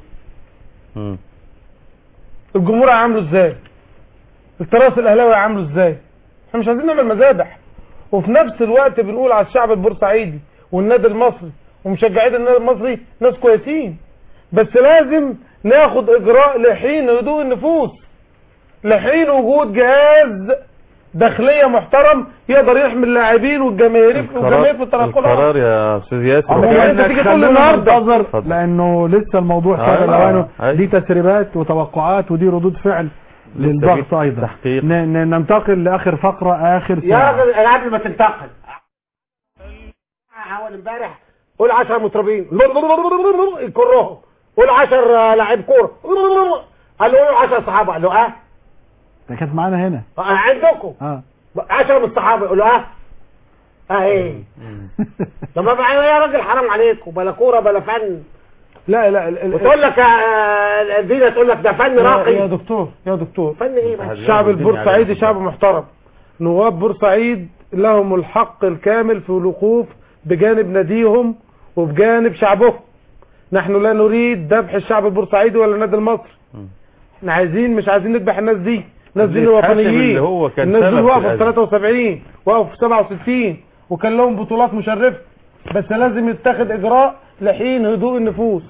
مم. الجمهور هيعامله ازاي التراث الاهلاوي هيعامله ازاي احنا مش عايزين نعمل مذابح وفي نفس الوقت بنقول على الشعب البورسعيدي والنادي المصري ومشجعين النادي المصري ناس كويسين بس لازم ناخد اجراء لحين هدوء النفوس لحين وجود جهاز داخليه محترم يقدر يحمي اللاعبين والجماهير والجماهير في التنقلات القرار يا استاذ ياسر عموما كان- انت تيجي تقول لي خلونا النهارده ننتظر اتفضل. لانه لسه الموضوع آه، شغال آه، اوانه أيوة. دي تسريبات وتوقعات ودي ردود فعل للضغط ايضا ن- ن- ننتقل لاخر فقره اخر يا ساعه راجل انا قبل ما تنتقل اول امبارح قول 10 مطربين يكرهوا قول 10 لعيب كوره قالوا قولوا 10 صحابه قالوا اه ده كانت معانا هنا آه، عندكم اه 10 من الصحابه يقولوا اه اه ايه طب ما بقى يا راجل حرام عليكم بلا كوره بلا فن لا لا ال- ال- وتقول لك آه، الدنيا تقول لك ده فن يا- راقي يا دكتور يا دكتور فن ايه بقى الشعب البورسعيدي شعب محترم نواب بورسعيد لهم الحق الكامل في الوقوف بجانب ناديهم وبجانب شعبهم نحن لا نريد ذبح الشعب البورسعيدي ولا النادي المصري احنا عايزين مش عايزين نذبح الناس دي الناس دي اللي يتحاسب الوطنيين اللي هو كان الناس سبب دول في وقفوا في الأزمة. 73 وقفوا في 67 وكان لهم بطولات مشرفه بس لازم يتخذ اجراء لحين هدوء النفوس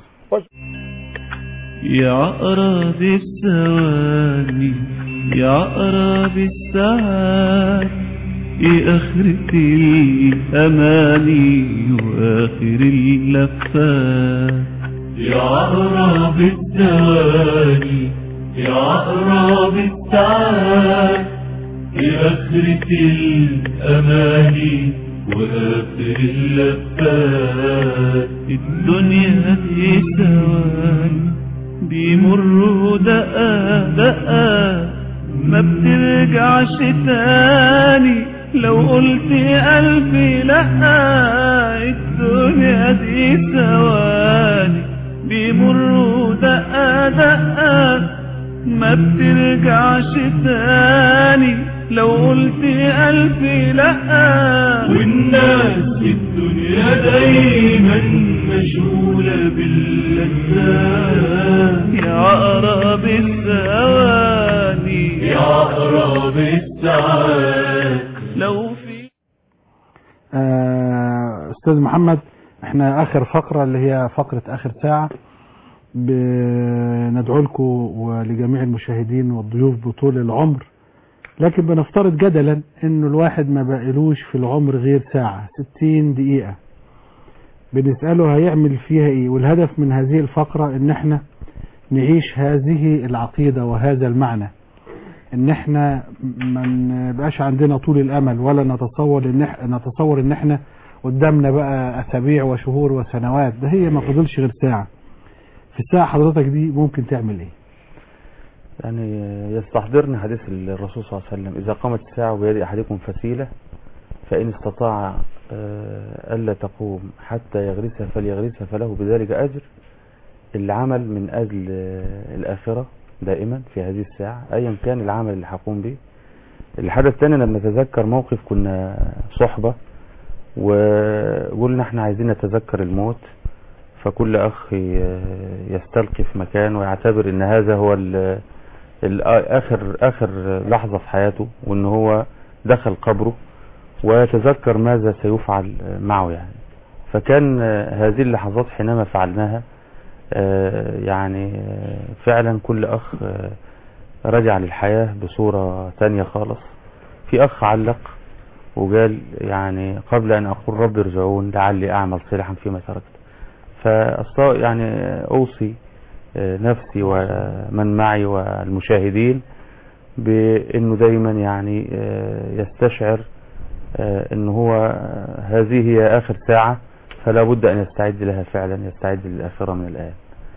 يا عقرب الثواني يا عقرب الساعات ايه اخرة الاماني واخر اللفات يا عقرب الثواني يا عقرب الساعات ايه اخرة الاماني واخر اللفات الدنيا دي ثواني بيمروا دقة دقة ما بترجعش تاني لو قلت ألف لأ الدنيا دي ثواني بيمروا دقة دقة ما بترجعش تاني لو قلت ألف لأ والناس في الدنيا دايما مشغولة باللذات يا أقرب الثواني يا أقرب الساعات لو في آه، استاذ محمد احنا اخر فقرة اللي هي فقرة اخر ساعة بندعو لكم ولجميع المشاهدين والضيوف بطول العمر لكن بنفترض جدلا انه الواحد ما بقلوش في العمر غير ساعة 60 دقيقة بنسأله هيعمل فيها ايه والهدف من هذه الفقرة ان احنا نعيش هذه العقيدة وهذا المعنى ان احنا ما نبقاش عندنا طول الامل ولا نتصور ان احنا نتصور ان احنا قدامنا بقى اسابيع وشهور وسنوات ده هي ما فضلش غير ساعة في الساعة حضرتك دي ممكن تعمل ايه يعني يستحضرني حديث الرسول صلى الله عليه وسلم إذا قامت الساعة بيد أحدكم فسيلة فإن استطاع آه، ألا تقوم حتى يغرسها فليغرسها فله بذلك أجر العمل من أجل آه، الآخرة دائما في هذه الساعة أيا كان العمل اللي هقوم به الحدث الثاني أنا بنتذكر موقف كنا صحبة وقلنا احنا عايزين نتذكر الموت فكل أخ ي- يستلقي في مكان ويعتبر ان هذا هو ال- ال- آخر آخر لحظة في حياته وان هو دخل قبره ويتذكر ماذا سيفعل معه يعني فكان آه، هذه اللحظات حينما فعلناها آه، يعني آه، فعلا كل أخ آه، رجع للحياة بصورة تانية خالص في أخ علق وقال يعني قبل أن أقول رب ارجعون لعلي أعمل صالحا فيما تركت فأصلا يعني أوصي آه، نفسي ومن معي والمشاهدين بأنه دايما يعني آه، يستشعر آه، أنه هو آه، هذه هي آخر ساعة فلا بد أن يستعد لها فعلا يستعد للآخرة من الآن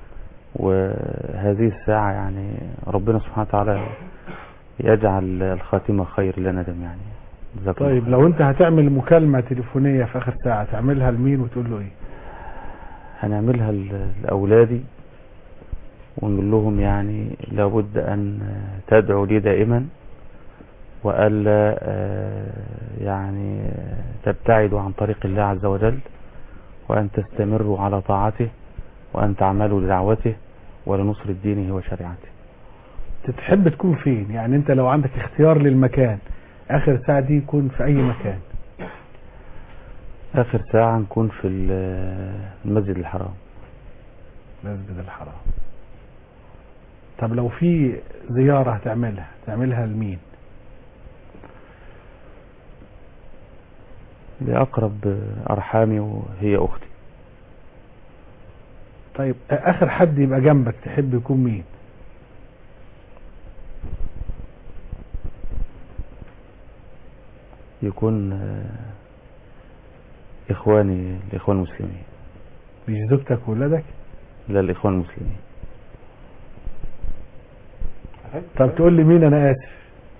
وهذه الساعة يعني ربنا سبحانه وتعالى يجعل الخاتمة خير لنا جميعا جزاكم الله طيب لو انت هتعمل مكالمة تليفونية في اخر ساعة تعملها لمين وتقول له ايه هنعملها ل- لأولادي ونقول لهم يعني لابد أن تدعوا لي دائما وألا آه، يعني آه، تبتعدوا عن طريق الله عز وجل وأن تستمروا على طاعته وأن تعملوا لدعوته ولنصر دينه وشريعته تحب تكون فين يعني انت لو عندك اختيار للمكان اخر ساعة دي يكون في اي مكان آخر ساعة نكون في ال- المسجد الحرام مسجد الحرام طب لو في زيارة هتعملها تعملها لمين لأقرب أرحامي وهي أختي طيب اخر حد يبقى جنبك تحب يكون مين يكون آه، إخواني الإخوان المسلمين مش زوجتك وولادك لا الإخوان المسلمين طب تقول لي مين انا اسف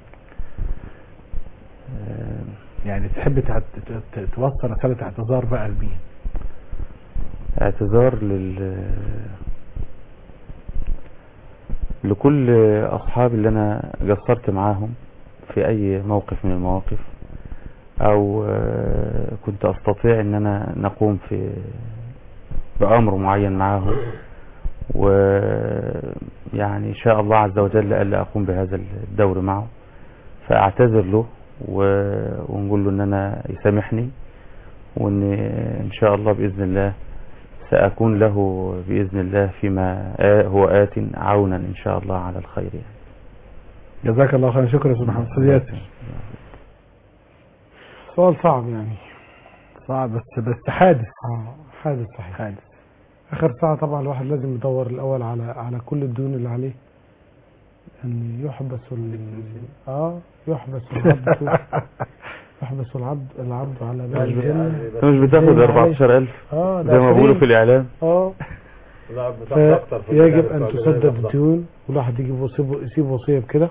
آه، يعني تحب تعت- ت- ت- توصل رسالة اعتذار بقى لمين اعتذار لل لكل أصحابي اللي أنا قصرت معاهم في أي موقف من المواقف أو آه، كنت أستطيع أن أنا نقوم في بأمر معين معاهم ويعني إن شاء الله عز وجل ألا أقوم بهذا الدور معه فأعتذر له و- ونقول له أن أنا يسامحني وأن إن شاء الله بإذن الله سأكون له بإذن الله فيما آ- هو آت عونا إن شاء الله على الخير يعني. جزاك الله خيرا شكرا يا استاذ محمد استاذ ياسر سؤال صعب يعني صعب بس بس حادث اه حادث صحيح حادث اخر ساعة طبعا الواحد لازم يدور الاول على على كل الديون اللي عليه ان يحبس ال... اه يحبس العبد يحبس العبد العبد على باب مش ب- الجنة أنت مش بتاخد الدين 14000 عليه. اه ده زي ما بيقولوا 20. في الإعلام اه لا بتاخد اكتر في يجب المدارس ان ولا تسدد بتاخد. الديون والواحد يجيب وصيب يسيب وصيه بكده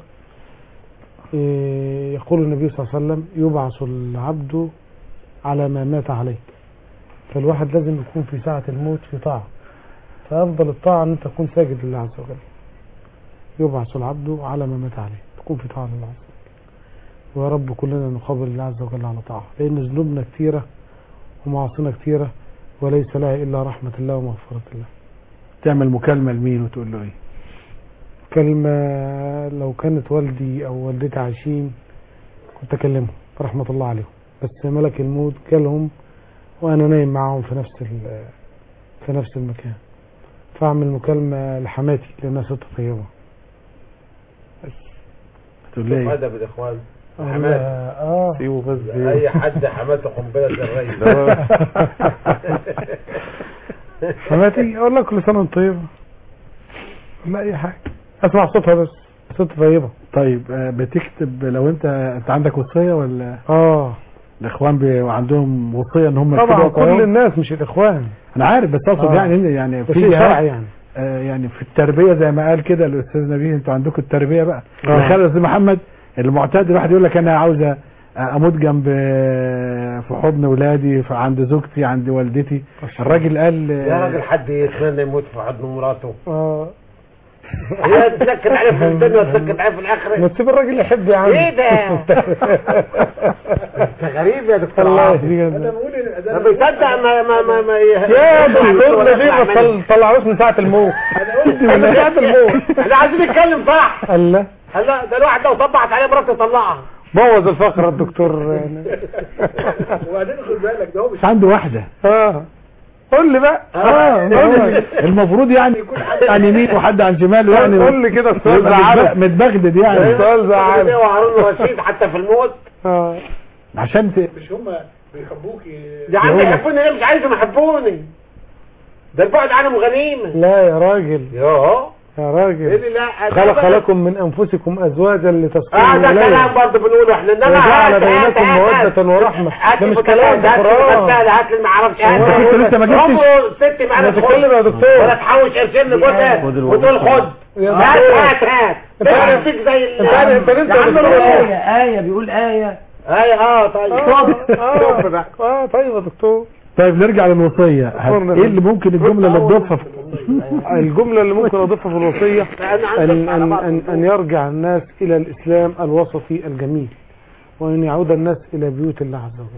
إيه، يقول النبي صلى الله عليه وسلم يبعث العبد على ما مات عليه فالواحد لازم يكون في ساعة الموت في طاعة فأفضل الطاعة أن أنت تكون ساجد لله عز وجل يبعث العبد على ما مات عليه تكون في طاعة لله عز وجل ويا رب كلنا نقابل الله عز وجل على طاعة لأن ذنوبنا كثيرة ومعاصينا كثيرة وليس لها إلا رحمة الله ومغفرة الله تعمل مكالمة لمين وتقول له ايه كلمة لو كانت والدي أو والدتي عايشين كنت أكلمهم رحمة الله عليهم بس ملك الموت جالهم وأنا نايم معاهم في نفس ال- في نفس المكان فأعمل مكالمة لحماتي لأنها ست طيبة تقول لي شوف ايه ادب الاخوان أقول حماد لها اه سيبه بس اي حد حماته قنبله الرئيس حماتي أقول لها كل سنة وأنت طيبة لا أي حاجة أسمع صوتها بس ست طيبة طيب آه، بتكتب لو انت انت عندك وصية ولا اه الاخوان بي- عندهم وصية ان هم طبعا يكتبوا كل وصاياهم؟ الناس مش الإخوان انا عارف بس اقصد آه. يعني إن- يعني ده في شيء جهات شرعي يعني آه، يعني في التربية زي ما قال كده الأستاذ نبيه أنتوا عندكم التربية بقى آه. تخيل يا أستاذ محمد المعتاد الواحد يقول لك أنا عاوز آه، أموت جنب آه، في حضن ولادي في عند زوجتي عند والدتي الراجل قال آه، يا راجل حد يتمنى يموت في حضن مراته اه هي تسكت عليه في الدنيا وتسكت عليه في الاخره ما تسيب الراجل يحب يا عم ايه ده؟ انت غريب يا دكتور الله عاطف. يهديك. ما بيصدق ما ما ما, ما يا دكتور نبيل ما طل- طلعوش من ساعة الموت من ساعة الموت احنا عايزين نتكلم صح الله هلا ده الواحد لو طبعت عليه مراته يطلعها بوظ الفقرة الدكتور وبعدين خد بالك ده هو مش مش عنده واحدة اه قول لي بقى اه قول لي. المفروض يعني يكون حد عن يمين وحد عن شمال يعني قول لي كده السؤال يبقى زعلك. متب- متبغدد يعني السؤال زعلك. ده وهارون رشيد حتى في الموت اه عشان ت... مش هم بيحبوك يا عم يحبوني ليه مش عايزهم يحبوني ده البعد عنهم غنيمه لا يا راجل يوه يا ايه راجل اللي لا ده خلق بقى- لكم من انفسكم ازواجا اه لتسكنوا ده كلام اليها برضه بنقوله احنا انما وجعل هات- هات- بينكم هات- مودة ورحمة هات ده مش لي كلام ده هات لي قرآن غسالة، هات لي ما اعرفش هات هو لي- انت لسه ما جبتش؟ عمره ست ما انا انا بتكلم يا دكتور ولا تحوش قرشين لجوزها خد الوظيفة. وتقول خد يا هات دكتور. هات هات انت عارف- تمسك زي ال- انت عارف- انت انت يا عم دكتور. روح. آية بيقول آية اي اه طيب اه اه اه طيب يا دكتور طيب نرجع للوصية هت- دكتورنا. ايه اللي ممكن الجملة اللي تضيفها في الجملة اللي ممكن أضيفها في الوصية أنا أن, عندك على أن, بعض أن, أن يرجع الناس إلى الإسلام الوسطي الجميل وأن يعود الناس إلى بيوت الله عز وجل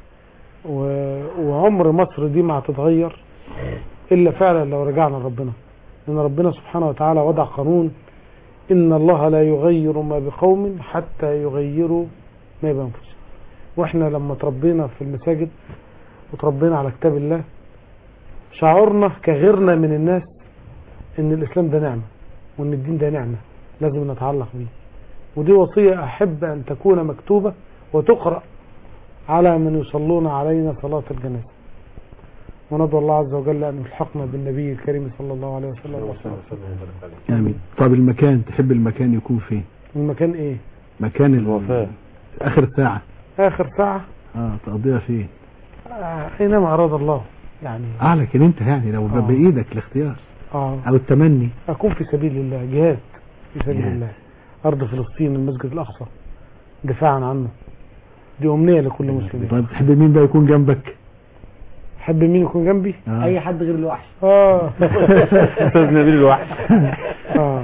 و- وعمر مصر دي ما هتتغير إلا فعلا لو رجعنا لربنا لأن ربنا سبحانه وتعالى وضع قانون إن الله لا يغير ما بقوم حتى يغيروا ما بأنفسهم وإحنا لما تربينا في المساجد وتربينا على كتاب الله شعورنا كغيرنا من الناس ان الاسلام ده نعمة وان الدين ده نعمة لازم نتعلق بيه ودي وصية احب ان تكون مكتوبة وتقرأ على من يصلون علينا صلاة الجنازة وندعو الله عز وجل ان يلحقنا بالنبي الكريم صلى الله عليه وسلم آمين طب المكان تحب المكان يكون فين المكان ايه مكان الوفاة آخر ساعة اخر ساعة اه تقضيها فين آه، اينما اراد الله يعني اه لكن انت يعني لو آه. بايدك الاختيار اه او التمني اكون في سبيل الله جهاد في سبيل جهاد. الله ارض فلسطين المسجد الاقصى دفاعا عنه دي امنية لكل مسلم طيب تحب مين بقى يكون جنبك حب مين يكون جنبي آه. اي حد غير الوحش اه استاذ نبيل الوحش اه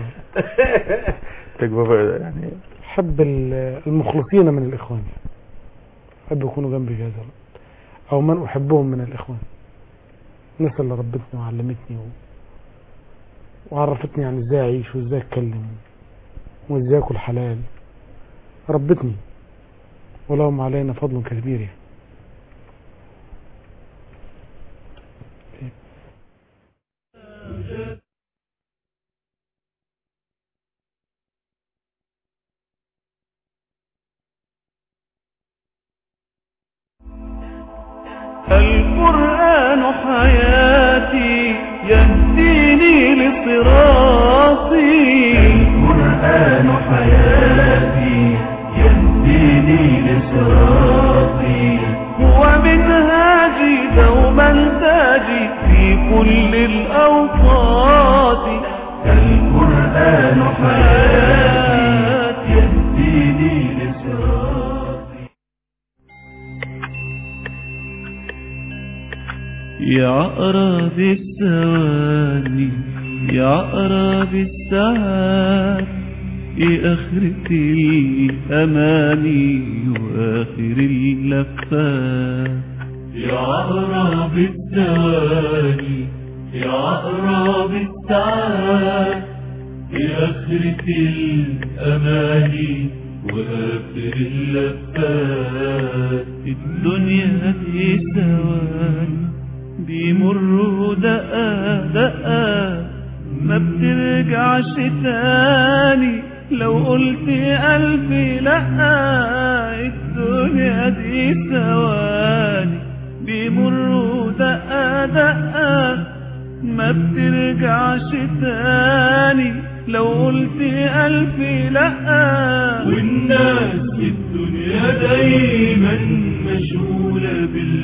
تجربه يعني حب ال- المخلصين من الاخوان حب يكونوا جنبي في هذا الوقت او من احبهم من الاخوان الناس اللي ربتني وعلمتني و... وعرفتني يعني ازاي اعيش وازاي اتكلم وازاي اكل حلال ربتني ولهم علينا فضل كبير يعني. القرآن حياتي يهديني لصراطي القرآن حياتي يهديني لصراطي هو منهاجي دوما تاجي في كل الأوقات القرآن حياتي يهديني لصراطي يا عقرب الثواني يا عقرب الساعات يا آخرتي الأماني وآخر اللفات يا عقرب الثواني يا عقرب الساعات يا آخرتي الأماني وآخر اللفات الدنيا دي ثواني بيمروا دقة دقة ما بترجعش تاني لو قلت ألف لأ الدنيا دي ثواني بيمروا دقة دقة ما بترجعش تاني لو قلت ألف لأ والناس في الدنيا دايما مشغولة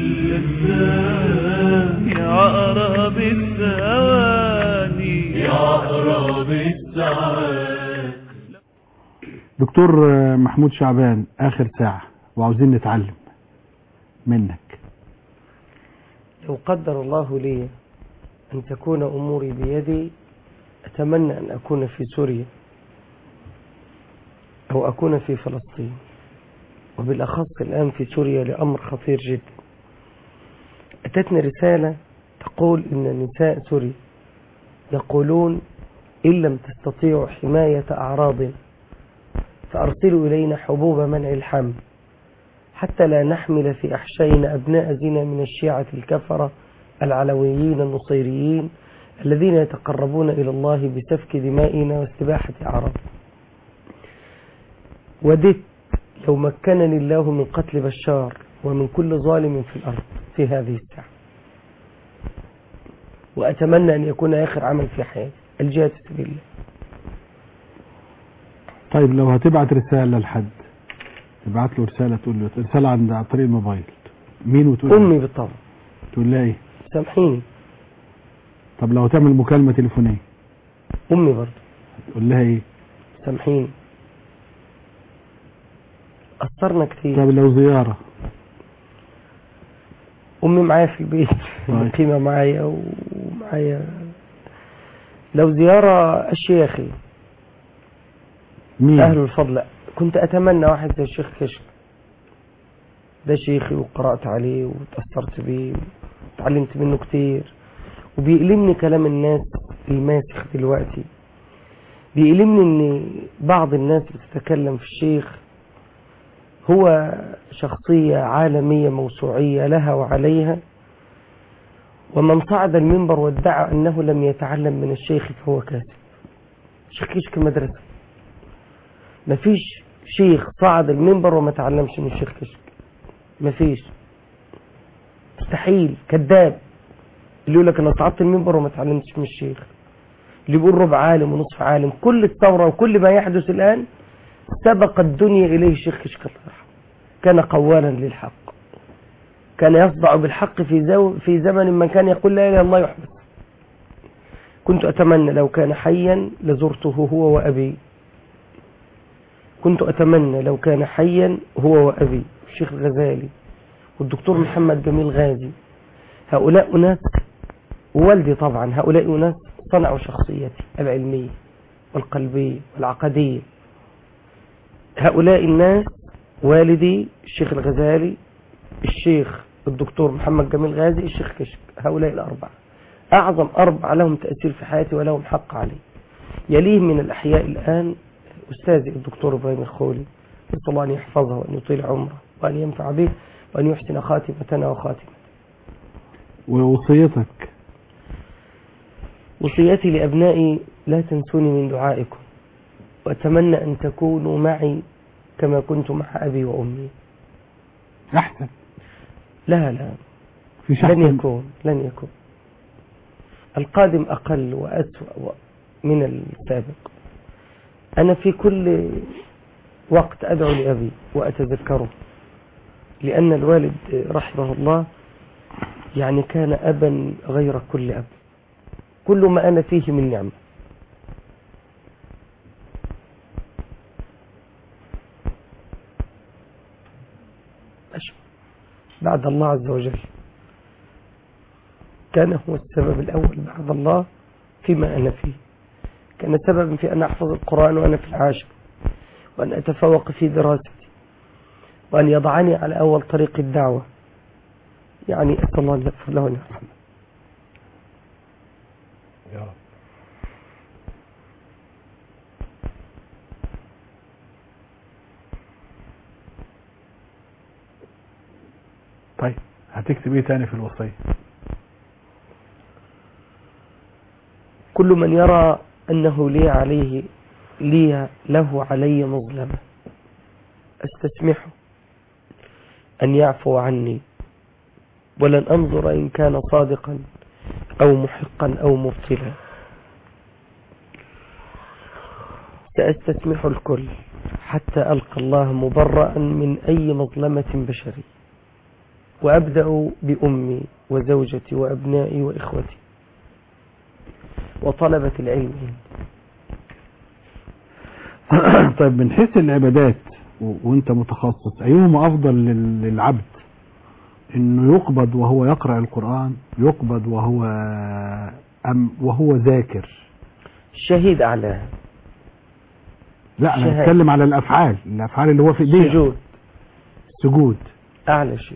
باللذات يا أقرب الثواني يا أقرب الساعات دكتور آه، محمود شعبان اخر ساعة وعاوزين نتعلم منك لو قدر الله لي أن تكون أموري بيدي أتمنى أن أكون في سوريا أو أكون في فلسطين وبالأخص الآن في سوريا لأمر خطير جدا أتتني رسالة تقول إن نساء سوريا يقولون إن لم تستطيعوا حماية أعراضنا فأرسلوا إلينا حبوب منع الحمل حتى لا نحمل في أحشائنا أبناء زنا من الشيعة الكفرة العلويين النصيريين الذين يتقربون إلى الله بسفك دمائنا واستباحة أعراضنا وددت لو مكنني الله من قتل بشار ومن كل ظالم في الأرض في هذه الساعة وأتمنى أن يكون آخر عمل في حياتي الجهاد في سبيل الله طيب لو هتبعت رسالة لحد تبعت له رسالة تقول له رسالة عن عن طريق الموبايل مين وتقول أمي بالطبع تقول لها ايه سامحيني طب لو تعمل مكالمة تليفونية أمي برضه تقول لها ايه سامحيني قصرنا كتير طب لو زيارة أمي معايا في البيت طيب. مقيمة معايا ومعايا لو زيارة أشياخي مين أهل الفضل لا. كنت أتمنى واحد زي الشيخ كشك ده شيخي وقرأت عليه وتأثرت بيه وتعلمت منه كتير وبيألمني كلام الناس الماسخ دلوقتي بيألمني ان بعض الناس بتتكلم في الشيخ هو شخصية عالمية موسوعية لها وعليها ومن صعد المنبر وادعى أنه لم يتعلم من الشيخ فهو كاذب الشيخ كشك مدرسة مفيش شيخ صعد المنبر وما تعلمش من الشيخ كشك مفيش مستحيل كذاب اللي يقول لك انا صعدت المنبر وما اتعلمتش من الشيخ اللي بيقول ربع عالم ونصف عالم كل الثورة وكل ما يحدث الآن سبق الدنيا إليه الشيخ كشك الله يرحمه كان قوالا للحق كان يصدع بالحق في, زو في زمن من كان يقول لا إله إلا الله يحبس كنت أتمنى لو كان حيا لزرته هو وأبي كنت أتمنى لو كان حيا هو وأبي الشيخ الغزالي والدكتور محمد جميل غازي هؤلاء أناس ووالدي طبعا هؤلاء أناس صنعوا شخصيتي العلمية والقلبية والعقدية هؤلاء الناس والدي الشيخ الغزالي الشيخ الدكتور محمد جميل غازي الشيخ كشك هؤلاء الأربعة أعظم أربعة لهم تأثير في حياتي ولهم حق علي يليه من الأحياء الآن أستاذي الدكتور إبراهيم الخولي نسأل الله أن يحفظه وأن يطيل عمره وأن ينفع به وأن يحسن خاتمتنا وخاتمة ووصيتك وصيتي لأبنائي لا تنسوني من دعائكم وأتمنى أن تكونوا معي كما كنت مع أبي وأمي أحسن لا لا في شخص لن يكون لن يكون القادم أقل وأسوأ من السابق أنا في كل وقت أدعو لأبي وأتذكره لأن الوالد رحمه الله يعني كان أبا غير كل أب كل ما أنا فيه من نعمة أشكر بعد الله عز وجل كان هو السبب الأول بعد الله فيما أنا فيه كان سببا في أن أحفظ القرآن وأنا في العاشر وأن أتفوق في دراستي وأن يضعني على أول طريق الدعوة يعني أسأل الله أن يغفر له وأن يرحمه يا رب طيب هتكتب ايه تاني في الوصية كل من يرى أنه لي عليه لي له علي مظلمة استسمحه أن يعفو عني ولن أنظر إن كان صادقا أو محقا أو مبطلا سأستسمح الكل حتى ألقى الله مبرأ من أي مظلمة بشري وأبدأ بأمي وزوجتي وأبنائي وإخوتي وطلبة العلم طيب من حيث العبادات و- وانت متخصص ايهما افضل لل- للعبد انه يقبض وهو يقرأ القرآن يقبض وهو أم وهو ذاكر الشهيد أعلاها لا انا شهادة. بتكلم على الافعال الافعال اللي هو في ايديه سجود السجود أعلى شيء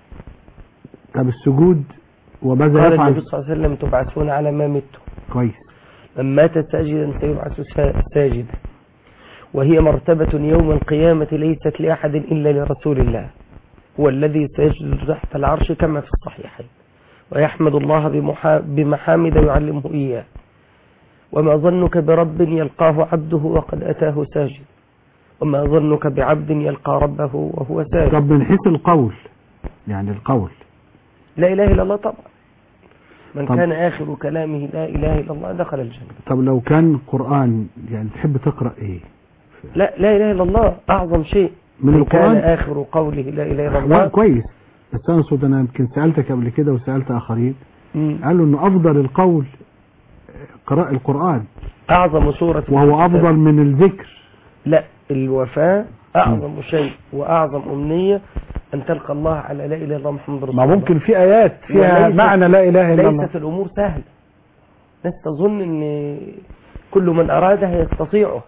طب السجود وماذا قال يفعل النبي صلى الله عليه وسلم تبعثون على ما متم كويس من مات ساجدا سيبعث سا- ساجدا وهي مرتبة يوم القيامة ليست لأحد إلا لرسول الله هو الذي سيجد تحت العرش كما في الصحيحين ويحمد الله بمحا- بمحامد يعلمه إياه وما ظنك برب يلقاه عبده وقد أتاه ساجد وما ظنك بعبد يلقى ربه وهو ساجد طب من حيث القول يعني القول لا إله إلا الله طبعا من طب- كان آخر كلامه لا إله إلا الله دخل الجنة طب لو كان قرآن يعني تحب تقرأ ايه لا لا إله إلا الله أعظم شيء من من كان القرآن آخر قوله لا إله إلا لا الله كويس بس انا اقصد انا يمكن سألتك قبل كده وسألت اخرين مم. قالوا انه افضل القول قراءة القرآن أعظم سورة وهو افضل من الذكر لا الوفاة أعظم شيء وأعظم أمنية أن تلقى الله على لا إله إلا الله محمد رسول ما الله ممكن في ايات فيها وليست- معنى لا اله الا الله ليست الأمور سهلة ناس تظن أن كل من أرادها يستطيعه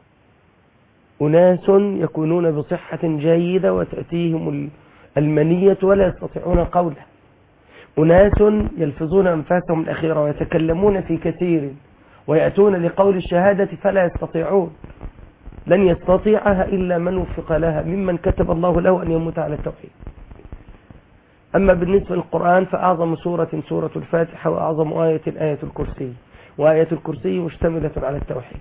أناس يكونون بصحة جيدة وتأتيهم ال- المنية ولا يستطيعون قوله أناس يلفظون أنفاسهم الأخيرة ويتكلمون في كثير ويأتون لقول الشهادة فلا يستطيعون لن يستطيعها إلا من وفق لها ممن كتب الله له أن يموت على التوحيد أما بالنسبة للقرآن فأعظم سورة سورة الفاتحة وأعظم آية آية الكرسي وآية الكرسي مشتملة على التوحيد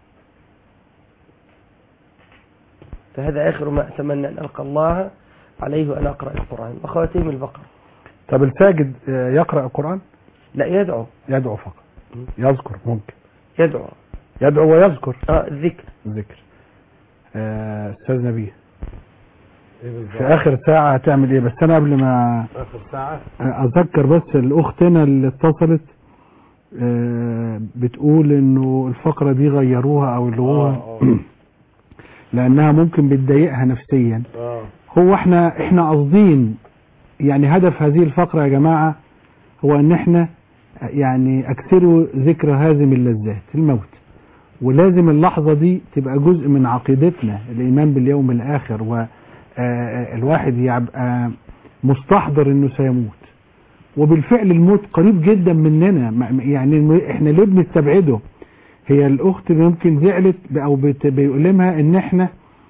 فهذا آخر ما أتمنى أن ألقى الله عليه وأن أقرأ القرآن وخواتيم البقرة طب الساجد آه، يقرأ القرآن لا يدعو يدعو فقط يذكر ممكن يدعو يدعو ويذكر آه الذكر ذكر آه، استاذ نبيه في اخر ساعة هتعمل ايه بس انا قبل ما اخر ساعه اذكر بس الاختنا اللي اتصلت آه، بتقول انه الفقرة دي غيروها او لغوها لانها ممكن بتضايقها نفسيا اه هو احنا احنا قاصدين يعني هدف هذه الفقرة يا جماعة هو ان احنا يعني اكثروا ذكر هازم اللذات الموت ولازم اللحظة دي تبقى جزء من عقيدتنا الايمان باليوم الاخر والواحد يبقى مستحضر انه سيموت وبالفعل الموت قريب جدا مننا ما- يعني الم- احنا ليه بنستبعده هي الاخت ممكن زعلت ب- او بت- بيؤلمها ان احنا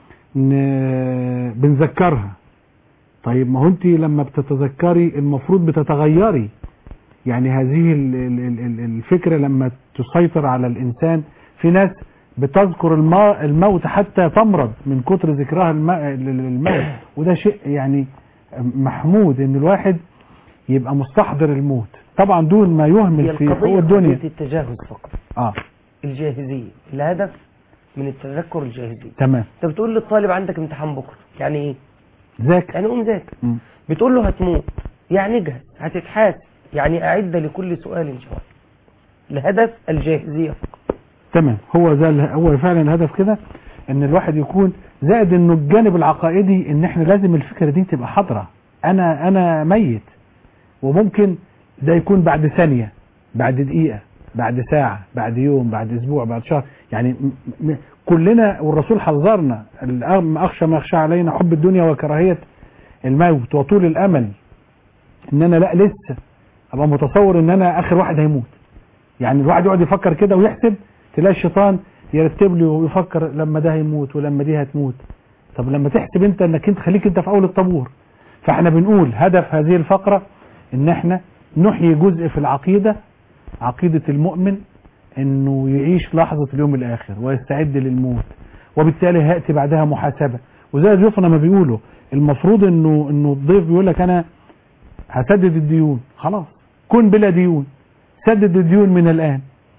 ن- بنذكرها طيب ما هو انت لما بتتذكري المفروض بتتغيري يعني هذه ال- ال- ال- ال- الفكرة لما تسيطر على الانسان في ناس بتذكر الم- الموت حتى تمرض من كتر ذكرها الم- الموت وده شيء يعني محمود ان الواحد يبقى مستحضر الموت طبعا دون ما هي يهمل في القضية حقوق الدنيا قضية التجاهز فقط اه الجاهزية الهدف من التذكر الجاهزية تمام انت بتقول للطالب عندك امتحان بكرة يعني ايه ذاكر يعني قوم ذاكر مم. بتقول له هتموت يعني اجهز هتتحاسب يعني اعد لكل سؤال جواب الهدف الجاهزية فقط تمام هو ده ال- هو فعلا الهدف كده ان الواحد يكون زائد انه الجانب العقائدي ان احنا لازم الفكره دي تبقى حاضره انا انا ميت وممكن ده يكون بعد ثانيه بعد دقيقه بعد ساعه بعد يوم بعد اسبوع بعد شهر يعني م- م- كلنا والرسول حذرنا الأم- اخشى ما يخشى علينا حب الدنيا وكراهيه الموت وطول الامل ان انا لا لسه ابقى متصور ان انا اخر واحد هيموت يعني الواحد يقعد يفكر كده ويحسب تلاقي الشيطان يرتب له ويفكر لما ده هيموت ولما دي هتموت طب لما تحسب انت انك انت خليك انت في اول الطابور فاحنا بنقول هدف هذه الفقرة ان احنا نحيي جزء في العقيدة عقيدة المؤمن انه يعيش لحظة اليوم الاخر ويستعد للموت وبالتالي هيأتي بعدها محاسبة وزي ضيوفنا ما بيقولوا المفروض انه انه الضيف بيقول لك انا هسدد الديون خلاص كن بلا ديون سدد الديون من الان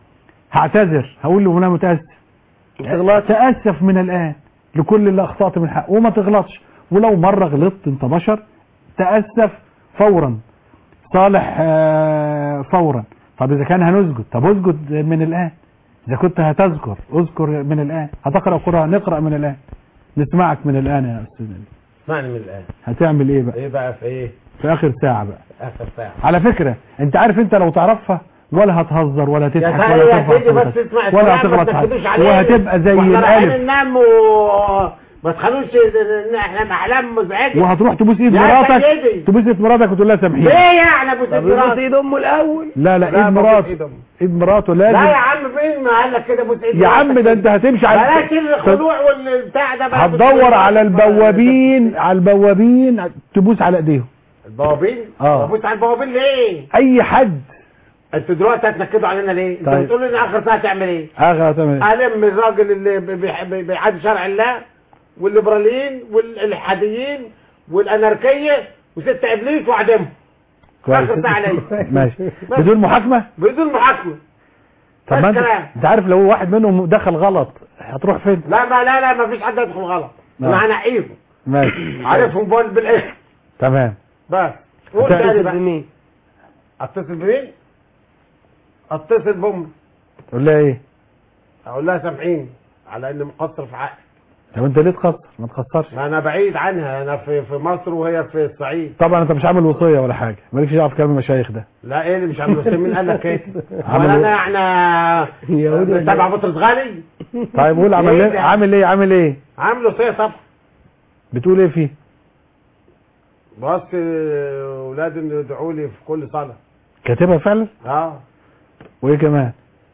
هعتذر هقول له انا متاسف تاسف من الان لكل اللي اخطات من حق وما تغلطش ولو مره غلطت انت بشر تاسف فورا صالح آه، فورا طب اذا كان هنسجد طب اسجد من الان اذا كنت هتذكر اذكر من الان هتقرا قران نقرا من الان نسمعك من الان يا استاذ اسمعني من الان هتعمل ايه بقى ايه بقى في ايه في اخر ساعه بقى اخر ساعه على فكرة انت عارف انت لو تعرفها ولا هتهزر ولا تضحك يا ولا سيدي يا تفرح سيدي ولا بس تضحك اسمع ولا الكلام هتغلط ما حاجة تنكدوش عليه وهتبقى زي واحنا رايحين الالف ننام و ما تخلوش ان احنا احلام مزعجه وهتروح تبوس ايد يا مراتك سيدي. تبوس ايد مراتك وتقول لها سامحيني ليه يعني ابو طب يبوس ايد امه الاول لا لا لا، ايد ما مراته بوس إيد ايد مراته لا يا لازم عم فين ما قال لك كده ابوس ايد يا عم ده انت هتمشي على بلاش الخضوع والبتاع ده بقى هتدور على البوابين على البوابين تبوس على ايديهم البوابين اه. ابوس على البوابين ليه اي حد انتوا دلوقتي هتنكدوا علينا ليه انت طيب. بتقول لي ان اخر ساعه تعمل ايه اخر تمام الم الراجل اللي بي- بي- بيعادي شرع الله والليبراليين والالحاديين والاناركيه وست ابليس واعدمهم اخر ساعه ليه ماشي بدون محاكمة بدون محاكمه طب ما انت الكلام. انت عارف لو واحد منهم دخل غلط هتروح فين لا ما لا لا ما فيش حد يدخل غلط نعم. انا هنقيهم ماشي عارفهم بول بالاسم تمام بس قول هت- تاني اتصل بقى بمين اتصل بمين اتصل بامي تقول لها ايه اقول لها سامحيني على اني مقصر في حقي طب انت ليه تخسر ما تخسرش ما انا بعيد عنها انا في في مصر وهي في الصعيد طبعا انت مش عامل وصيه ولا حاجه مالكش دعوه في كلام المشايخ ده لا ايه اللي مش عامل وصيه مين قال لك كده عمل ولا انا ايه؟ احنا يهودي ولا تبع ايه؟ بطرس غالي طيب قول عمل إيه ايه ده؟ عامل ايه عامل ايه عامل وصيه طبعا بتقول ايه فيه بص اولادي إنه يدعوا لي في كل صلاه كاتبها فعلا اه وايه كمان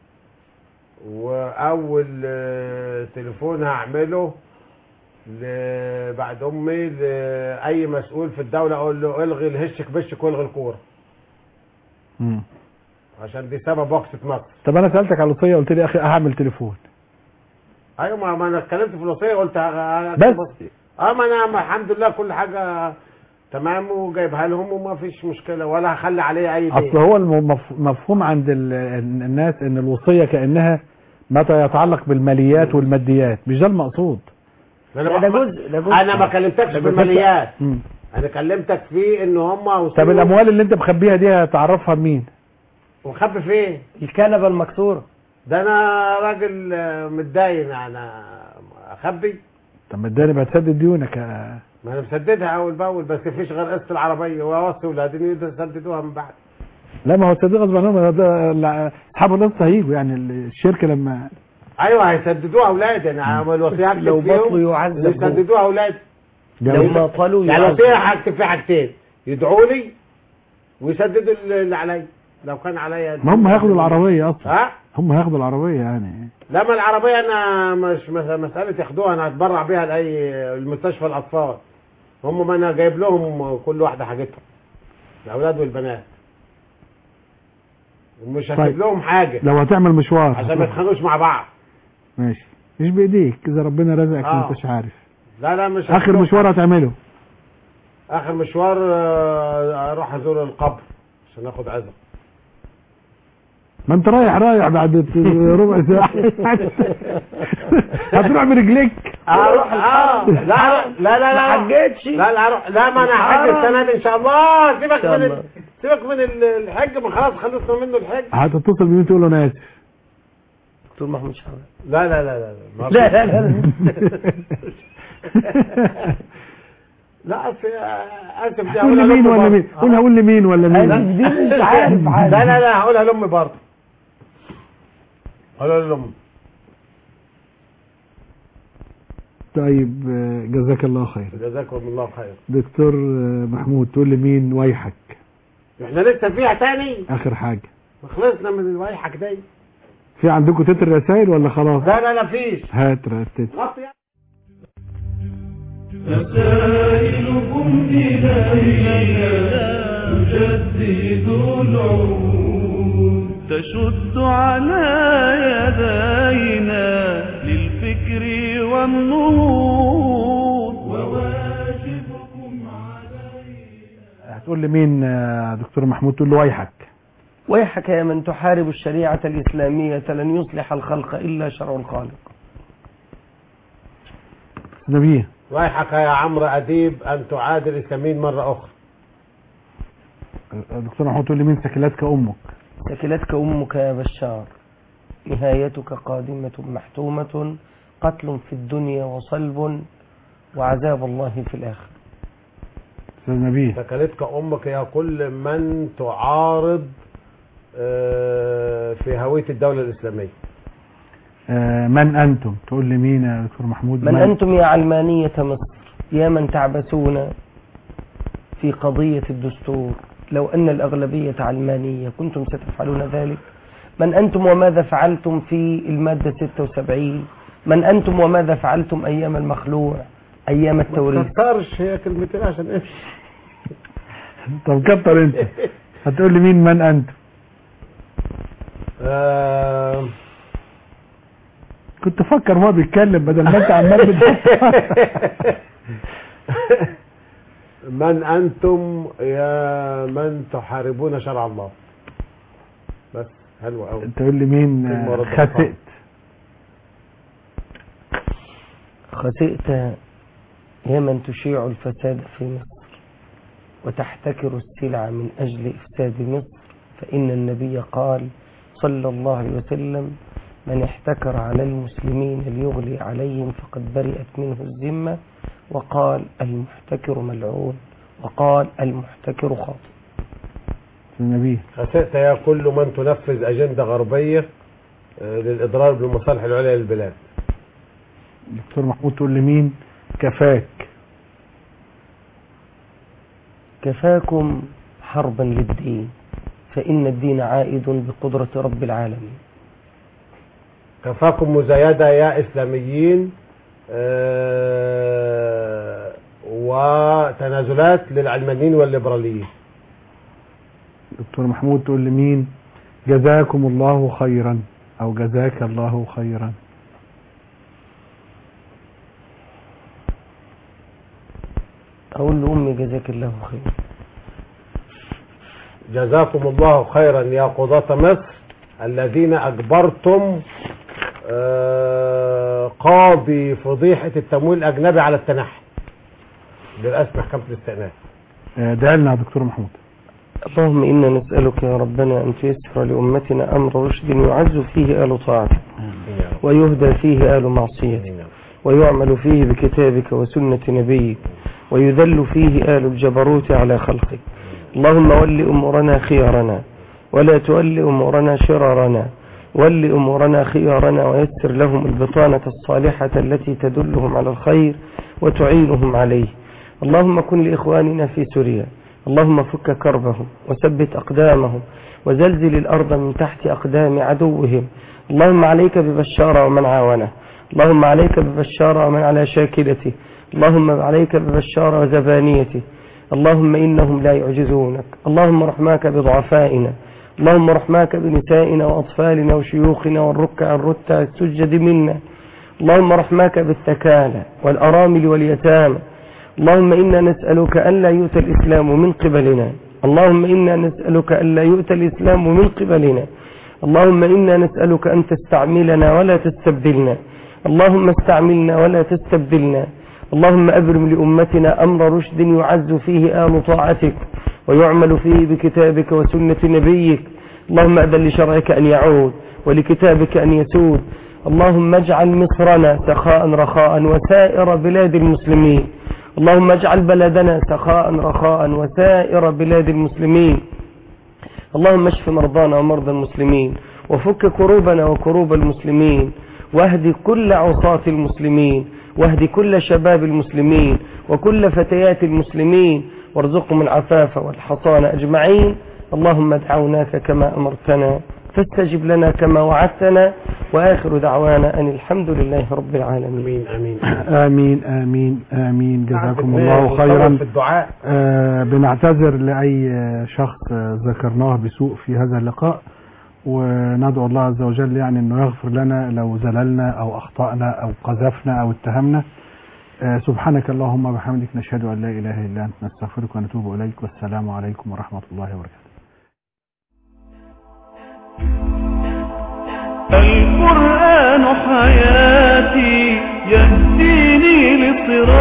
واول آه، تليفون هعمله ل- بعد امي لاي مسؤول في الدوله اقول له الغي الهشك بشك والغي الكوره مم. عشان دي سبب وقفه مصر طب انا سالتك على الوصيه قلت لي اخي هعمل تليفون ايوه ما ما انا اتكلمت في الوصيه قلت ه- ه- بس اه ما انا ما الحمد لله كل حاجه تمام وجايبها لهم وما فيش مشكله ولا هخلي عليه اي اصل دين هو المف- مفهوم عند ال- الناس ان الوصيه كانها متى يتعلق بالماليات والماديات مش ده المقصود ما ده- ده بق- جزء- ده جزء. انا ما كلمتكش ده في بس- الماليات مم. انا كلمتك في ان هم طب الاموال اللي انت مخبيها دي هتعرفها لمين ومخبي فين الكنبه المكسوره ده انا راجل آه، متداين انا اخبي طب ما اداني بقى تسدد ديونك يا- ما انا مسددها اول باول بس مفيش غير قسط العربيه واوصي ولادي يسددوها من بعد لا ما هو تصدق غصب عنهم ده- لا، اصحاب القصه هيجوا يعني الشركه لما ايوه هيسددوها اولادي انا عامل وصيه هكتب لو فيهم بطلوا يعذبوا. يسددوها اولادي لو ما طالوا يعني يعذبوا. الوصيه هكتب فيها حاجتين يدعوا لي ويسددوا اللي عليا لو كان عليا ما هم هياخدوا العربيه اصلا ها هم هياخدوا العربيه يعني لا ما العربيه انا مش مس- مساله ياخدوها انا هتبرع بيها لاي المستشفى الاطفال هم ما انا جايب لهم كل واحده حاجتهم الاولاد والبنات ومش هسيب طيب. لهم حاجه لو هتعمل مشوار عشان ما يتخانقوش مع بعض ماشي مش بايديك اذا ربنا رزقك آه. ما انتش عارف لا لا مش اخر هسيب لهم مشوار هتعمله اخر مشوار آه، اروح ازور القبر عشان اخد عزم ما انت رايح رايح بعد ربع ساعه هتروح برجليك اروح اه لا لا لا لا ما حجتش. لا لا اروح لا ما انا هحج حرام. السنه دي ان شاء الله سيبك شاء من الله. ال- سيبك من ال- الحج ما خلاص خلصنا منه الحج هتتصل بمين تقول له انا اسف دكتور محمود شعبان لا لا لا لا ما- لا لا لا لا أصل اسف دي قول هقولها لمين لأمي ولا برضه. مين قول هقول لمين ولا مين دي مش عارف عادي. لا لا لا هقولها لامي برضه هقولها لامي طيب آه، جزاك الله خير جزاكم الله خير دكتور آه، محمود تقول لي مين ويحك احنا لسه فيها تاني اخر حاجه ما خلصنا من الويحك دي في عندكم تتر رسائل ولا خلاص لا لا لا فيش هات رتت غطي رسائلكم إلينا تجدد العهود تشد على يدينا للفكر والنهوض وواجبكم هتقول لي مين آه، دكتور محمود تقول له ويحك ويحك يا من تحارب الشريعة الإسلامية لن يصلح الخلق إلا شرع الخالق نبيه ويحك يا عمرو أديب أن تعادل الإسلاميين مرة أخرى آه، دكتور محمود تقول لي مين سكلاتك امك سكلتك أمك يا بشار نهايتك قادمة محتومة قتل في الدنيا وصلب وعذاب الله في الآخر استاذ نبيه سكلتك أمك يا كل من تعارض آه، في هوية الدولة الإسلامية آه، من انتم تقول لي مين يا دكتور محمود من أنتم يا علمانية مصر يا من تعبثون في قضية الدستور لو أن الأغلبية علمانية كنتم ستفعلون ذلك من أنتم وماذا فعلتم في المادة 76 من أنتم وماذا فعلتم أيام المخلوع أيام ما التوريث تكترش هي كلمتين عشان امشي طب كتر انت هتقول لي مين من انتم آه، كنت فكر وهو بيتكلم بدل ما انت عمال بتفكر من أنتم يا من تحاربون شرع الله بس حلو قوي تقول لي مين كلمة آه، ورد خسئت خسئت يا من تشيع الفساد في مصر وتحتكر السلع من أجل إفساد مصر فإن النبي قال صلى الله عليه وسلم من احتكر على المسلمين ليغلي عليهم فقد برئت منه الذمة وقال المحتكر ملعون وقال المحتكر خاطئ نبيه خسئت يا كل من تنفذ أجندة غربية آه، للإضرار بالمصالح العليا للبلاد دكتور محمود تقول لي مين كفاك كفاكم حربا للدين فإن الدين عائد بقدرة رب العالمين كفاكم مزايدة يا إسلاميين آه، وتنازلات للعلمانيين والليبراليين دكتور محمود تقول لي مين جزاكم الله خيرا او جزاك الله خيرا أقول لأمي جزاك الله خير جزاكم الله خيرا يا قضاة مصر الذين أجبرتم آه، آه، قاضي فضيحة التمويل الأجنبي على التنحي لرئاسة محكمة الاستئناف آه، ده لنا يا دكتور محمود اللهم إنا نسألك يا ربنا أن تيسر لأمتنا أمر رشد يعز فيه آل طاعتك ويهدى فيه آل معصيتك ويعمل فيه بكتابك وسنة نبيك ويذل فيه آل الجبروت على خلقك اللهم ول أمورنا خيارنا ولا تول أمورنا شرارنا ول أمورنا خيارنا ويسر لهم البطانة الصالحة التي تدلهم على الخير وتعينهم عليه اللهم كن لإخواننا في سوريا اللهم فك كربهم وثبت أقدامهم وزلزل الأرض من تحت أقدام عدوهم اللهم عليك ببشار ومن عاونه اللهم عليك ببشار ومن على شاكلته اللهم عليك ببشار وزبانيته اللهم إنهم لا يعجزونك اللهم رحماك بضعفائنا اللهم رحماك بنسائنا وأطفالنا وشيوخنا والركع الرتع السجد منا اللهم رحماك بالتكالى والأرامل واليتامى اللهم إنا نسألك أن لا يؤتى الإسلام من قبلنا اللهم إنا نسألك أن لا يؤتى الإسلام من قبلنا اللهم إنا نسألك أن تستعملنا ولا تستبدلنا اللهم استعملنا ولا تستبدلنا اللهم أبرم لأمتنا أمر رشد يعز فيه آل طاعتك ويعمل فيه بكتابك وسنة نبيك اللهم أذن لشرعك أن يعود ولكتابك أن يسود اللهم اجعل مصرنا سخاء رخاء وسائر بلاد المسلمين اللهم اجعل بلدنا سخاء رخاء وسائر بلاد المسلمين اللهم اشف مرضانا ومرضى المسلمين وفك كروبنا وكروب المسلمين واهد كل عصاة المسلمين واهد كل شباب المسلمين وكل فتيات المسلمين وارزقهم العفاف والحصان أجمعين اللهم دعوناك كما أمرتنا فاستجب لنا كما وعدتنا وآخر دعوانا أن الحمد لله رب العالمين آمين آمين آمين آمين جزاكم بعد الله ما خيرا نطول في الدعاء آه بنعتذر لأي شخص آه، ذكرناه بسوء في هذا اللقاء وندعو الله عز وجل يعني أنه يغفر لنا لو زللنا أو أخطأنا أو قذفنا أو اتهمنا آه سبحانك اللهم وبحمدك نشهد أن لا إله إلا أنت نستغفرك ونتوب إليك والسلام عليكم ورحمة الله وبركاته القرآن حياتي يهديني لصراط